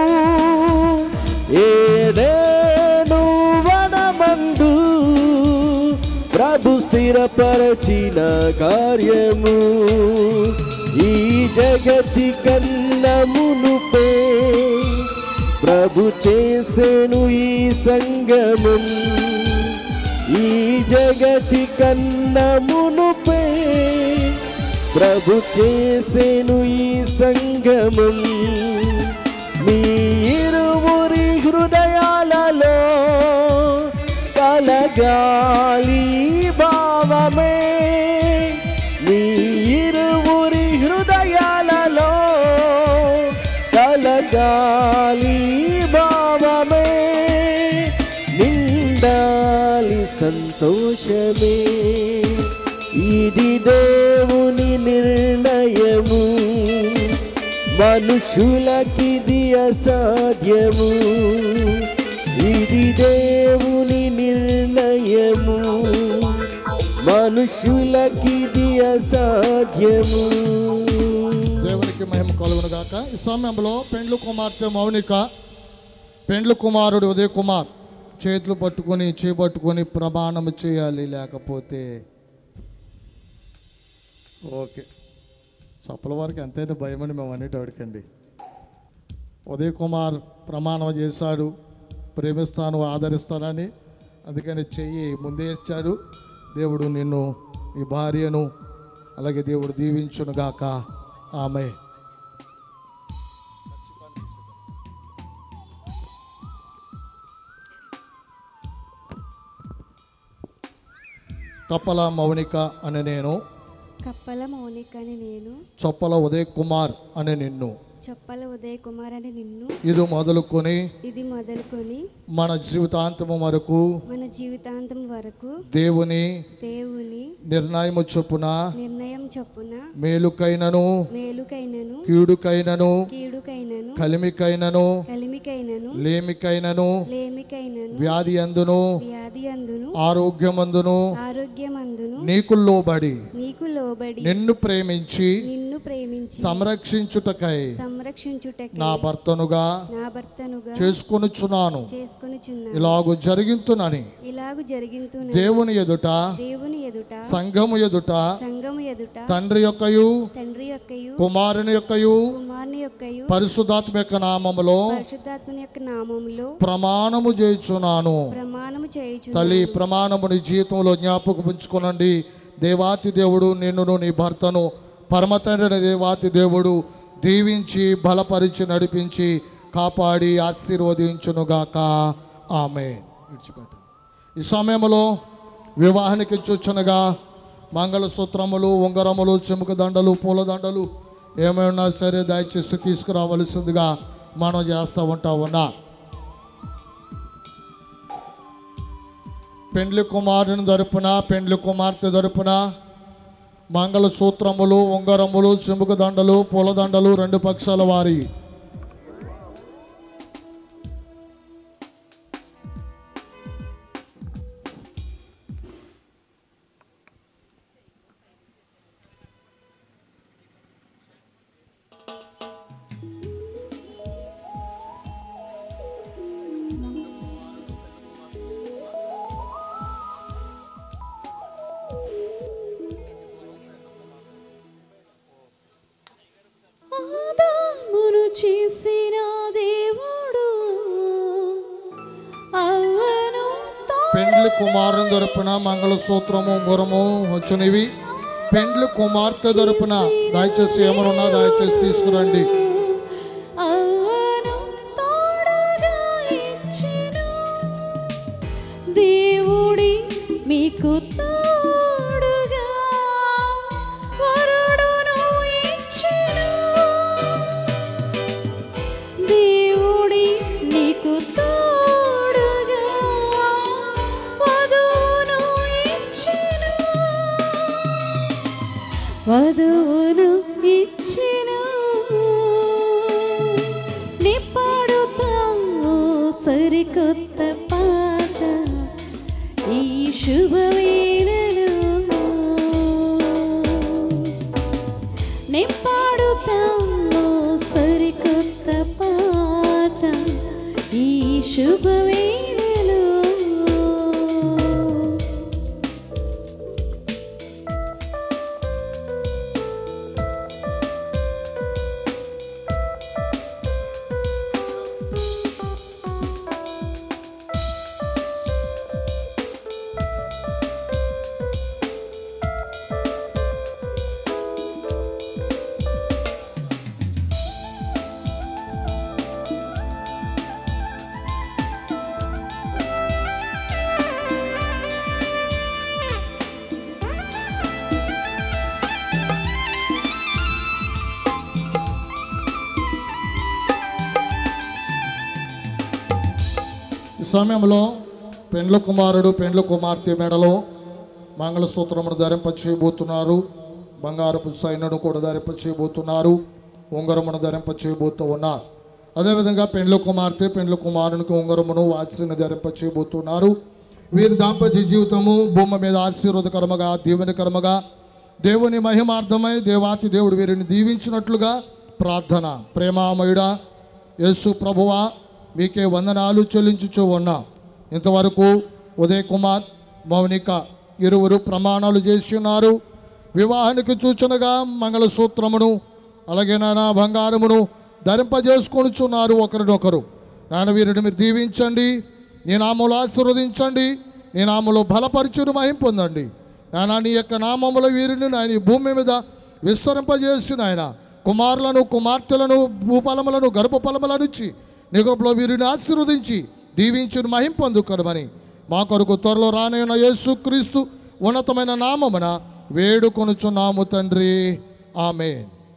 ఏడేను వనమందు ప్రభు స్థిరపరచిన కార్యము ఈ జగతి కన్నమునుపే ప్రభు చేసెను ఈ సంగమం ఈ జగతి కన్నమునుపే ప్రభు చేసెను ఈ సంగమం మీ ఇరువురి హృదయాలలో కలగాలి భావమే మీ ఇరువురి హృదయాలలో కలగాలి భావమే నిండాలి సంతోషమే ఇది దేవుని నిర్ణయము మనుషులకిది అసాధ్యము ఇది దేవుని నిర్ణయము మనుషులకిది అసాధ్యము దేవునికి మహిమ కలుగును గాక ఈ సమయంలో పెండ్లు కుమార్తె మౌనిక పెండ్లు కుమారుడు ఉదయ్ కుమార్ చేతులు పట్టుకొని చేపట్టుకొని ప్రమాణం చేయాలి లేకపోతే ఓకే చప్పల వారికి ఎంతైనా భయమని మేము అనేటోడికండి ఉదయ్ కుమార్ ప్రమాణం చేశాడు ప్రేమిస్తాను ఆదరిస్తానని అందుకని చెయ్యి ముందే ఇచ్చాడు దేవుడు నిన్ను నీ భార్యను అలాగే దేవుడు దీవించును గాక ఆమె కప్పల మౌనిక అనే నేను కప్పల మౌనిక అని నేను చొప్పల ఉదయ్ కుమార్ అనే నిన్ను చొప్పల ఉదయ్ కుమార్ అని నిన్ను ఇది మొదలుకొని ఇది మొదలుకొని మన జీవితాంతము వరకు మన జీవితాంతం వరకు దేవుని దేవుని నిర్ణయము చొప్పున నిర్ణయం చొప్పున మేలుకైనను మేలుకైనను కీడుకైనను కీడుకైనను కలిమికైనను కలిమికైనను లేమికైనను లేమికైనను వ్యాధి అందును వ్యాధి అందును ఆరోగ్యమందును ఆరోగ్యమందును నీకు లోబడి నీకు లోబడి నిన్ను ప్రేమించి నిన్ను ప్రేమించి సంరక్షించుటకై సంరక్షించుటకై నా భర్తనుగా నా భర్తనుగా చేసుకొనుచున్నాను చేసుకొనుచున్నాను ఇలాగు జరిగింతునని ఇలాగు జరిగింతు దేవుని ఎదుట దేవుని ఎదుట సంఘము ఎదుట సంఘము ఎదుట తండ్రి యొక్కయు తండ్రి యొక్కయు కుమారుని యొక్కయు కుమారుని యొక్కయు పరిశుద్ధాత్మ యొక్క నామములో పరిశుద్ధాత్మని యొక్క నామములో ప్రమాణము చేయుచున్నాను ప్రమాణము చేయుచు తల్లి ప్రమాణము నీ జీవితంలో జ్ఞాపకం ఉంచుకోనండి దేవాతి దేవుడు నిన్నును నీ భర్తను పరమతండ్రి దేవాతి దేవుడు దీవించి బలపరిచి నడిపించి కాపాడి ఆశీర్వదించునుగాక ఆమె విడిచిపెట్టు ఈ సమయంలో వివాహానికి చూచునగా మంగళసూత్రములు ఉంగరములు చెముక దండలు పూలదండలు ఏమైనా సరే దయచేసి తీసుకురావలసిందిగా మనం చేస్తూ ఉంటా ఉన్నా పెండ్లి కుమారుని తరపున పెండ్లి కుమార్తె తరపున మంగళసూత్రములు ఉంగరములు చెంబుక దండలు పూలదండలు రెండు పక్షాల వారి ఆదామును చేసిన దేవుడు అవ్వను పెండ్లి కుమారుని తరపున మంగళసూత్రము ఉంగరము వచ్చినవి పెండ్లి కుమార్తె తరపున దయచేసి ఏమనున్నా దయచేసి తీసుకురండి అవ్వను తోడుగా ఇచ్చెను నీకు తోడుగా వరుడును ఇచ్చెను దేవుడి నీకు తోడుగా వధువును ఇచ్చెను వధువును ఇచ్చెను నీ పాడుతావు సరికొత్త పాట ఈ శుభవేళలో నే పాడుతావు సరికొత్త పాట ఈ శుభవేళలో ఈ సమయంలో పెండ్ల కుమారుడు పెండ్ల కుమార్తె మెడలో మంగళసూత్రమును ధరింపచేయబోతున్నారు బంగారపు సైన్యుడు కూడా ధరింపచేయబోతున్నారు ఉంగరమును ధరింపచేయబోతూ ఉన్నారు అదేవిధంగా పెండ్ల కుమార్తె పెండ్ల కుమారునికి ఉంగరమును వాత్స్యను ధరింపచేయబోతున్నారు వీరి దాంపత్య జీవితము భూమి మీద ఆశీర్వాదకరముగా దీవెనకరముగా దేవుని మహిమార్థమై దేవాతి దేవుడు వీరిని దీవించినట్లుగా ప్రార్థన ప్రేమామయుడా యేసు ప్రభువా మీకే వందనాలు చెల్లించుచూ ఉన్నా ఇంతవరకు ఉదయ్ కుమార్ మౌనిక ఇరువురు ప్రమాణాలు చేసి ఉన్నారు వివాహానికి సూచనగా మంగళసూత్రమును అలాగే నానా బంగారమును ధరింపజేసుకొనుచున్నారు ఒకరినొకరు నాన్న వీరిని మీరు దీవించండి నీ నామములు ఆశీర్వదించండి నీ నామములో బలపరిచును మహిం పొందండి నాయన నీ యొక్క నామముల వీరిని నాయన ఈ భూమి మీద విస్తరింపజేసి నాయన కుమారులను కుమార్తెలను భూఫలములను గర్భఫలములను ఇచ్చి నీ కృపలో వీరిని ఆశీర్వదించి దీవించును మహిం పొందుకొనమని మా కొరకు త్వరలో రానైన యేసు క్రీస్తు ఉన్నతమైన నామమున వేడుకొనుచున్నాము తండ్రి ఆమె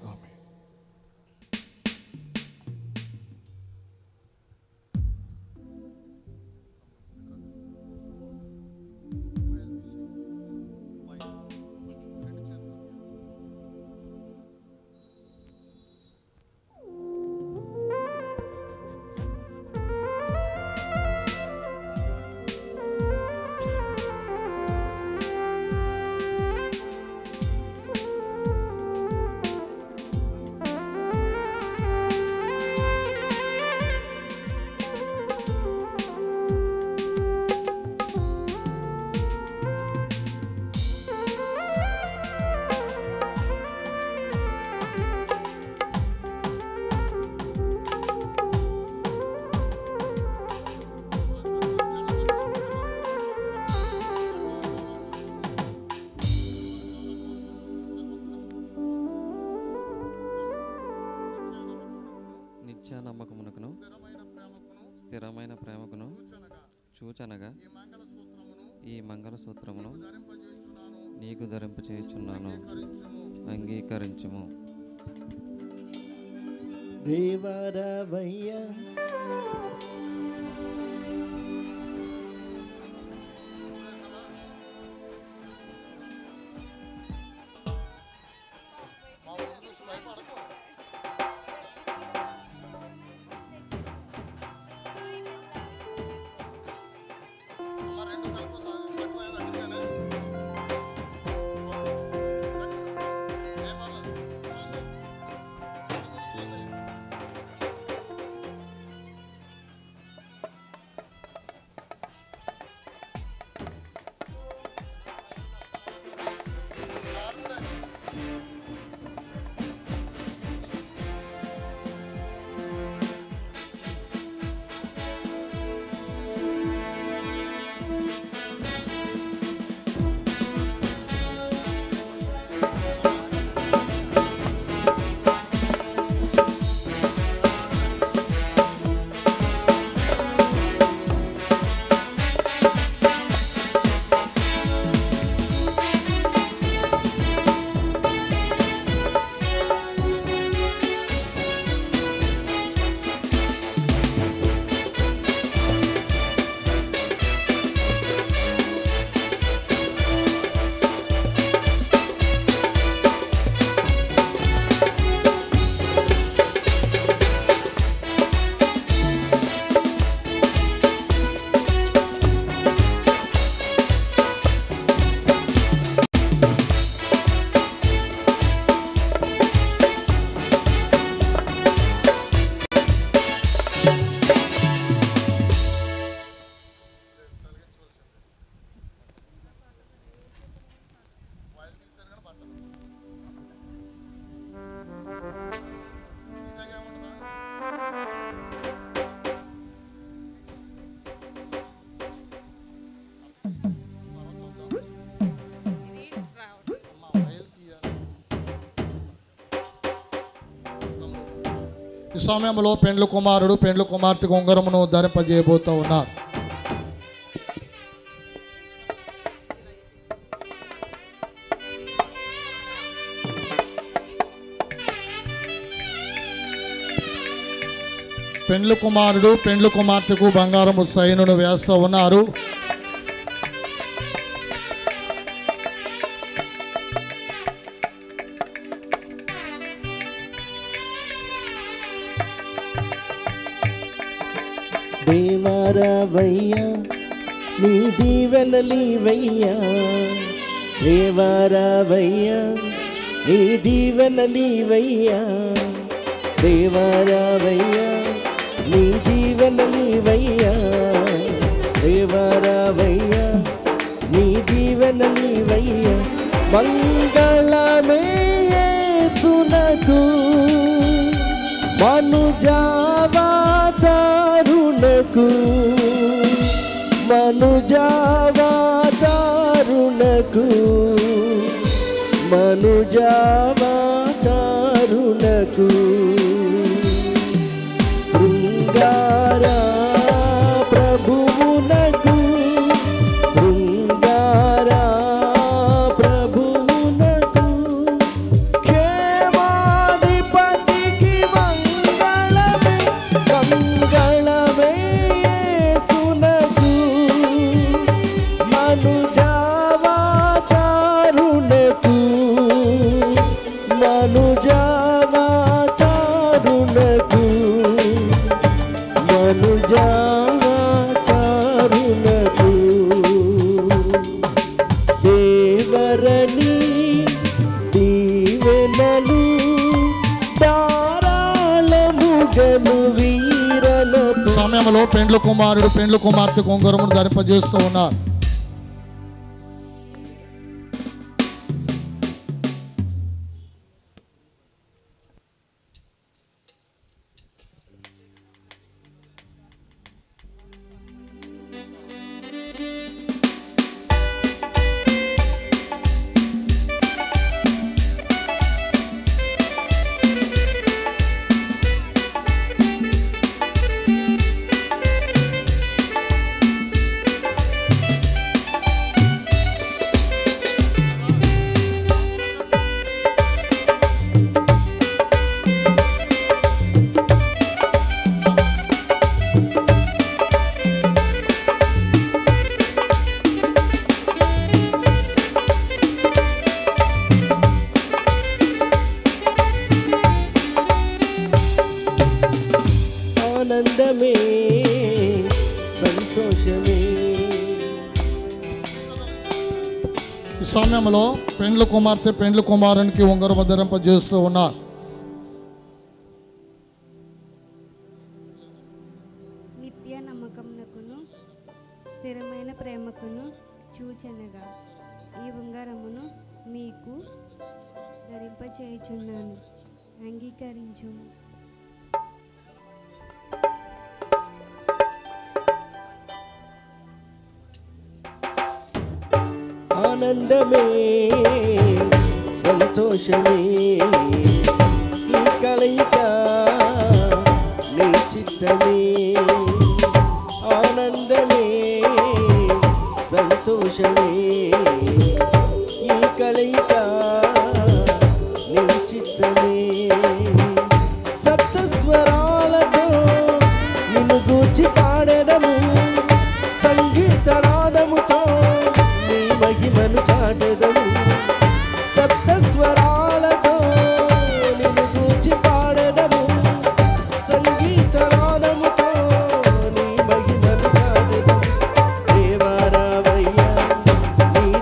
నిత్య నమ్మకమునకును స్థిరమైన ప్రేమకును సూచనగా ఈ మంగళసూత్రమును నీకు ధరింపచేయుచున్నాను అంగీకరించుము దేవరవయ్య సమయంలో పెండ్లు కుమారుడు పెండ్లు కుమార్తెకు ఉంగరమును ధరింపజేయబోతూ ఉన్నారు పెండ్లు కుమారుడు పెండ్లు కుమార్తెకు బంగారము సైనును వేస్తూ ఉన్నారు దేవారావయ్యా నీ దీవెనలీవయ్యా దేవారావయ్యా నీ దీవెనలీవయ్యా దేవారావయ్యా నీ దీవెనలీవయ్యా దేవారావయ్యా నీ దీవెనలీవయ్యా మంగళమే సునకు మనుజావాతారుణకు మనుజావాతారుణకు మనుజావాతారుణకు శృంగార ప్రభువునకు శృంగార ప్రభువునకు క్షేమాధిపతికి మంగళమే మంగళమే యేసునకు మనుజావాతారుణకు మనుజావాతారుణకు మనుజావాతారుణకు దేవరణి దీవెనలు ధారాళముగను వీరల సమయంలో పెండ్లు కుమారుడు పెండ్లు కుమార్తెకు ఉంగరమును ధరింపజేస్తూ ఉన్నారు ఆనందమే సంతోషమే ఈ సమయంలో పెండ్లు కుమార్తె పెండ్లు కుమారునికి ఉంగరము ధరింపజేస్తూ ఉన్నారు నిత్య నమ్మకమునకును స్థిరమైన ప్రేమకును చూచనగా ఈ ఉంగరమును మీకు ధరింపచేయుచున్నాను అంగీకరించుము ఆనందమే సంతోషమే ఈ కలయిక నీ చిత్తమే ఆనందమే సంతోషమే ఈ కలయిక నీ చిత్తమే సప్త స్వరాలతో నిన్ను గూర్చి పాడెదము సంగీతనాదముతో నీ మహిమను చాటెదము సప్త స్వరాలతో నిన్ను గూర్చి పాడెదము సంగీతనాదముతో నీ మహిమను చాటెదము దేవారావయ్యా నీ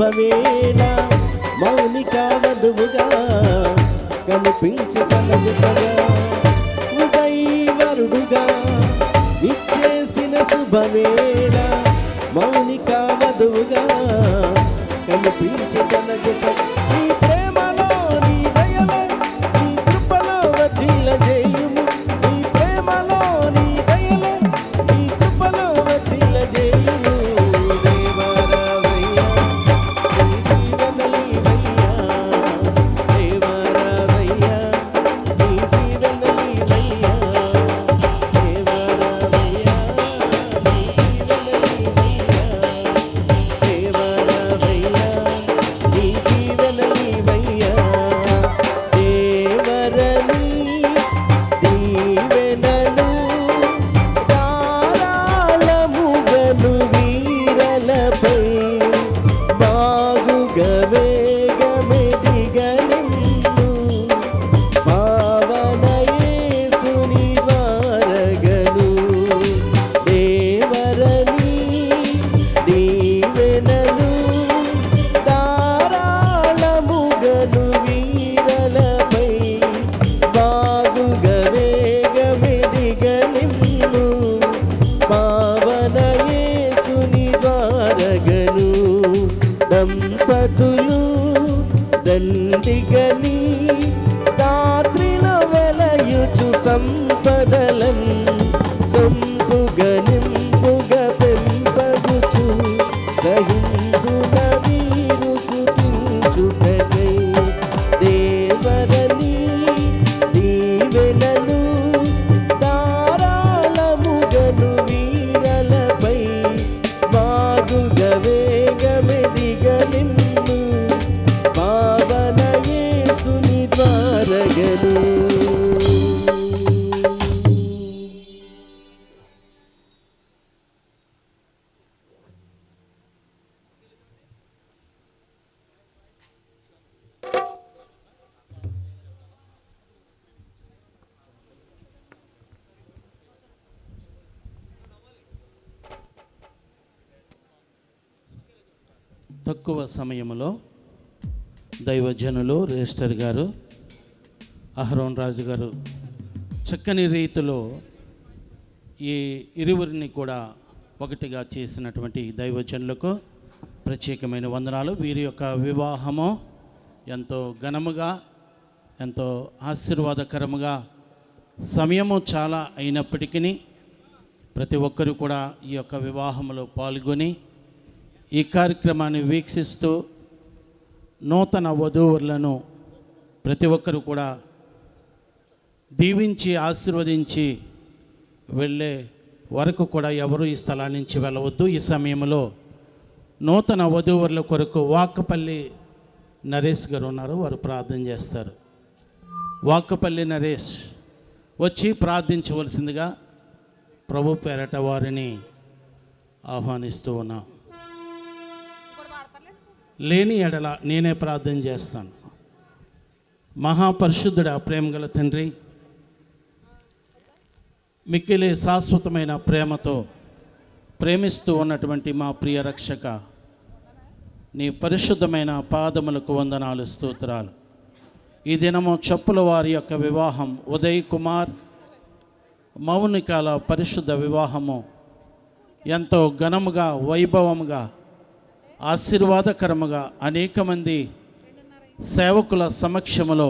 శుభవేళ మౌనిక వధువుగా కనిపించే కలజతగా ఉదయవరుడుగా ఇచ్చేసిన శుభవేళ మౌనిక వధువుగా కనిపించే కలజత నీ ప్రేమలో నీ దయలో నీ కృపలో వదిల జయము నీ ప్రేమలో నీ దయలో నీ కృపలో వదిల జయము దేవరావయ్యా నీ జీవనలీవయ్యా దేవరావయ్యా నీ జీవనలీవయ్యా దేవరావయ్యా నీ జీవనలీవయ్యా దేవరావయ్యా నీ జీవనలీవయ్యా దేవరని దీవెనలు ధారాళముగను వీరలపై బాగుగా వేగమెదిగనిన్ను పావన యేసుని వారగను దేవరని దీవెనలు ధారాళముగను వీరలపై బాగుగా వేగమెదిగనిన్ను పావన యేసుని ద్వారగను దంపతులు దండిగని రాత్రిలో వెలయుచు సంపదలన్ సొంపుగ నింపుగ పెంపగుచు సహిందున వీరు సుతించుటకై దేవరని దీవెనలు ధారాళముగను వీరలపై బాగుగ వేగమెదిగ నిన్ను పావన యేసుని ద్వారగను తక్కువ సమయంలో దైవజనులు రిజిస్టర్ గారు అహరోన్ రాజు గారు చక్కని రీతిలో ఈ ఇరువురిని కూడా ఒకటిగా చేసినటువంటి దైవజనులకు ప్రత్యేకమైన వందనాలు వీరి యొక్క వివాహము ఎంతో ఘనముగా ఎంతో ఆశీర్వాదకరముగా సమయము చాలా అయినప్పటికీ ప్రతి ఒక్కరు కూడా ఈ యొక్క వివాహంలో పాల్గొని ఈ కార్యక్రమాన్ని వీక్షిస్తూ నూతన వధూవరులను ప్రతి ఒక్కరు కూడా దీవించి ఆశీర్వదించి వెళ్ళే వరకు కూడా ఎవరు ఈ స్థలాన్ని నుంచి వెళ్ళవద్దు ఈ సమయంలో నూతన వధూవరుల కొరకు వాకపల్లి నరేష్ గారు ఉన్నారు వారు ప్రార్థన చేస్తారు వాకపల్లి నరేష్ వచ్చి ప్రార్థించవలసిందిగా ప్రభు పేరట వారిని ఆహ్వానిస్తూ ఉన్నాం లేని ఎడల నేనే ప్రార్థన చేస్తాను మహాపరిశుద్ధుడ ప్రేమగల తండ్రి మిక్కిలి శాశ్వతమైన ప్రేమతో ప్రేమిస్తూ ఉన్నటువంటి మా ప్రియ రక్షక నీ పరిశుద్ధమైన పాదములకు వందనాలు స్తోత్రాలు ఈ దినము చెప్పుల వారి యొక్క వివాహం ఉదయ్ కుమార్ మౌనికాల పరిశుద్ధ వివాహము ఎంతో ఘనముగా వైభవముగా ఆశీర్వాదకరముగా అనేక మంది సేవకుల సమక్షములో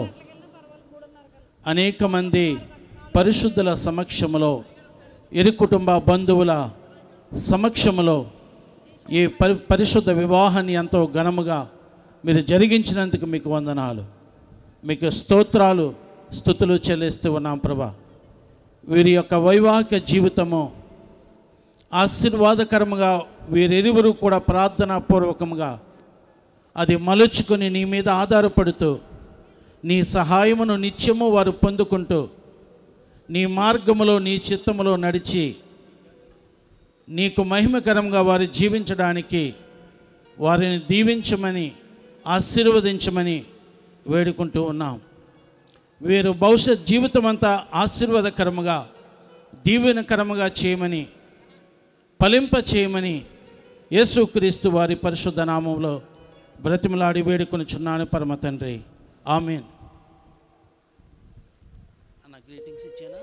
అనేక మంది పరిశుద్ధుల సమక్షములో ఇరు కుటుంబ బంధువుల సమక్షములో ఈ పరి పరిశుద్ధ వివాహాన్ని ఎంతో ఘనముగా మీరు జరిగించినందుకు మీకు వందనాలు మీకు స్తోత్రాలు స్థుతులు చెల్లిస్తూ ఉన్నాం ప్రభా వీరి యొక్క వైవాహిక జీవితము ఆశీర్వాదకరముగా వీరిరువురు కూడా ప్రార్థనాపూర్వకంగా అది మలుచుకొని నీ మీద ఆధారపడుతూ నీ సహాయమును నిత్యము వారు పొందుకుంటూ నీ మార్గములో నీ చిత్తములో నడిచి నీకు మహిమకరంగా వారు జీవించడానికి వారిని దీవించమని ఆశీర్వదించమని వేడుకుంటూ ఉన్నాం వీరు భవిష్యత్ జీవితం అంతా ఆశీర్వాదకరముగా దీవెనకరముగా చేయమని ఫలింప చేయమని యేసుక్రీస్తు వారి పరిశుద్ధ నామంలో బ్రతిమలాడి వేడుకొనుచున్నాను పరమ తండ్రి ఆమెన్ అన్న గ్రీటింగ్స్ ఇచ్చానా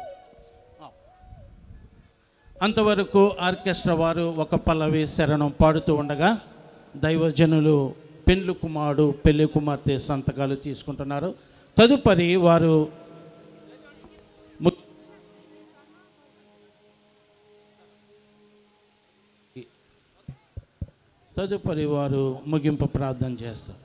అంతవరకు ఆర్కెస్ట్రా వారు ఒక పల్లవి శరణం పాడుతూ ఉండగా దైవజనులు పెండ్లు కుమారుడు పెళ్లి కుమార్తె సంతకాలు తీసుకుంటున్నారు తదుపరి వారు ము- తదుపరి వారు ముగింపు ప్రార్థన చేస్తారు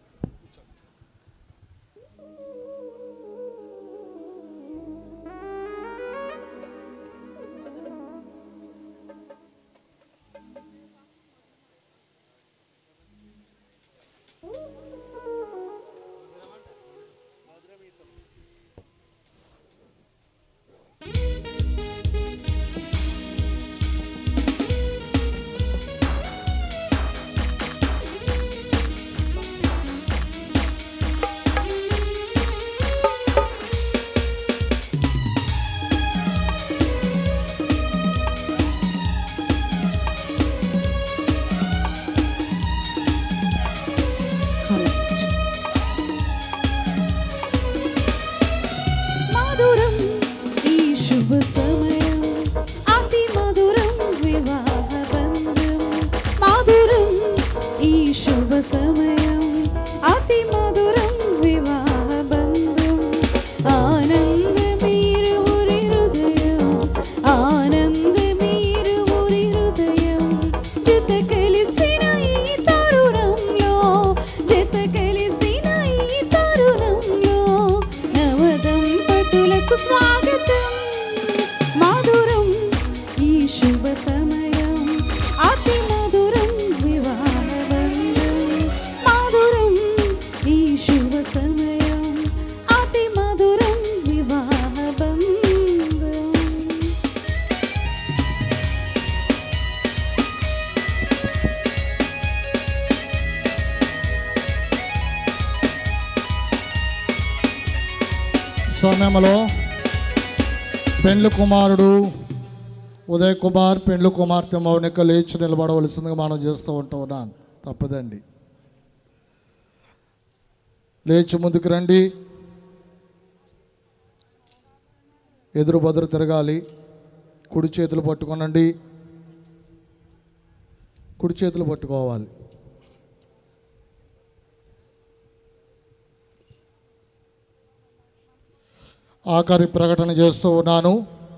మధురం ఈ శుభ సమయం అతి మధురం వివాహ బంధం మధురం ఈ శుభ సమయం అతి మధురం వివాహ బంధం ఆనందమీరు ఊరి హృదయం ఆనందమీరు ఊరి హృదయం జత కలిసిన ఈ తరుణంలో జత కలిసిన ఈ తరుణంలో నవదంపతులకు స్వాగతం మధురం ఈ శుభ సమయం అతి మధురం వివాహ బంధం మధురం ఈ శుభ సమయం అతి మధురం వివాహ బంధం సమయంలో పెండ్లు కుమారుడు ఉదయ్ కుమార్ పెండ్లు కుమార్తె మౌనిక లేచి నిలబడవలసిందిగా మనం చేస్తూ ఉంటా ఉన్నాను తప్పదండి లేచి ముందుకు రండి ఎదురు బదురు తిరగాలి కుడి చేతులు పట్టుకోనండి కుడి చేతులు పట్టుకోవాలి ఆఖరి ప్రకటన చేస్తూ ఉన్నాను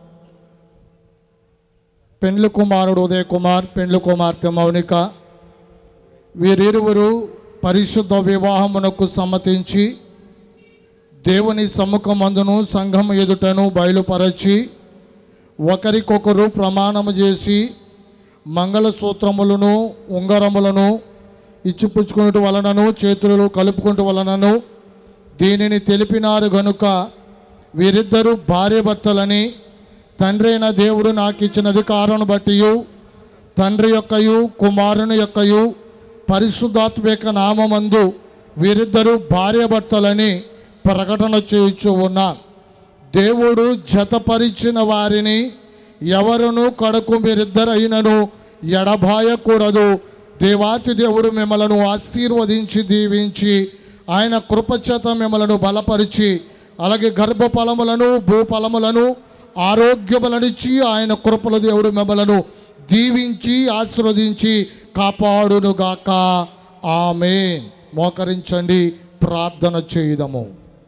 పెండ్లి కుమారుడు ఉదయ్ కుమార్ పెండ్లి కుమార్తె మౌనిక వీరిరువురు పరిశుద్ధ వివాహమునకు సమ్మతించి దేవుని సమ్ముఖమందును సంఘం ఎదుటను బయలుపరచి ఒకరికొకరు ప్రమాణము చేసి మంగళసూత్రములను ఉంగరములను ఇచ్చిపుచ్చుకున్నట్టు వలనను చేతులు కలుపుకుంటూ వలనను దీనిని తెలిపినారు గనుక వీరిద్దరూ భార్య భర్తలని తండ్రి అయిన దేవుడు నాకు ఇచ్చిన అధికారం బట్టి తండ్రి యొక్కయు కుమారుని యొక్కయు పరిశుద్ధాత్మ యొక్క నామమందు వీరిద్దరూ భార్య భర్తలని ప్రకటన చేయుచు ఉన్నారు దేవుడు జతపరిచిన వారిని ఎవరును కడకు మీరిద్దరైనను ఎడబాయకూడదు దేవాతి దేవుడు మిమ్మలను ఆశీర్వదించి దీవించి ఆయన కృపచేత మిమ్మలను బలపరిచి అలాగే గర్భఫలములను భూఫలములను ఆరోగ్యములనిచ్చి ఆయన కృపల దేవుడు మిమ్మలను దీవించి ఆశీర్వదించి కాపాడునుగాక ఆమె మోకరించండి ప్రార్థన చేయుదము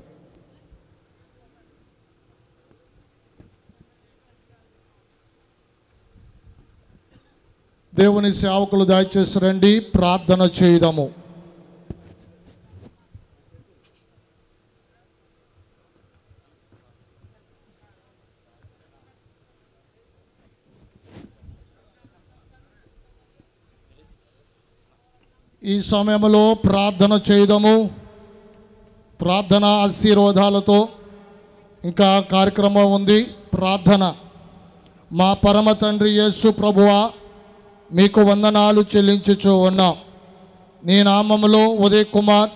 దేవుని సేవకులు దయచేసి రండి ప్రార్థన చేయుదము ఈ సమయంలో ప్రార్థన చేయదము ప్రార్థన ఆశీర్వాదాలతో ఇంకా కార్యక్రమం ఉంది ప్రార్థన మా పరమ తండ్రి యేసు ప్రభువా మీకు వందనాలు చెల్లించుచూ ఉన్నాం నీ నామములో ఉదయ్ కుమార్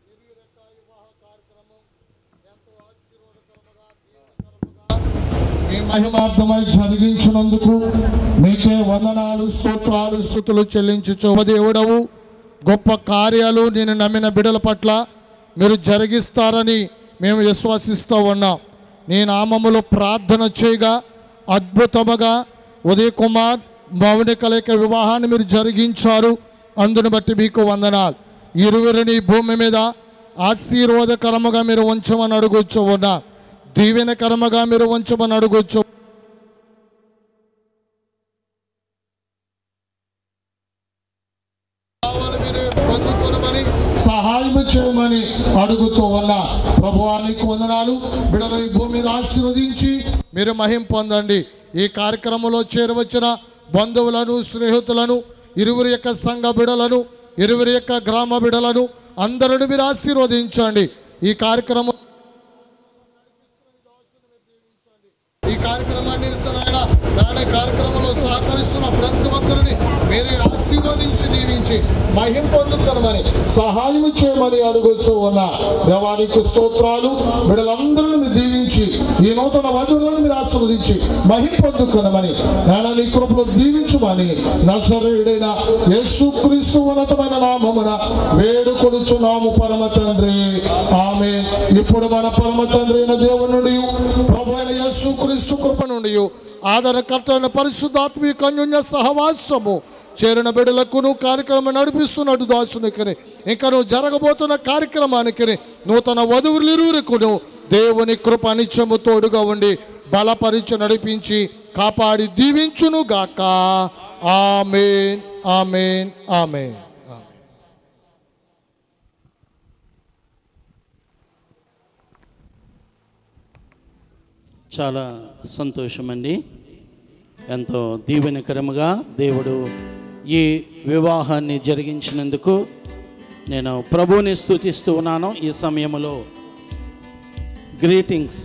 మీ మీ మహిమార్థమై జరిగించినందుకు మీకే వందనాలు స్తోత్రాలు స్థుతులు చెల్లించుచు దేవుడవు గొప్ప కార్యాలు నేను నమ్మిన బిడల పట్ల మీరు జరిగిస్తారని మేము విశ్వసిస్తూ ఉన్నాం నీ నామములో ప్రార్థన చేయగా అద్భుతముగా ఉదయ్ కుమార్ మౌని కలయిక వివాహాన్ని మీరు జరిగించారు అందును బట్టి మీకు వందనాలు ఇరువురిని భూమి మీద ఆశీర్వాదకరముగా మీరు ఉంచమని అడుగుచు ఉన్నా దీవెనకరముగా మీరు ఉంచమని అడుగుచు పొందుకొనమని సహాయం చేయమని అడుగుతూ ఉన్నా ప్రభువానికి వందనాలు బిడలు ఈ భూమి మీద ఆశీర్వదించి మీరు మహిం పొందండి ఈ కార్యక్రమంలో చేరవచ్చిన బంధువులను స్నేహితులను ఇరువురి యొక్క సంఘ బిడలను ఇరువురి యొక్క గ్రామ బిడలను అందరిని మీరు ఆశీర్వదించండి ఈ కార్యక్రమం ఈ కార్యక్రమాన్ని నిలిచిన దాని కార్యక్రమంలో సహకరిస్తున్న ప్రతి ఒక్కరిని మీరే ఆశీర్వదించి దీవించి మహిం పొందుతామని సహాయం చేయమని అడుగుతూ ఉన్న దేవానికి స్తోత్రాలు వీళ్ళందరినీ మీరు దీవించి ఈ నూతన వధువులను మీరు ఆశీర్వదించి మహిం పొందుకునమని నేను నీ కృపలో దీవించమని నసరుడైన యేసుక్రీస్తు ఉన్నతమైన నామమున వేడుకొడుచున్నాము పరమ తండ్రి ఆమె ఇప్పుడు మన పరమ తండ్రి అయిన దేవుని నుండి ప్రభు అయిన యేసుక్రీస్తు కృప నుండి ఆదరకర్త అయిన పరిశుద్ధాత్మీక అన్యోన్య సహవాసము చేరిన బిడ్డలకును కార్యక్రమం నడిపిస్తున్నట్టు దాసునికి ఇంకా జరగబోతున్న కార్యక్రమానికి నూతన వధువులు ఇరువురుకును దేవుని కృప నిత్యము తోడుగా ఉండి బలపరిచి నడిపించి కాపాడి దీవించును గాక ఆమెన్ ఆమెన్ ఆమెన్ చాలా సంతోషమండి ఎంతో దీవెనకరముగా దేవుడు ఈ వివాహాన్ని జరిగించినందుకు నేను ప్రభువుని స్తుతిస్తూ ఉన్నాను ఈ సమయంలో గ్రీటింగ్స్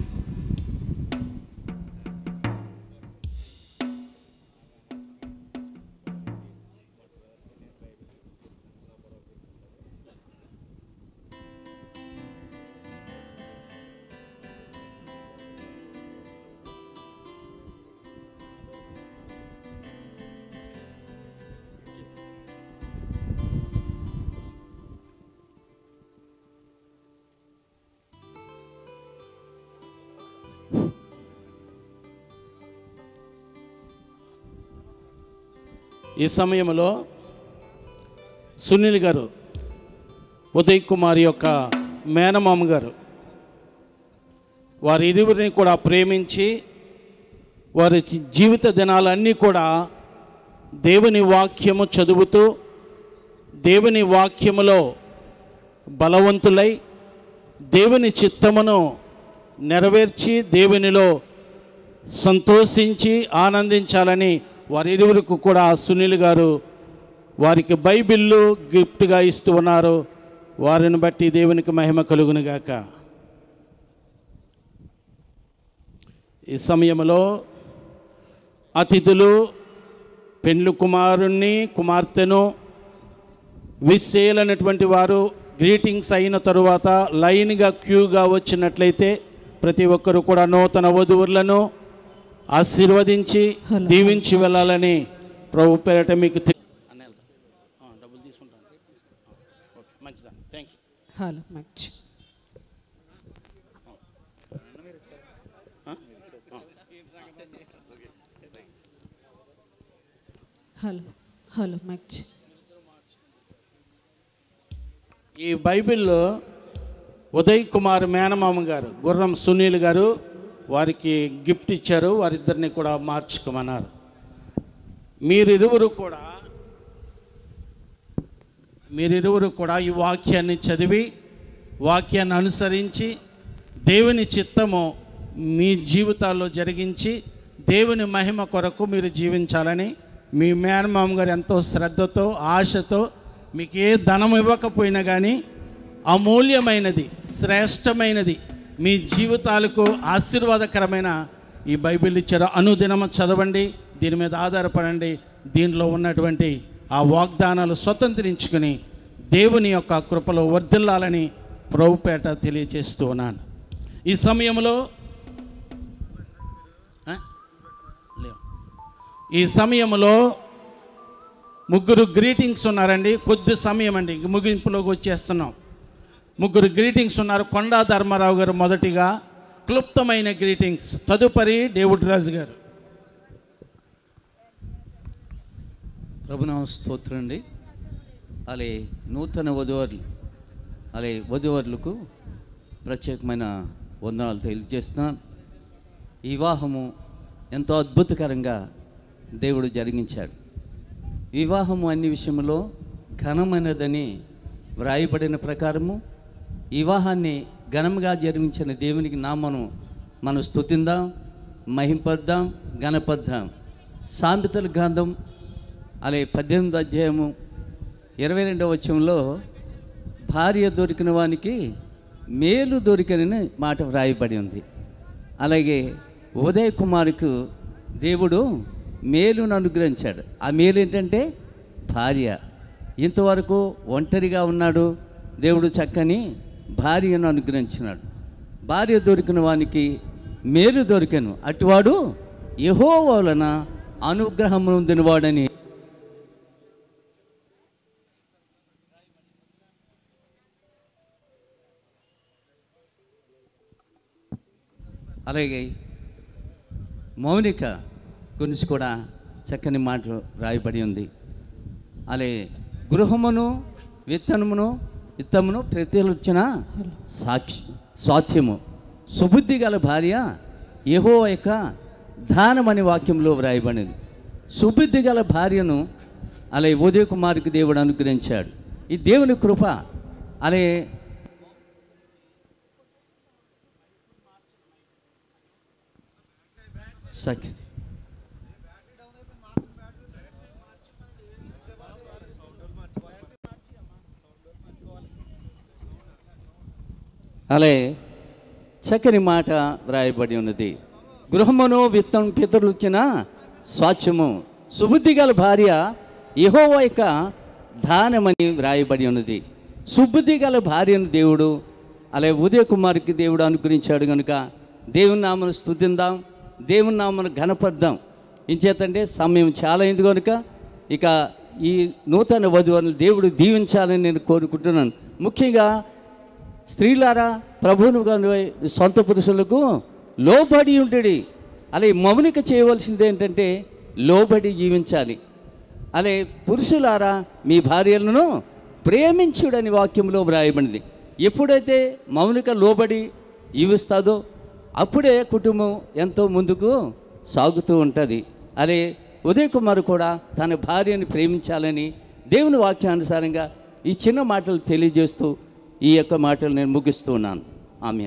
ఈ సమయంలో సునీల్ గారు ఉదయ్ కుమార్ యొక్క మేనమామ గారు వారి ఇరువురిని కూడా ప్రేమించి వారి జీ- జీవిత దినాలన్నీ కూడా దేవుని వాక్యము చదువుతూ దేవుని వాక్యములో బలవంతులై దేవుని చిత్తమును నెరవేర్చి దేవునిలో సంతోషించి ఆనందించాలని వారి ఇరువురికి కూడా సునీల్ గారు వారికి బైబిల్లు గిఫ్ట్గా ఇస్తూ ఉన్నారు వారిని బట్టి దేవునికి మహిమ కలుగునుగాక ఈ సమయంలో అతిథులు పెండ్లు కుమారుణ్ణి కుమార్తెను విష్ చేయాలన్నటువంటి వారు గ్రీటింగ్స్ అయిన తరువాత లైన్గా క్యూగా వచ్చినట్లయితే ప్రతి ఒక్కరు కూడా నూతన వధువులను ఆశీర్వదించి దీవించి వెళ్ళాలని ప్రభు పేరట మీకు తె- డబ్బులు తీసుకుంటాను ఓకే మంచిదా థ్యాంక్ యూ హలో మంచి హలో హలో మంచి ఈ బైబిల్లో ఉదయ్ కుమార్ మేనమామ గారు గుర్రం సునీల్ గారు వారికి గిఫ్ట్ ఇచ్చారు వారిద్దరిని కూడా మార్చుకోమన్నారు మీరిరువురు కూడా మీరిరువురు కూడా ఈ వాక్యాన్ని చదివి వాక్యాన్ని అనుసరించి దేవుని చిత్తము మీ జీవితాల్లో జరిగించి దేవుని మహిమ కొరకు మీరు జీవించాలని మీ మేనమామ గారు ఎంతో శ్రద్ధతో ఆశతో మీకు ఏ ధనం ఇవ్వకపోయినా కానీ అమూల్యమైనది శ్రేష్టమైనది మీ జీవితాలకు ఆశీర్వాదకరమైన ఈ బైబిల్ ఇచ్చారు అనుదినము చదవండి దీని మీద ఆధారపడండి దీనిలో ఉన్నటువంటి ఆ వాగ్దానాలు స్వతంత్రించుకుని దేవుని యొక్క కృపలో వర్ధిల్లాలని ప్రభుపేట తెలియజేస్తూ ఉన్నాను ఈ సమయంలో ఈ సమయంలో ముగ్గురు గ్రీటింగ్స్ ఉన్నారండి కొద్ది సమయం అండి ఇంక ముగింపులోకి వచ్చేస్తున్నాం ముగ్గురు గ్రీటింగ్స్ ఉన్నారు కొండా ధర్మారావు గారు మొదటిగా క్లుప్తమైన గ్రీటింగ్స్ తదుపరి డేవిడ్ రాజు గారు ప్రభునామ స్తోత్రం అండి అలాగే నూతన వధువర్లు అలాగే వధువర్లకు ప్రత్యేకమైన వందనాలు తెలియజేస్తున్నాను ఈ వివాహము ఎంతో అద్భుతకరంగా దేవుడు జరిగించాడు వివాహము అన్ని విషయంలో ఘనమైనదని వ్రాయబడిన ప్రకారము ఈ వివాహాన్ని ఘనంగా జరిగించిన దేవునికి నామను మనం స్తుతిందాం మహింపద్దాం గణపద్దాం సామెతల గ్రంథం అలాగే పద్దెనిమిది అధ్యాయము ఇరవై రెండవ వచ్చంలో భార్య దొరికిన వానికి మేలు దొరికనని మాట వ్రాయబడి ఉంది అలాగే ఉదయ్ కుమార్కు దేవుడు మేలును అనుగ్రహించాడు ఆ మేలు ఏంటంటే భార్య ఇంతవరకు ఒంటరిగా ఉన్నాడు దేవుడు చక్కని భార్యను అనుగ్రహించినాడు భార్య దొరికిన వానికి మేలు దొరికెను అటువాడు యహో వలన అనుగ్రహం పొందినవాడని అలాగే మౌనిక గురించి కూడా చక్కని మాట రాయబడి ఉంది అలాగే గృహమును విత్తనమును విత్తమును ప్రతిలుచ్చిన సాక్షి స్వాస్థ్యము సుబుద్ధి గల భార్య యహో యొక్క దానం అనే వాక్యంలో వ్రాయబడింది సుబుద్ధి గల భార్యను అలాగే ఉదయ కుమార్కి దేవుడు అనుగ్రహించాడు ఈ దేవుని కృప అలాగే సఖి అలాగే చక్కని మాట వ్రాయబడి ఉన్నది గృహమును విత్తం పితరులు ఇచ్చిన స్వాచ్ఛము సుబుద్ధి గల భార్య యెహోవా యొక్క దానమని వ్రాయబడి ఉన్నది సుబుద్ధి గల భార్యను దేవుడు అలాగే ఉదయ కుమార్కి దేవుడు అనుగ్రహించాడు కనుక దేవుని నామను స్తుతిందాం దేవుని నామను ఘనపద్దాం ఇంచేతంటే సమయం చాలా అయింది కనుక ఇక ఈ నూతన వధువులను దేవుడు దీవించాలని నేను కోరుకుంటున్నాను ముఖ్యంగా స్త్రీలారా ప్రభువును గాను సొంత పురుషులకు లోబడి ఉండడి అలాగే మౌనిక చేయవలసింది ఏంటంటే లోబడి జీవించాలి అలాగే పురుషులారా మీ భార్యలను ప్రేమించుడని వాక్యంలో వ్రాయబడింది ఎప్పుడైతే మౌనిక లోబడి జీవిస్తాదో అప్పుడే కుటుంబం ఎంతో ముందుకు సాగుతూ ఉంటుంది అదే ఉదయ్ కుమార్ కూడా తన భార్యని ప్రేమించాలని దేవుని వాక్యానుసారంగా ఈ చిన్న మాటలు తెలియజేస్తూ ఈ యొక్క మాటలు నేను ముగిస్తూ ఉన్నాను ఆమె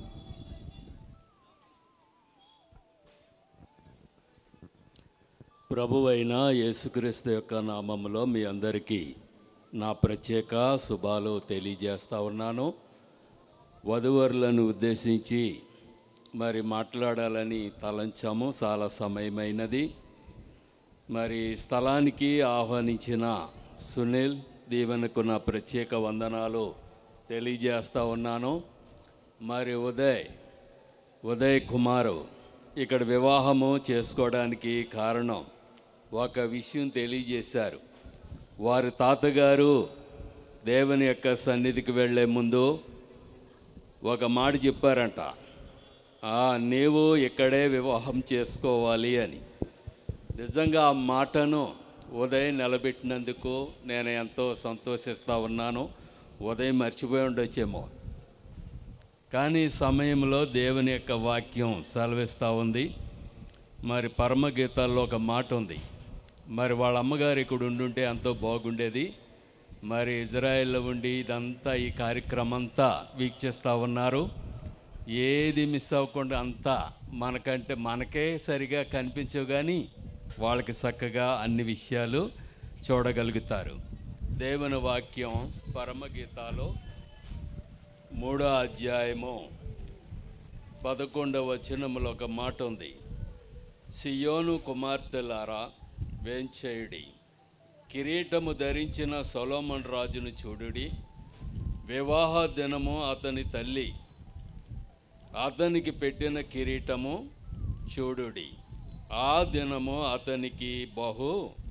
ప్రభువైన యేసుక్రీస్తు యొక్క నామములో మీ అందరికీ నా ప్రత్యేక శుభాలు తెలియజేస్తా ఉన్నాను వధువరులను ఉద్దేశించి మరి మాట్లాడాలని తలంచాము చాలా సమయమైనది మరి స్థలానికి ఆహ్వానించిన సునీల్ దీవెనకు నా ప్రత్యేక వందనాలు తెలియజేస్తా ఉన్నాను మరి ఉదయ్ ఉదయ్ కుమారు ఇక్కడ వివాహము చేసుకోవడానికి కారణం ఒక విషయం తెలియజేశారు వారి తాతగారు దేవుని యొక్క సన్నిధికి వెళ్ళే ముందు ఒక మాట చెప్పారంట "ఆ, నీవు ఇక్కడే వివాహం చేసుకోవాలి అని నిజంగా ఆ మాటను ఉదయం నిలబెట్టినందుకు నేను ఎంతో సంతోషిస్తూ ఉన్నాను ఉదయం మర్చిపోయి ఉండొచ్చేమో కానీ ఈ సమయంలో దేవుని యొక్క వాక్యం సెలవిస్తూ ఉంది మరి పరమగీతాల్లో ఒక మాట ఉంది మరి వాళ్ళ అమ్మగారు ఇక్కడ ఉండుంటే ఎంతో బాగుండేది మరి ఇజ్రాయెల్లో ఉండి ఇదంతా ఈ కార్యక్రమం అంతా వీక్షిస్తూ ఉన్నారు ఏది మిస్ అవ్వకుండా అంతా మనకంటే మనకే సరిగా కనిపించవు కానీ వాళ్ళకి చక్కగా అన్ని విషయాలు చూడగలుగుతారు దేవుని వాక్యం పరమగీతాలో మూడో అధ్యాయము పదకొండవ వచనములో ఒక మాట ఉంది సియోను కుమార్తెలారా వేంచేయుడి కిరీటము ధరించిన సొలోమన్ రాజును చూడుడి వివాహ దినము అతని తల్లి అతనికి పెట్టిన కిరీటము చూడుడి ఆ దినము అతనికి బహు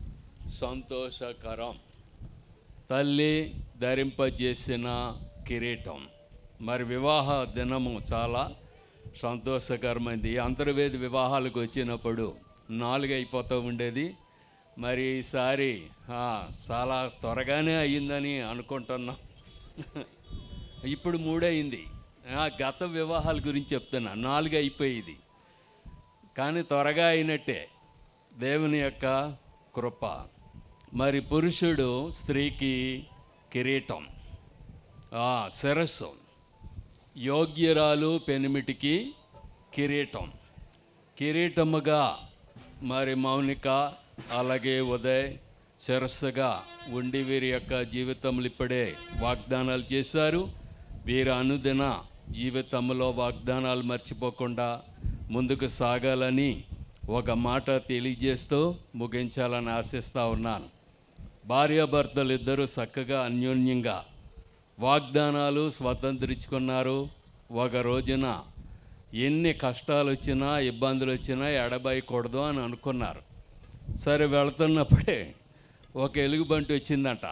సంతోషకరం తల్లి ధరింపజేసిన కిరీటం మరి వివాహ దినము చాలా సంతోషకరమైంది అంతర్వేది వివాహాలకు వచ్చినప్పుడు నాలుగు అయిపోతూ ఉండేది మరి ఈసారి ఆ, చాలా త్వరగానే అయ్యిందని అనుకుంటున్నాం ఇప్పుడు మూడయింది ఆ, గత వివాహాల గురించి చెప్తున్నా నాలుగు అయిపోయేది కానీ త్వరగా అయినట్టే దేవుని యొక్క కృప మరి పురుషుడు స్త్రీకి కిరీటం ఆ, శిరస్సు యోగ్యరాలు పెనిమిటికి కిరీటం కిరీటముగా మరి మౌనిక అలాగే ఉదయ్ శిరస్సుగా ఉండి వీరి యొక్క జీవితములు ఇప్పుడే వాగ్దానాలు చేశారు వీరి అనుదిన జీవితంలో వాగ్దానాలు మర్చిపోకుండా ముందుకు సాగాలని ఒక మాట తెలియజేస్తూ ముగించాలని ఆశిస్తూ ఉన్నాను భార్యాభర్తలు ఇద్దరు చక్కగా అన్యోన్యంగా వాగ్దానాలు స్వతంత్రించుకున్నారు ఒక రోజున ఎన్ని కష్టాలు వచ్చినా ఇబ్బందులు వచ్చినా ఎడబాయకూడదు అని అనుకున్నారు సరే వెళుతున్నప్పుడే ఒక ఎలుగుబంటి వచ్చిందంట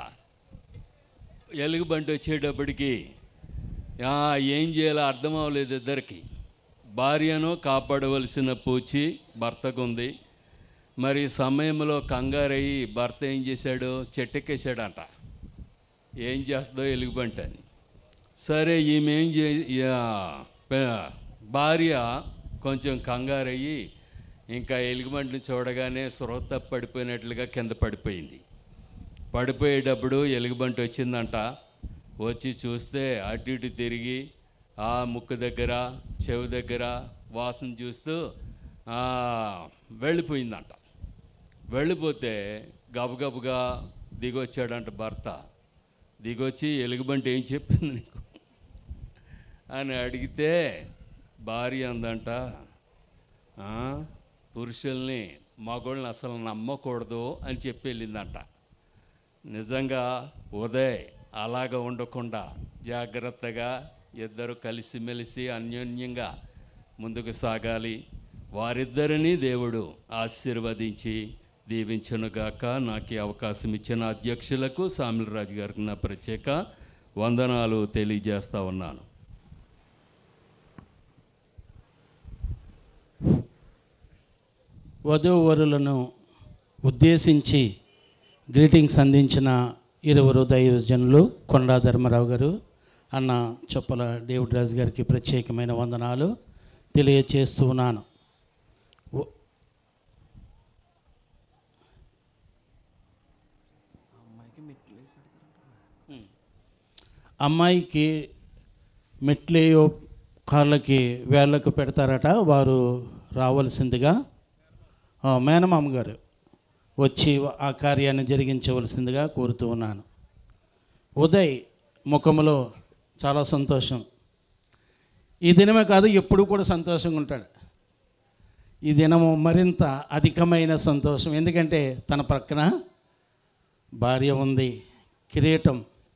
ఎలుగుబంటి వచ్చేటప్పటికి "ఆ, ఏం చేయాలో అర్థం అవ్వలేదు ఇద్దరికి భార్యను కాపాడవలసిన పూచి భర్తకుంది మరి ఈ సమయంలో కంగారయ్యి భర్త ఏం చేశాడు చెట్టెక్కేశాడంట ఏం చేస్తుందో ఎలుగుబంటి అని సరే ఈమె ఏం చే యా- ప- భార్య కొంచెం కంగారయ్యి ఇంకా ఎలుగుబంటిని చూడగానే స్రోత పడిపోయినట్లుగా కింద పడిపోయింది పడిపోయేటప్పుడు ఎలుగుబంటి వచ్చిందంట వచ్చి చూస్తే అటు ఇటు తిరిగి ఆ ముక్కు దగ్గర చెవి దగ్గర వాసన చూస్తూ ఆ, వెళ్ళిపోయిందంట వెళ్ళిపోతే గబగబగా దిగొచ్చాడంట భర్త దిగొచ్చి ఎలుగుబంటి ఏం చెప్పింది నీకు అని అడిగితే భార్య అందంట "ఆ, పురుషుల్ని మగోళ్ళని అసలు నమ్మకూడదు అని చెప్పి వెళ్ళిందంట నిజంగా ఉదయ్ అలాగ ఉండకుండా జాగ్రత్తగా ఇద్దరు కలిసిమెలిసి అన్యోన్యంగా ముందుకు సాగాలి వారిద్దరినీ దేవుడు ఆశీర్వదించి దీవించునుగాక నాకు ఈ అవకాశం ఇచ్చిన అధ్యక్షులకు సామిలరాజు గారికి నా ప్రత్యేక వందనాలు తెలియజేస్తా ఉన్నాను వధూవరులను ఉద్దేశించి గ్రీటింగ్స్ అందించిన ఇరువురు దైవజనులు కొండా ధర్మరావు గారు అన్న చొప్పల డేవిడ్ రాజు గారికి ప్రత్యేకమైన వందనాలు తెలియచేస్తూ ఉన్నాను వ- అమ్మాయికి మెట్లేయో కాళ్ళకి వేళ్ళకు పెడతారట వారు రావాల్సిందిగా ఆ, మేనమామ గారు వచ్చి ఆ కార్యాన్ని జరిగించవలసిందిగా కోరుతూ ఉన్నాను ఉదయ్ ముఖములో చాలా సంతోషం ఈ దినమే కాదు ఎప్పుడు కూడా సంతోషంగా ఉంటాడు ఈ దినము మరింత అధికమైన సంతోషం ఎందుకంటే తన ప్రక్కన భార్య ఉంది కిరీటం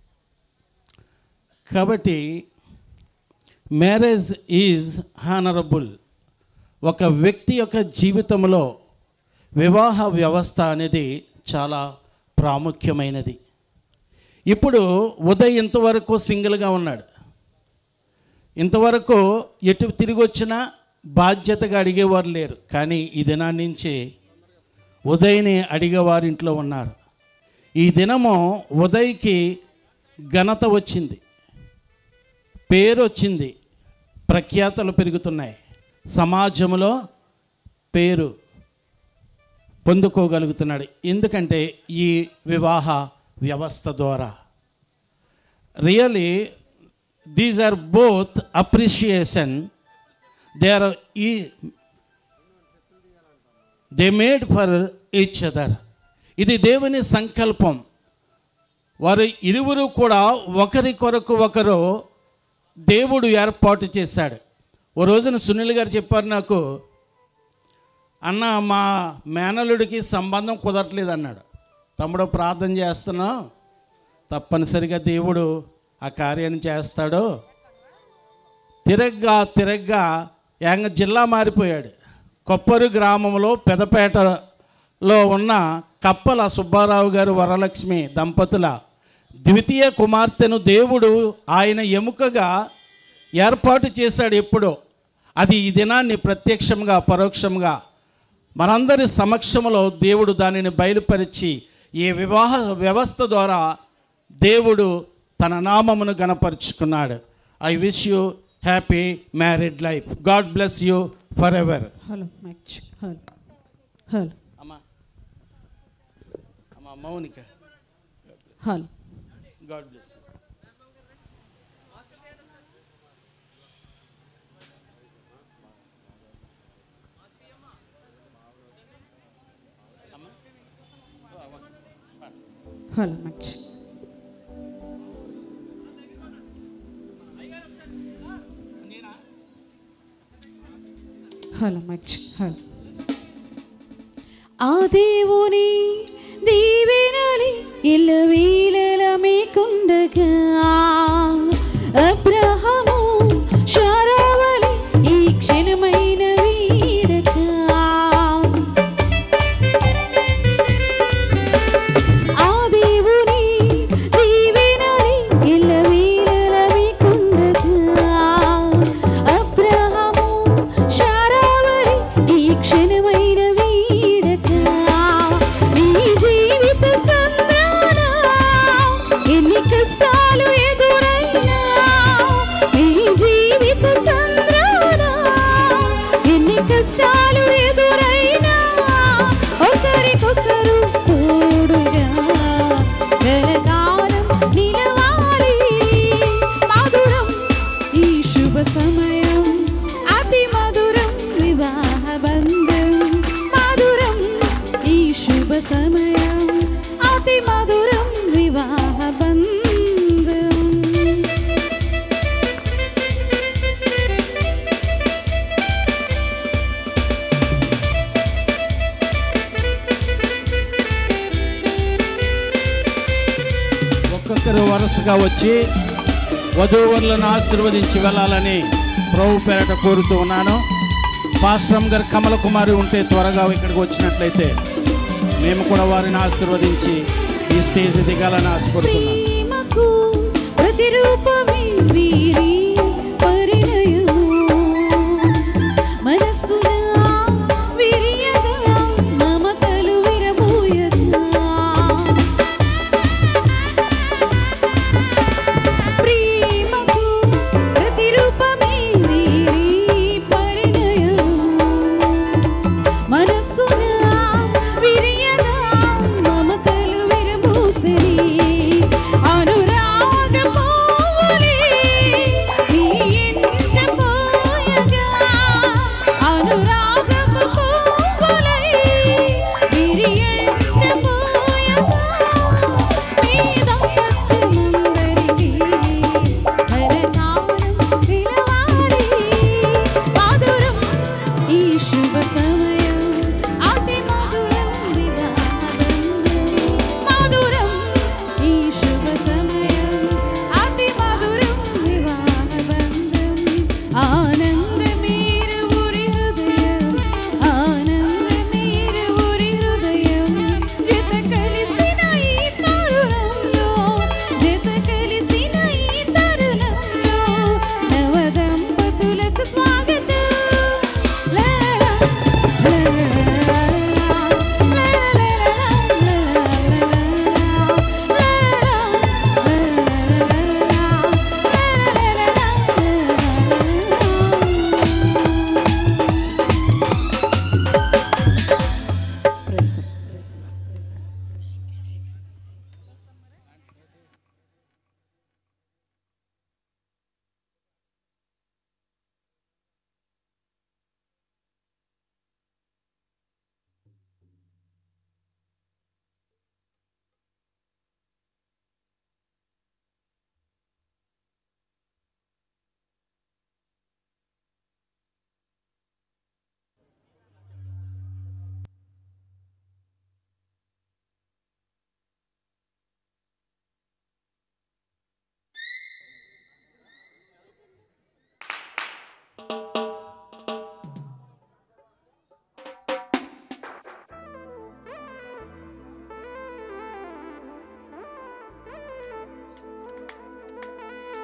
కాబట్టి మ్యారేజ్ ఈజ్ హానరబుల్ ఒక వ్యక్తి యొక్క జీవితంలో వివాహ వ్యవస్థ అనేది చాలా ప్రాముఖ్యమైనది ఇప్పుడు ఉదయ్ ఇంతవరకు సింగిల్గా ఉన్నాడు ఇంతవరకు ఎటు తిరిగి వచ్చినా బాధ్యతగా అడిగేవారు లేరు కానీ ఈ దినాన్ని నుంచి ఉదయ్ని అడిగేవారు ఇంట్లో ఉన్నారు ఈ దినము ఉదయ్కి ఘనత వచ్చింది పేరు వచ్చింది ప్రఖ్యాతలు పెరుగుతున్నాయి సమాజంలో పేరు పొందుకోగలుగుతున్నాడు ఎందుకంటే ఈ వివాహ వ్యవస్థ ద్వారా really these are both appreciation they are ఈ they made for each other ఇది దేవుని సంకల్పం వారు ఇరువురు కూడా ఒకరి కొరకు ఒకరు దేవుడు ఏర్పాటు చేశాడు ఓ రోజున సునీల్ గారు చెప్పారు నాకు అన్న మా మేనలుడికి సంబంధం కుదరట్లేదు అన్నాడు తమ్ముడు ప్రార్థన చేస్తున్నాం తప్పనిసరిగా దేవుడు ఆ కార్యాన్ని చేస్తాడు తిరగ్గా తిరగ్గా యాంగ జిల్లా మారిపోయాడు కొప్పరు గ్రామంలో పెదపేటలో ఉన్న కప్పల సుబ్బారావు గారు వరలక్ష్మి దంపతుల ద్వితీయ కుమార్తెను దేవుడు ఆయన ఎముకగా ఏర్పాటు చేశాడు ఎప్పుడో అది ఈ దినాన్ని ప్రత్యక్షంగా పరోక్షంగా మనందరి సమక్షంలో దేవుడు దానిని బయలుపరిచి ఈ వివాహ వ్యవస్థ ద్వారా దేవుడు తన నామమును గనపరుచుకున్నాడు I wish you happy married life God bless you forever hello match hello hello అమ్మా అమ్మా Mounika hello God bless hello match hello match hello ఆ దేవుని దీవెనలి ఇల్లవీలల మీకుండగా అబ్రహము శారావళి ఈ క్షణమైన వీడగా ఆ దేవుని దీవెనలి ఇల్లవీలల మీకుండగా అబ్రహము శారావళి ఈ క్షణమైన వీడగా నీ జీవిత సంధాన ఎన్ని కష్టాలు ఎదురైనా నీ జీవిత సంద్రాన ఎన్ని కష్టాలు ఎదురైనా ఒకరికొకరు తోడుగా కలకాలం నిలవాలి మధురం ఈ శుభ సమయం అతి మధురం వివాహ బంధం మధురం ఈ శుభ సమయం అతి మధురం వివాహ బంధం ఒక్కొక్కరు వరుసగా వచ్చి వధూవరులను ఆశీర్వదించి వెళ్ళాలని ప్రభు పేరట కోరుతూ ఉన్నాను పాస్టమ్ గారు కమల కుమారి ఉంటే త్వరగా ఇక్కడికి వచ్చినట్లయితే మేము కూడా వారిని ఆశీర్వదించి ఈ స్టేజ్ దిగాలని ఆశపడుతున్నాను ప్రేమకు ప్రతిరూపమే వీరి పరిణయము మనస్సున విరియగా మమతలు విరబోయగా ప్రేమకు ప్రతిరూపమే వీరి పరిణయము మనస్సున విరియగా మమతలు విరబోసిరి అనురాగ పువ్వులే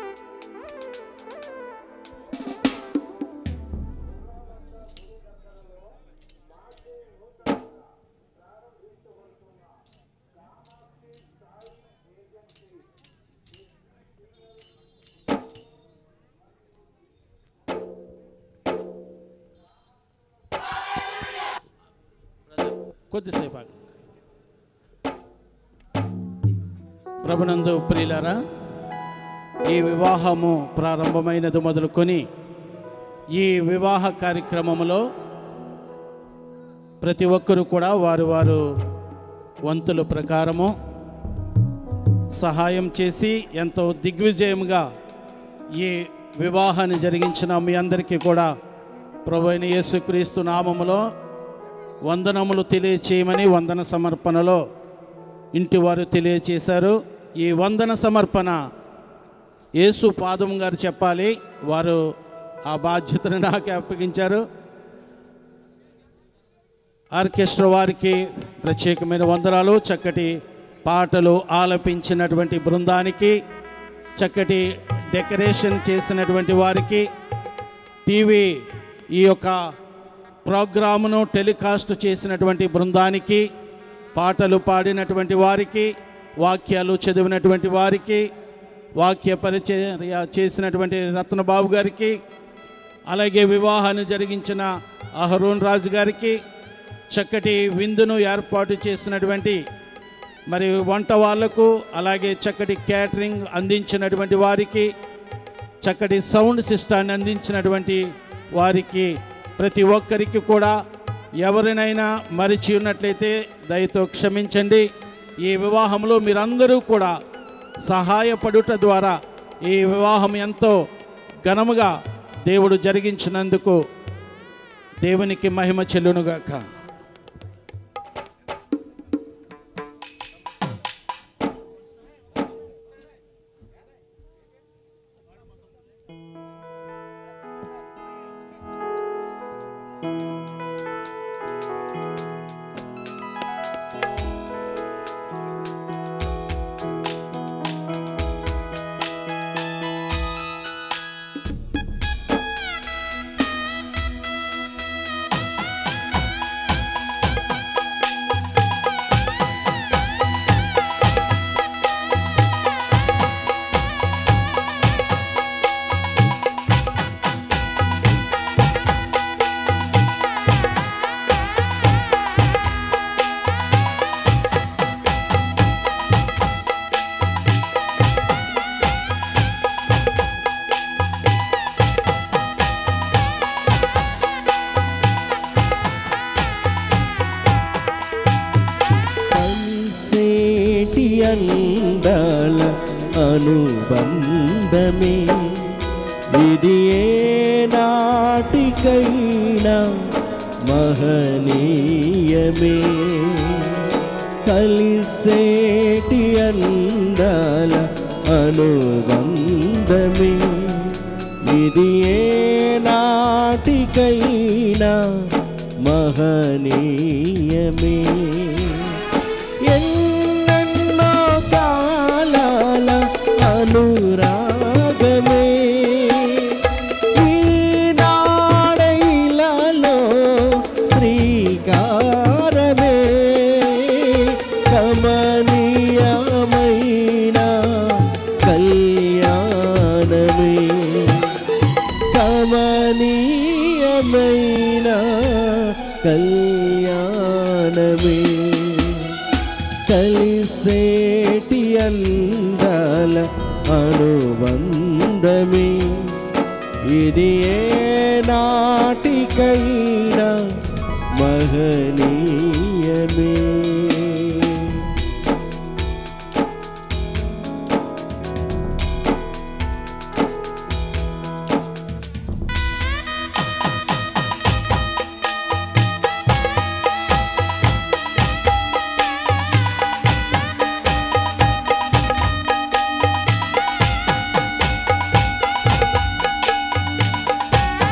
కొద్దిసేపు ఆగండి. ప్రభునందు ప్రియులారా ఈ వివాహము ప్రారంభమైనది మొదలుకొని ఈ వివాహ కార్యక్రమంలో ప్రతి ఒక్కరు కూడా వారు వారు వంతుల ప్రకారము సహాయం చేసి ఎంతో దిగ్విజయంగా ఈ వివాహాన్ని జరిగించిన మీ అందరికీ కూడా ప్రభు అయిన యేసుక్రీస్తు నామములో వందనములు తెలియచేయమని వందన సమర్పణలో ఇంటి వారు తెలియచేశారు ఈ వందన సమర్పణ యేసు పాదం గారు చెప్పాలి వారు ఆ బాధ్యతను నాకు అప్పగించారు ఆర్కెస్ట్రా వారికి ప్రత్యేకమైన వందనాలు చక్కటి పాటలు ఆలపించినటువంటి బృందానికి చక్కటి డెకరేషన్ చేసినటువంటి వారికి టీవీ ఈ యొక్క ప్రోగ్రామును టెలికాస్ట్ చేసినటువంటి బృందానికి పాటలు పాడినటువంటి వారికి వాక్యాలు చదివినటువంటి వారికి వాక్య పరిచయ చేసినటువంటి రత్నబాబు గారికి అలాగే వివాహాన్ని జరిగించిన అహరోన్ రాజు గారికి చక్కటి విందును ఏర్పాటు చేసినటువంటి మరి వంట వాళ్లకు అలాగే చక్కటి క్యాటరింగ్ అందించినటువంటి వారికి చక్కటి సౌండ్ సిస్టాన్ని అందించినటువంటి వారికి ప్రతి ఒక్కరికి కూడా ఎవరినైనా మరిచి ఉన్నట్లయితే దయతో క్షమించండి ఈ వివాహంలో మీరందరూ కూడా సహాయపడుట ద్వారా ఈ వివాహం ఎంతో ఘనముగా దేవుడు జరిగించినందుకు దేవునికి మహిమ చెల్లునుగాక కలిసేటి అందాల అనుబంధమే ఇది ఏ నాటికైనా మహనీయమే కలిసేటి అందాల అనుబంధమే ఇది ఏ నాటికైనా మహనీయమే ఎన్నెన్నో కాలాల అనురాగమే ఈనాడైలలో శ్రీకారమే కమనీయమైన కళ్యాణమే కమనీయమైన కళ్యాణమే కలిసేటి అందాల అనుబంధమే ఇది ఏ నాటికైనా మహనీయమే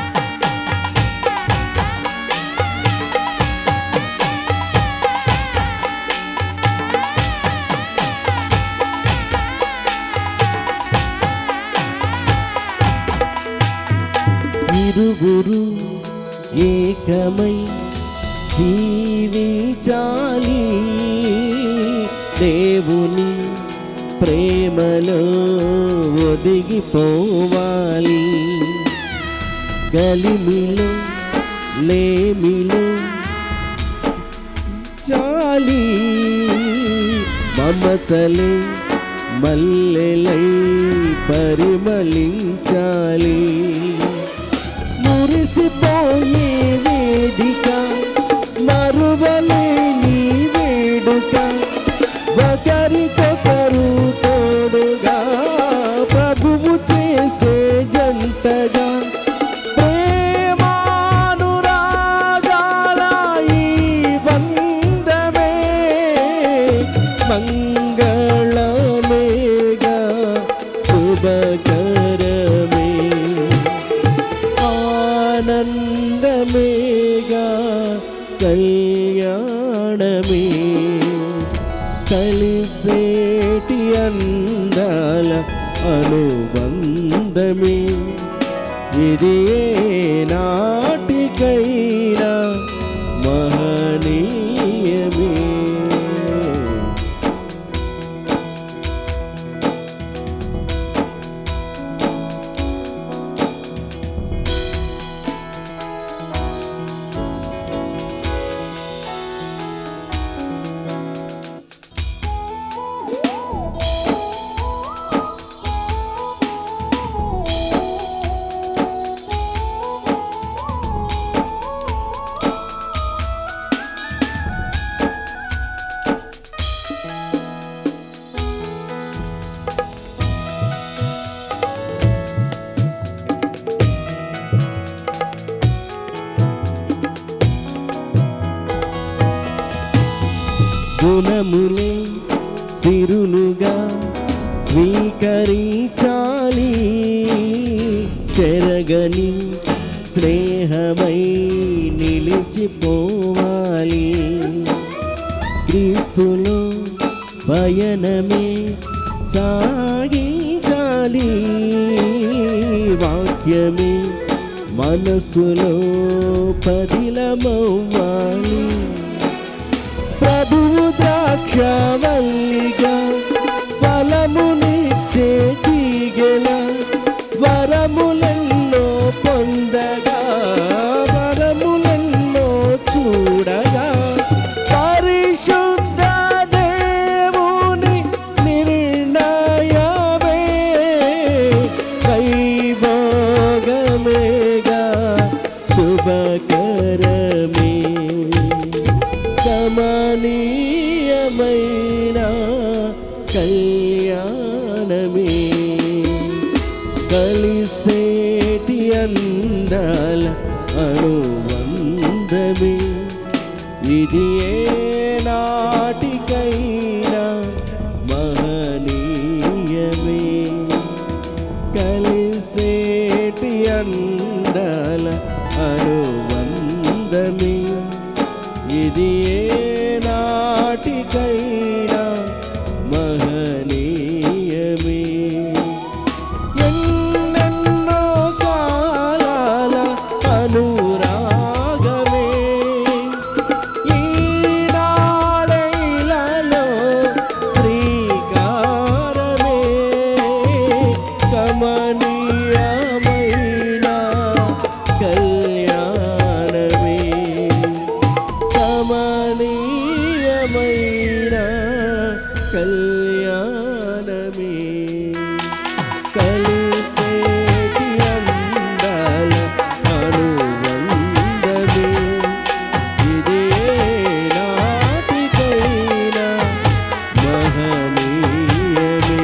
ఆ ఇరువురు ఏకమై జీవించాలి దేవుని ప్రేమలో ఒదిగిపోవాలి గలిమిలో లేమిలో చాలి మమతలే మల్లెలై పరిమళించాలి మురిసిపోయే వేదిక మరువలేని వేడుక ఒకరికొకరు తోడుగా ప్రభువు చేసే జంటగా ప్రేమానురాగాల ఈ బంధమే మంగళమేగా శుభకరమే ఆనందమేగా కళ్యాణమే కలిసేటి అందాల అనుబంధమే ఇది ఏ నాటికైనా మహనీయమే గుణములే సిరులుగా స్వీకరించాలి చెరగని స్నేహమై నిలిచిపోవాలి క్రీస్తులో పయనమే సాగించాలి వాక్యమే మనసులో పదిలమవ్వాలి ప్రభువు ద్రాక్షవల్లిగా ఫలమునిచ్చే తీగెల వరములెన్నో పొందగా వరములెన్నో చూడగా పరిశుద్ధ దేవుని నిర్ణయమే వైభోగమేగా శుభకరమే కమనీయమైన కళ్యాణమే కలిసేటి అందాల అనుబంధమే ఇది ఏ నాటికైనా మహనీయమే కలిసేటి అందాల అనుబంధమే ఇది ఏ నాటికైనా మహనీయమే ఎన్నెన్నో కాలాల అనురాగమే ఈనాడైలలో శ్రీకారమే కమనీయమైన కళ్యాణమే కమనీయమైన కళ్యాణమే కలిసేటి అందాల అనుబంధమే ఇదే నాటికైనా మహనీయమే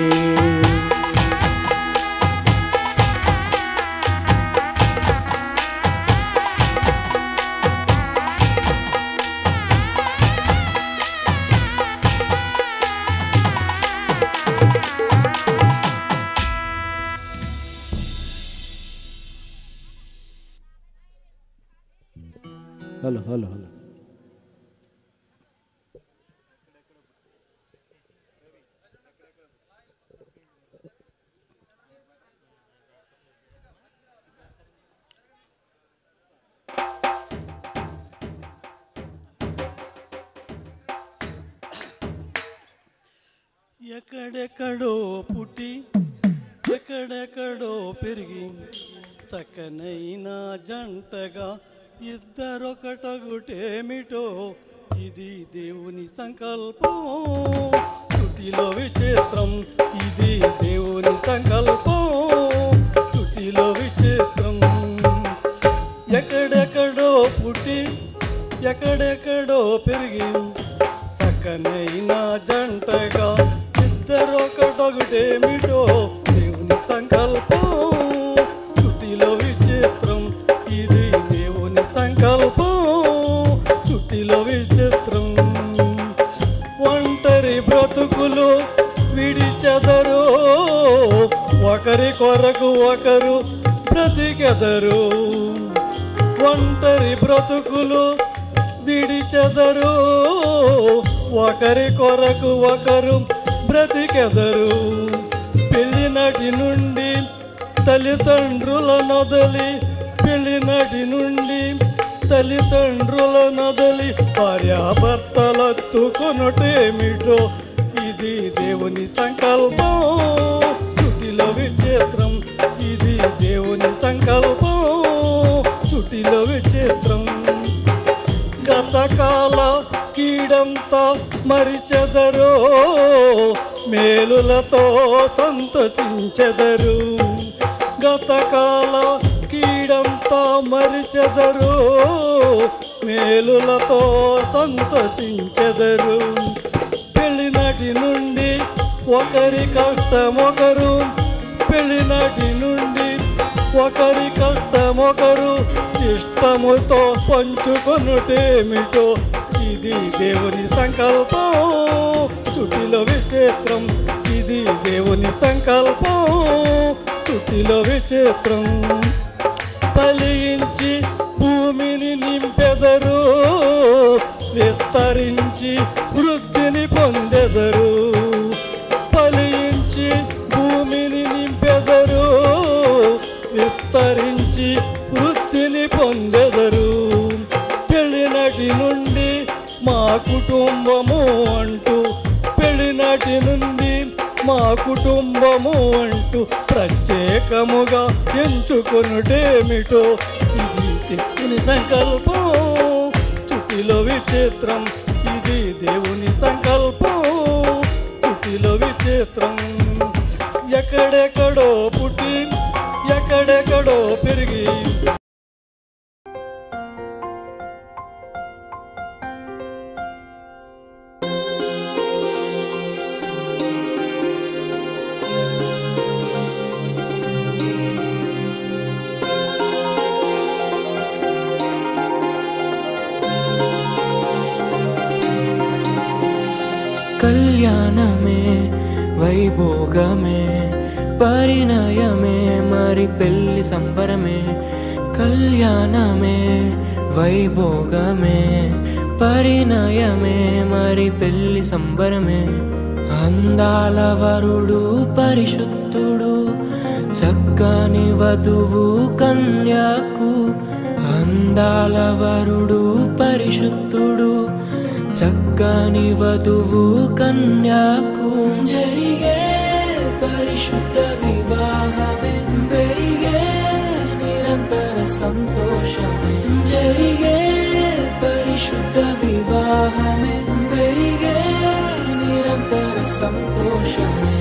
హలో హలో హలో ఎక్కడెక్కడో పుట్టి ఎక్కడెక్కడో పెరిగి చక్కనైన జంటగా ఇద్దరొకటగుటేమిటో ఇది దేవుని సంకల్పం తుటిలో విచిత్రం ఇది దేవుని సంకల్పం తుటిలో విచిత్రం ఎక్కడెక్కడో పుట్టి ఎక్కడెక్కడో పెరిగి చక్కనైన జంటగా ఇద్దరొకటొకటేమిటో దేవుని సంకల్పం చుట్టిలో విచిత్రం ఇది దేవుని సంకల్పం చుట్టిలో విచిత్రం ఒంటరి బ్రతుకులు విడిచెదరు ఒకరి కొరకు ఒకరు బ్రతికెదరు ఒంటరి బ్రతుకులు విడిచెదరు ఒకరి కొరకు ఒకరు బ్రతికెదరు పెళ్ళినటి నుండి తల్లిదండ్రుల నొదలి పెళ్ళినటి నుండి తల్లిదండ్రుల నొదలి భార్యాభర్తలత్తుకొనుటేమిటో ఇది దేవుని సంకల్పం చుటిలో విచిత్రం ఇది దేవుని సంకల్పం చుటిలో విచిత్రం గతకాల కీడంతా మరిచెదరు మేలులతో సంతోషించెదరు గతకాల కీడంతా మరిచెదరు మేలులతో సంతోషించెదరు పెళ్ళినటి నుండి ఒకరి కష్టమొకరు పెళ్ళినటి నుండి ఒకరి కష్టమొకరు ఇష్టముతో పంచుకొనుటేమిటో ఇది దేవుని సంకల్పం చుటిలో విచిత్రం ఇది దేవుని సంకల్పం చుటిలో విచిత్రం ఫలించి భూమిని నింపెదరు విస్తరించి వృద్ధిని పొందెదరు ఫలించి భూమిని నింపెదరు విస్తరించి వృద్ధిని పొందెదరు పెళ్ళినటి నుండి మా కుటుంబము అంటూ పెళ్ళినటి నుండి మా కుటుంబము అంటూ ప్రత్యేకముగా ఎంచుకొనుటేమిటో ఇది దేవుని సంకల్పం చుటిలో విచిత్రం ఇది దేవుని సంకల్పం చుటిలో విచిత్రం ఎక్కడెక్కడో పుట్టి ఎక్కడెక్కడో పెరిగి కళ్యాణమే వైభోగమే పరిణయమే మరి పెళ్లి సంబరమే కళ్యాణమే వైభోగమే పరిణయమే మరి పెళ్లి సంబరమే అందాల వరుడు పరిశుద్ధుడు చక్కని వధువు కన్యాకు అందాల వరుడు పరిశుద్ధుడు చక్కని వధువు కన్యాకు జరిగే పరిశుద్ధ వివాహమే పెరిగే నిరంతర సంతోషమే జరిగే పరిశుద్ధ వివాహమే పెరిగే నిరంతర సంతోషమే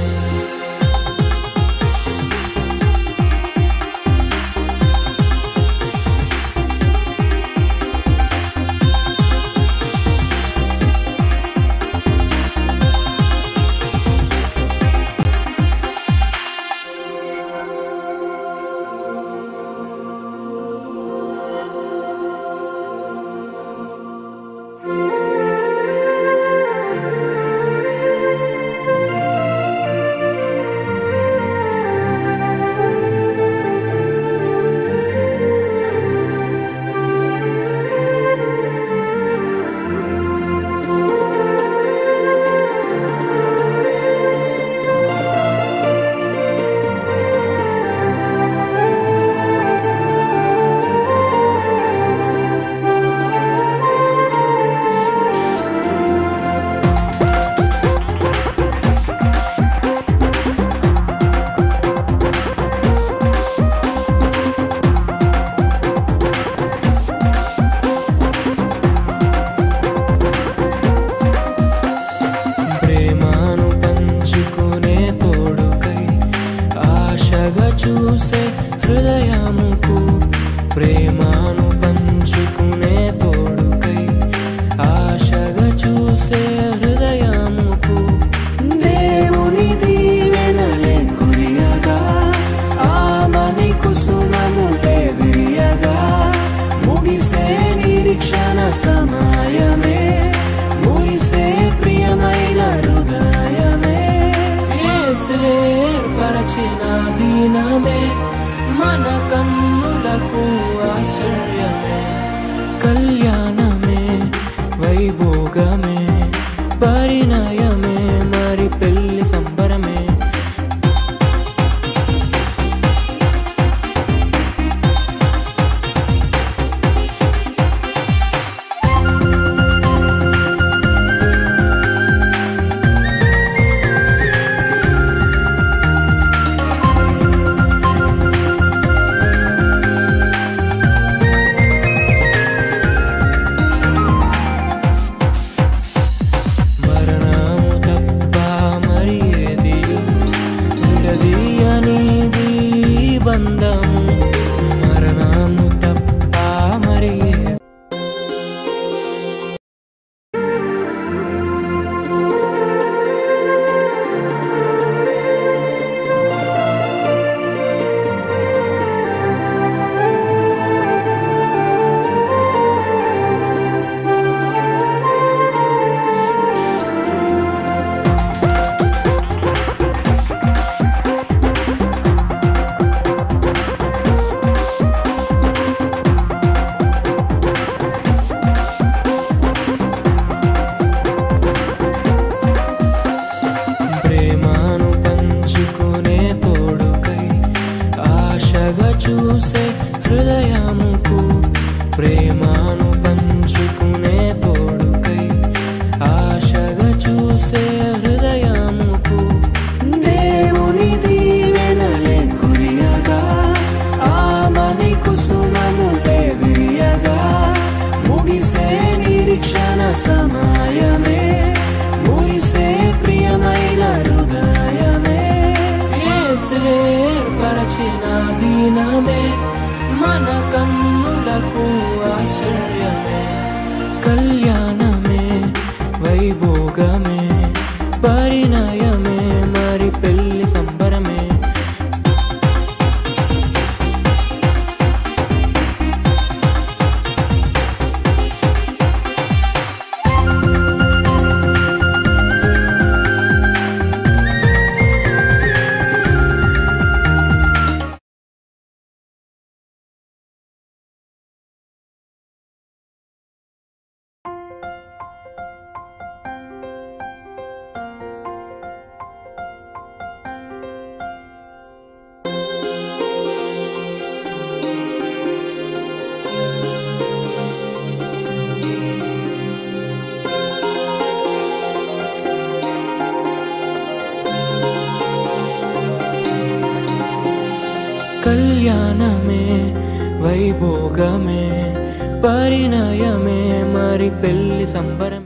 పరచిన దీనమే మన కన్నులకు ఆశ్చర్యమే కళ్యాణమే వైభోగమే పరిణయమే మరి పెళ్లి సంబరమే మరణము తప్ప మరి ఏది విడదీయనిది బంధము మరణము తప్ప మరి ఏది ప్రేమను పంచుకునే తోడుకై ఆశగా చూసే హృదయముకు ప్రేమను పంచుకునే తోడుకై ఆశగా చూసే హృదయముకు దేవుని దీవెనలే కురియగా ఆమని కుసుమములే విరియగా ముగిసే నిరీక్షణ సమయమే మురిసే ప్రియమైన హృదయమే ఏసే పరచిన దీనమే మన కన్నులకు ఆశ్చర్యమే కళ్యాణమే వైభోగమే పరిణయమే మరి పెళ్లి సంబరమే కళ్యాణమే వైభోగమే పరిణయమే మరి పెళ్లి సంబరం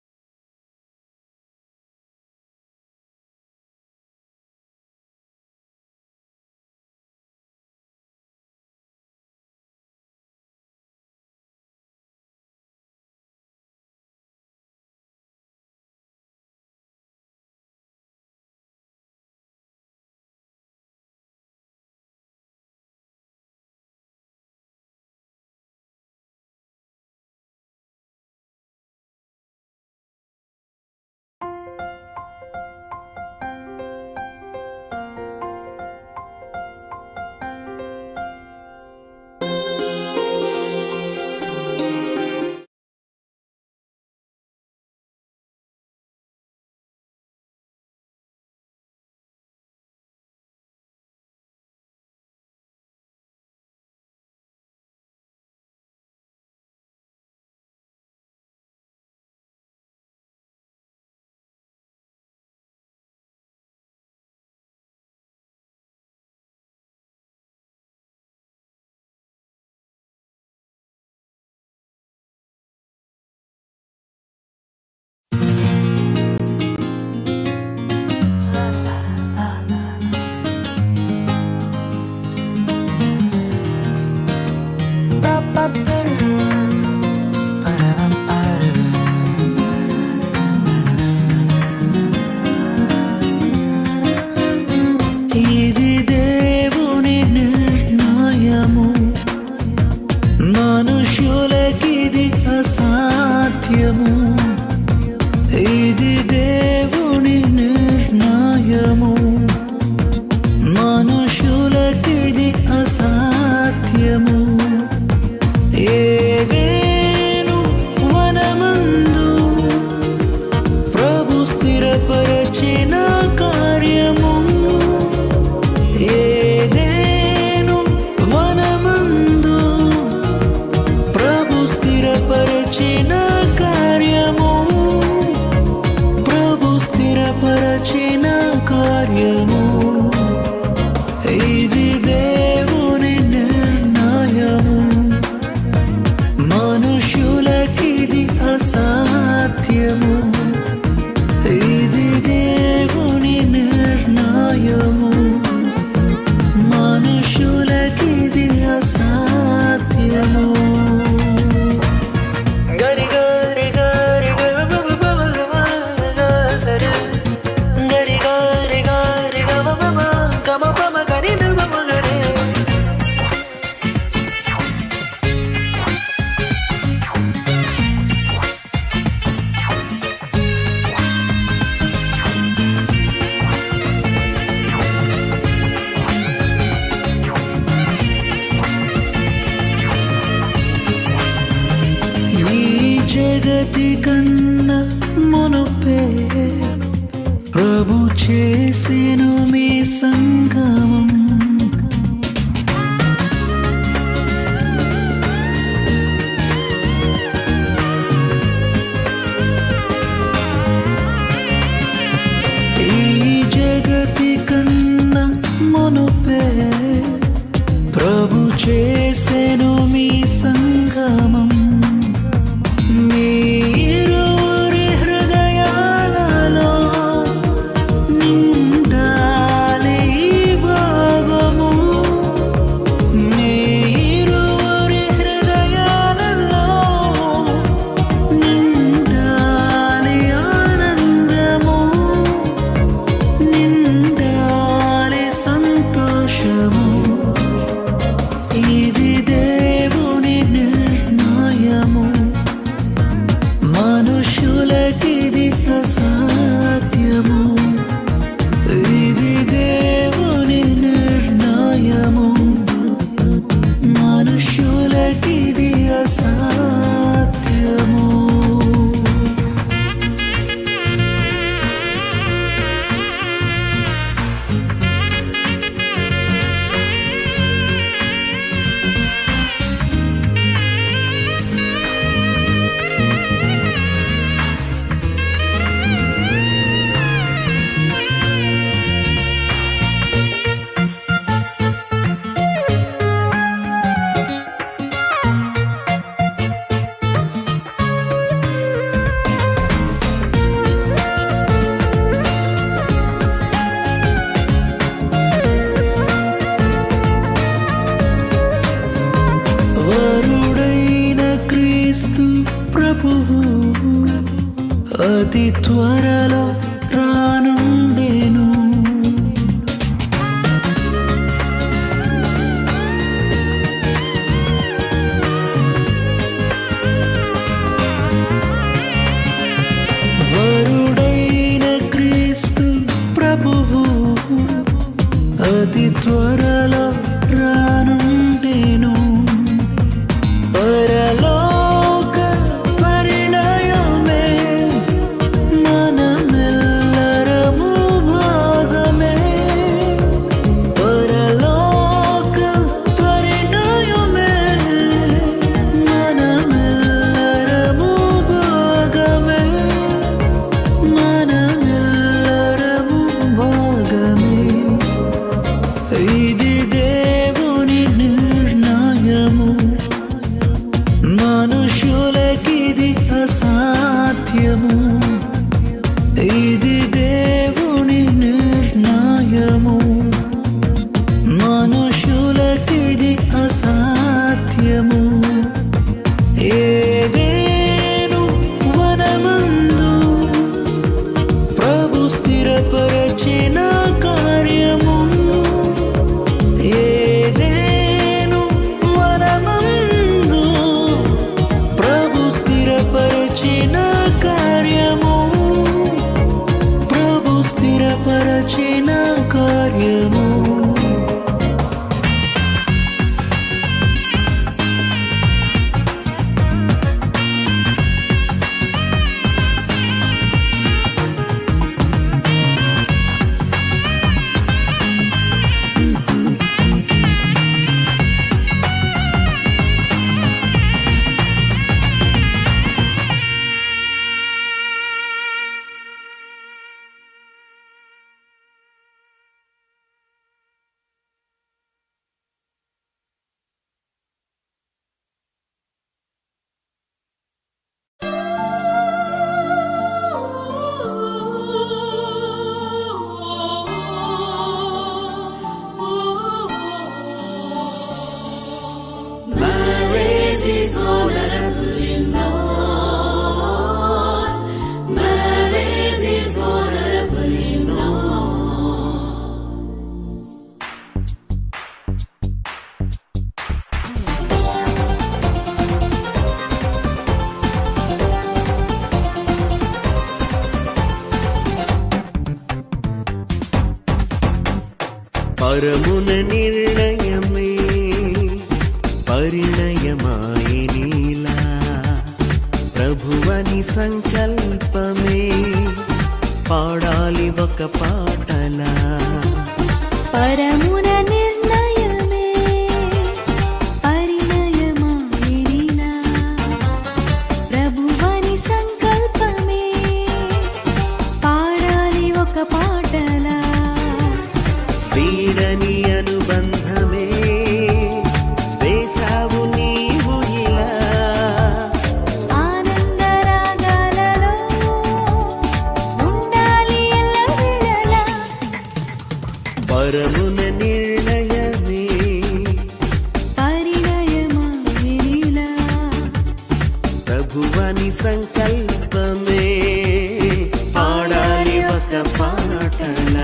ఇది దేవుని నిర్ణయము మనుషులకిది అసాధ్యము ఇది దేవుని నిర్ణయము సాధ్యము ఇది దేవుని నిర్ణయము మనుషులకిది అసాధ్యము ఇది దేవుని నిర్ణయము మనుషులకిది అసాధ్యము గరి గరి గరి గరి గరి గరి గరి సరి గరి గరి గరి గమ మమ గమ పమ గరి నమ గరి ఈ జగతి కన్నా మునుపే ప్రభు చేసెను మీ సంగమం ఈ జగతి కన్నా మునుపే ప్రభు చేసెను మీ సంగమం మీరురి హృదయాలలో నిండాలి ఈ భావము మీరురి హృదయాలలో నిండాలి ఆనందము నిండాలి సంతోషము ఇది దేవుని నిర్ణయము మనుషులకిది అసాధ్యము ఇది దేవుని నిర్ణయము మనుషులకిది అసాధ్యము వరుడైన క్రీస్తు ప్రభువు అతి త్వరలో రానుండేను వరుడైన క్రీస్తు ప్రభువు అతి త్వరలో రానుండేను పరలోక పరిణయమే మనమెల్లరము భాగమే పరలోక పరిణయమే మనమెల్లరము భాగమే మనమెల్లరము భాగమే ఇది దేవుని నిర్ణయం పరమున నిర్ణయమే పరిణయమాయనీలా ప్రభువని సంకల్పమే పాడాలి ఒక పాటలా పరమున నిర్ణయమే పరిణయమాయిరిలా ప్రభువని సంకల్పమే పాడాలి ఒక పాటలా వీడని అనుబంధమే వేసావు నీవు ఇలా ఆనందరాగాలలో ఉండాలి ఎల్లవేళలా పరమున నిర్ణయమే పరిణయమాయిరిలా ప్రభువని సంకల్పమే పాడాలి ఒక పాటలా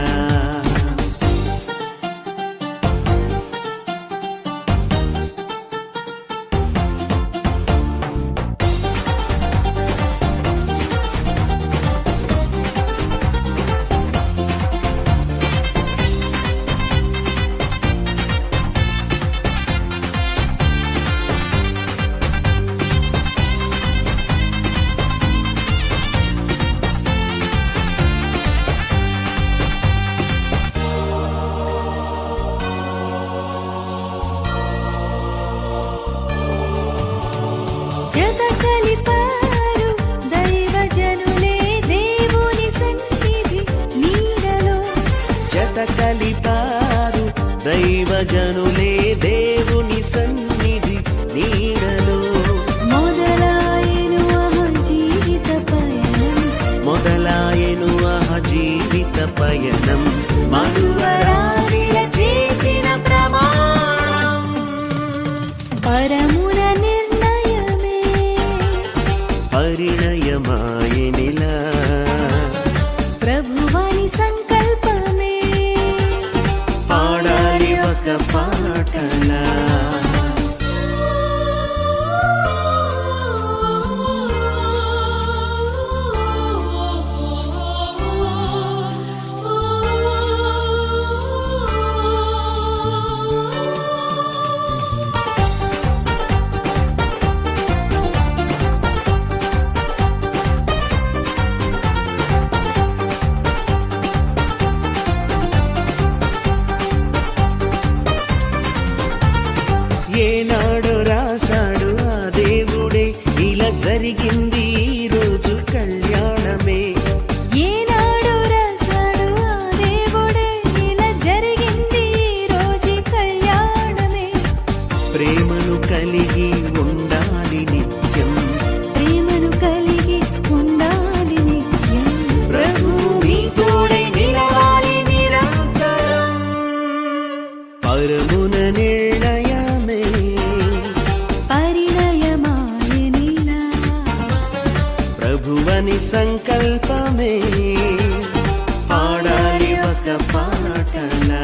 జత కలిపారు దైవజనులే దేవుని సన్నిధి నీడలో జత కలిపారు దైవజనులే దేవుని సన్నిధి నీడలో మొదలాయను ఆహ జీవిత పయనం మొదలాయను ఆహ జీవిత పయనం మనువరాలిల చేసిన ప్రమాణం పరమున నిర్ణయమే పరిణయమాయనిలా ప్రభువాని సంకల్పమే పాడాలి ఒక పాటలా ఏనాడు రాశాడు ఆ దేవుడే ఇలా జరిగింది ఈ రోజు కళ్యాణమే ఏనాడు రాశాడు ఆ దేవుడే ఇలా జరిగింది ఈ రోజు కళ్యాణమే ప్రేమను కలిగి ఉండాలి నిత్యం ప్రేమను కలిగి ఉండాలి నిత్యం ప్రభు మీ తోడై నిలవాలి నిరంతరం పరమున నిర్ణయమే పరిణయమాయనిలా ప్రభువని సంకల్పమే పాడాలి ఒక పాటలా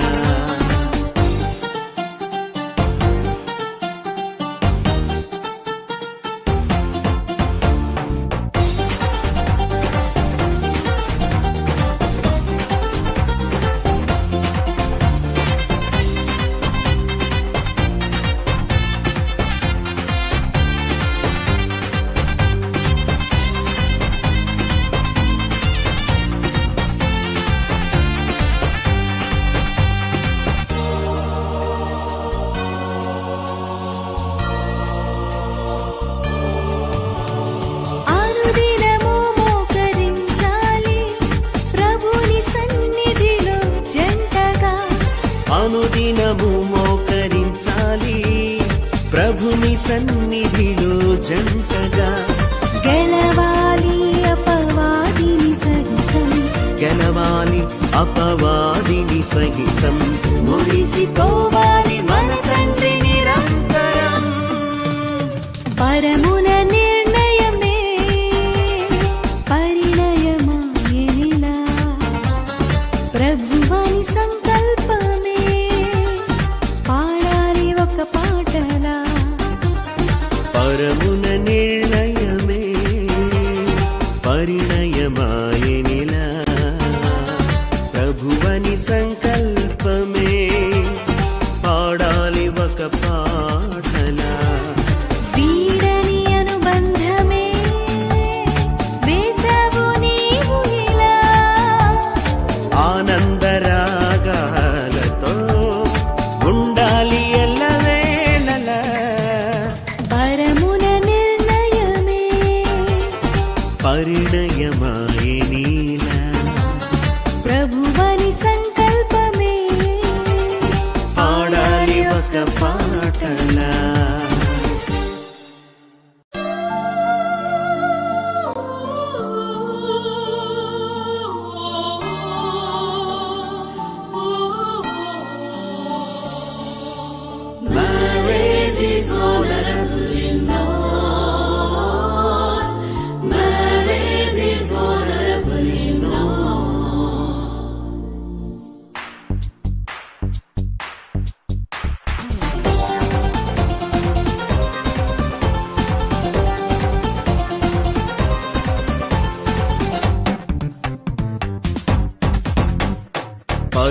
అనుదినము మోకరించాలి ప్రభుని సన్నిధిలో జంటగా అనుదినము మోకరించాలి ప్రభుని సన్నిధిలో జంటగా గెలవాలి అపవాదిని సహితం గెలవాలి అపవాదిని సహితం మురిసిపోవాలి మన తండ్రి నిరంతరం పరమున నిర్ణయమే పరిణయమాయనిలా ప్రభువాని సంకల్పమే పాడాలి ఒక పాటలా పరమున నిర్ణయమే పరిణయమాయనిలా ప్రభువని సంకల్పమే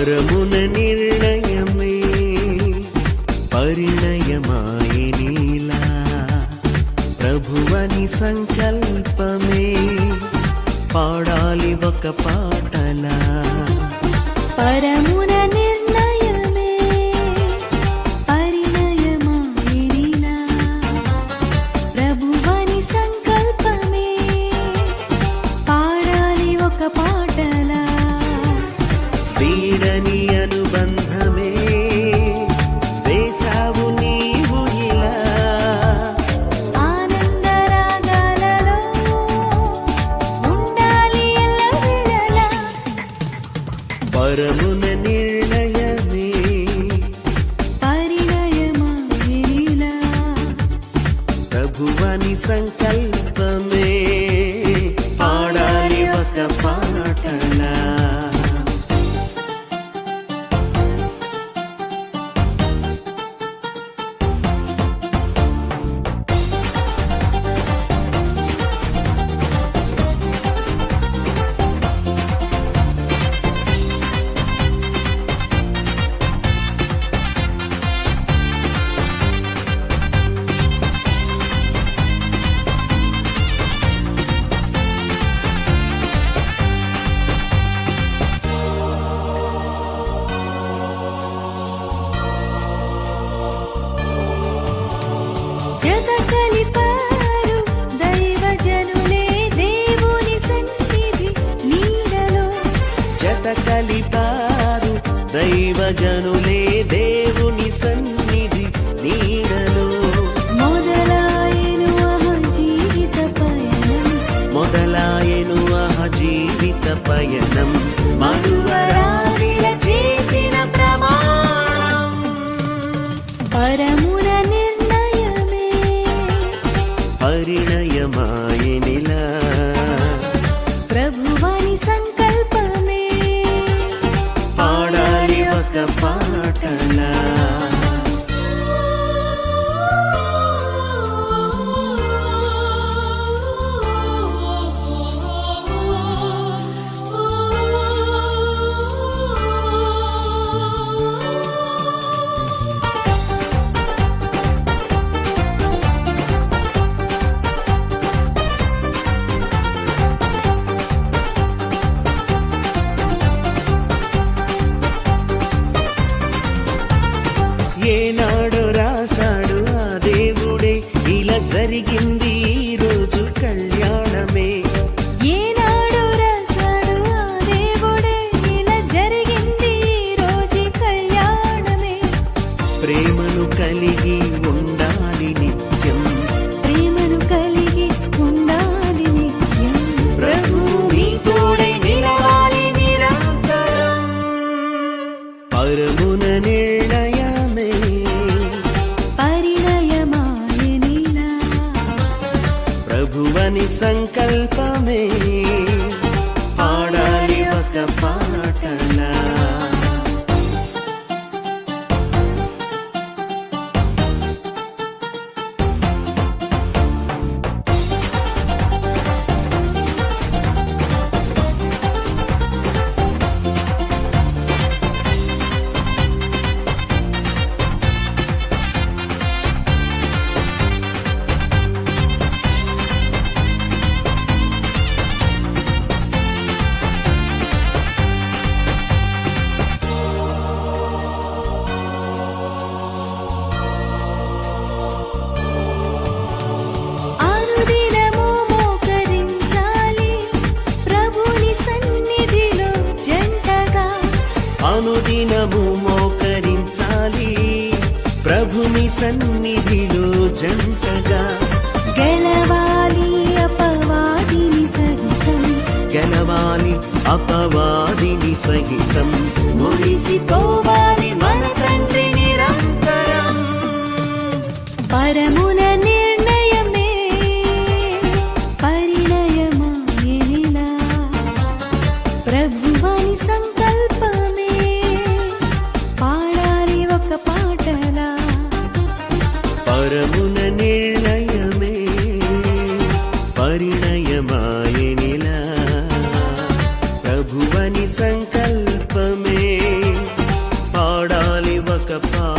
పరమున నిర్ణయమే పరిణయమాయనీలా ప్రభువని సంకల్పమే పాడాలి ఒక పాటలా పరమున నిర్ణయమే పరిణయమాయిరిలా ప్రభువని సంకల్పమే పాడాలి ఒక పాటలా వీడని అనుబంధమే వేసావు నీవు ఇలా ఆనందరాగాలలో ఉండాలి ఎల్లవేళలా పరమున నిర్ణయమే పరిణయమాయిరిలా ప్రభువని సంకల్పమే పాడాలి ఒక పాటలా జత కలిపారు దైవజనులే దేవుని సన్నిధి నీడలో జత కలిపారు దైవజనులే దేవుని సన్నిధి నీడలో మొదలాయను ఆహ జీవిత పయనం మొదలాయను ఆహ జీవిత పయనం మరువరాదిల చేసిన ప్రమాణం పరమున నిర్ణయమే పరిణయమాయనిలా ప్రభువని సంకల్పమే పాడాలి ఒక పాటలా ఏనాడు రాశాడు ఆ దేవుడే ఇలా జరిగింది ఈ రోజు కళ్యాణమే ఏనాడు రాశాడు ఆ దేవుడే ఇలా జరిగింది ఈ రోజు కళ్యాణమే ప్రేమను కలిగి ఉండాలి నిత్యం ప్రేమను కలిగి ఉండాలి నిత్యం ప్రభు నీ తోడై నిలవాలి నిరంతరం పరమున నిర్ణయమే పరిణయమాయనిలా ప్రభువని సంకల్పమే పాడాలి ఒక పాటలా అనుదినము మోకరించాలి ప్రభుని సన్నిధిలో జంటగా అనుదినము మోకరించాలి ప్రభుని సన్నిధిలో జంటగా గెలవాలి అపవాదిని సహితం గెలవాలి అపవాదిని సహితం మురిసిపోవాలి మన తండ్రి నిరంతరం పరమున నిర్ణయమే పరిణయమాయనిలా ప్రభువని సంకల్పమే పాడాలి ఒక పాటలా పరమున నిర్ణయమే పరిణయమాయనిలా ప్రభువని సంకల్పమే ఒక పా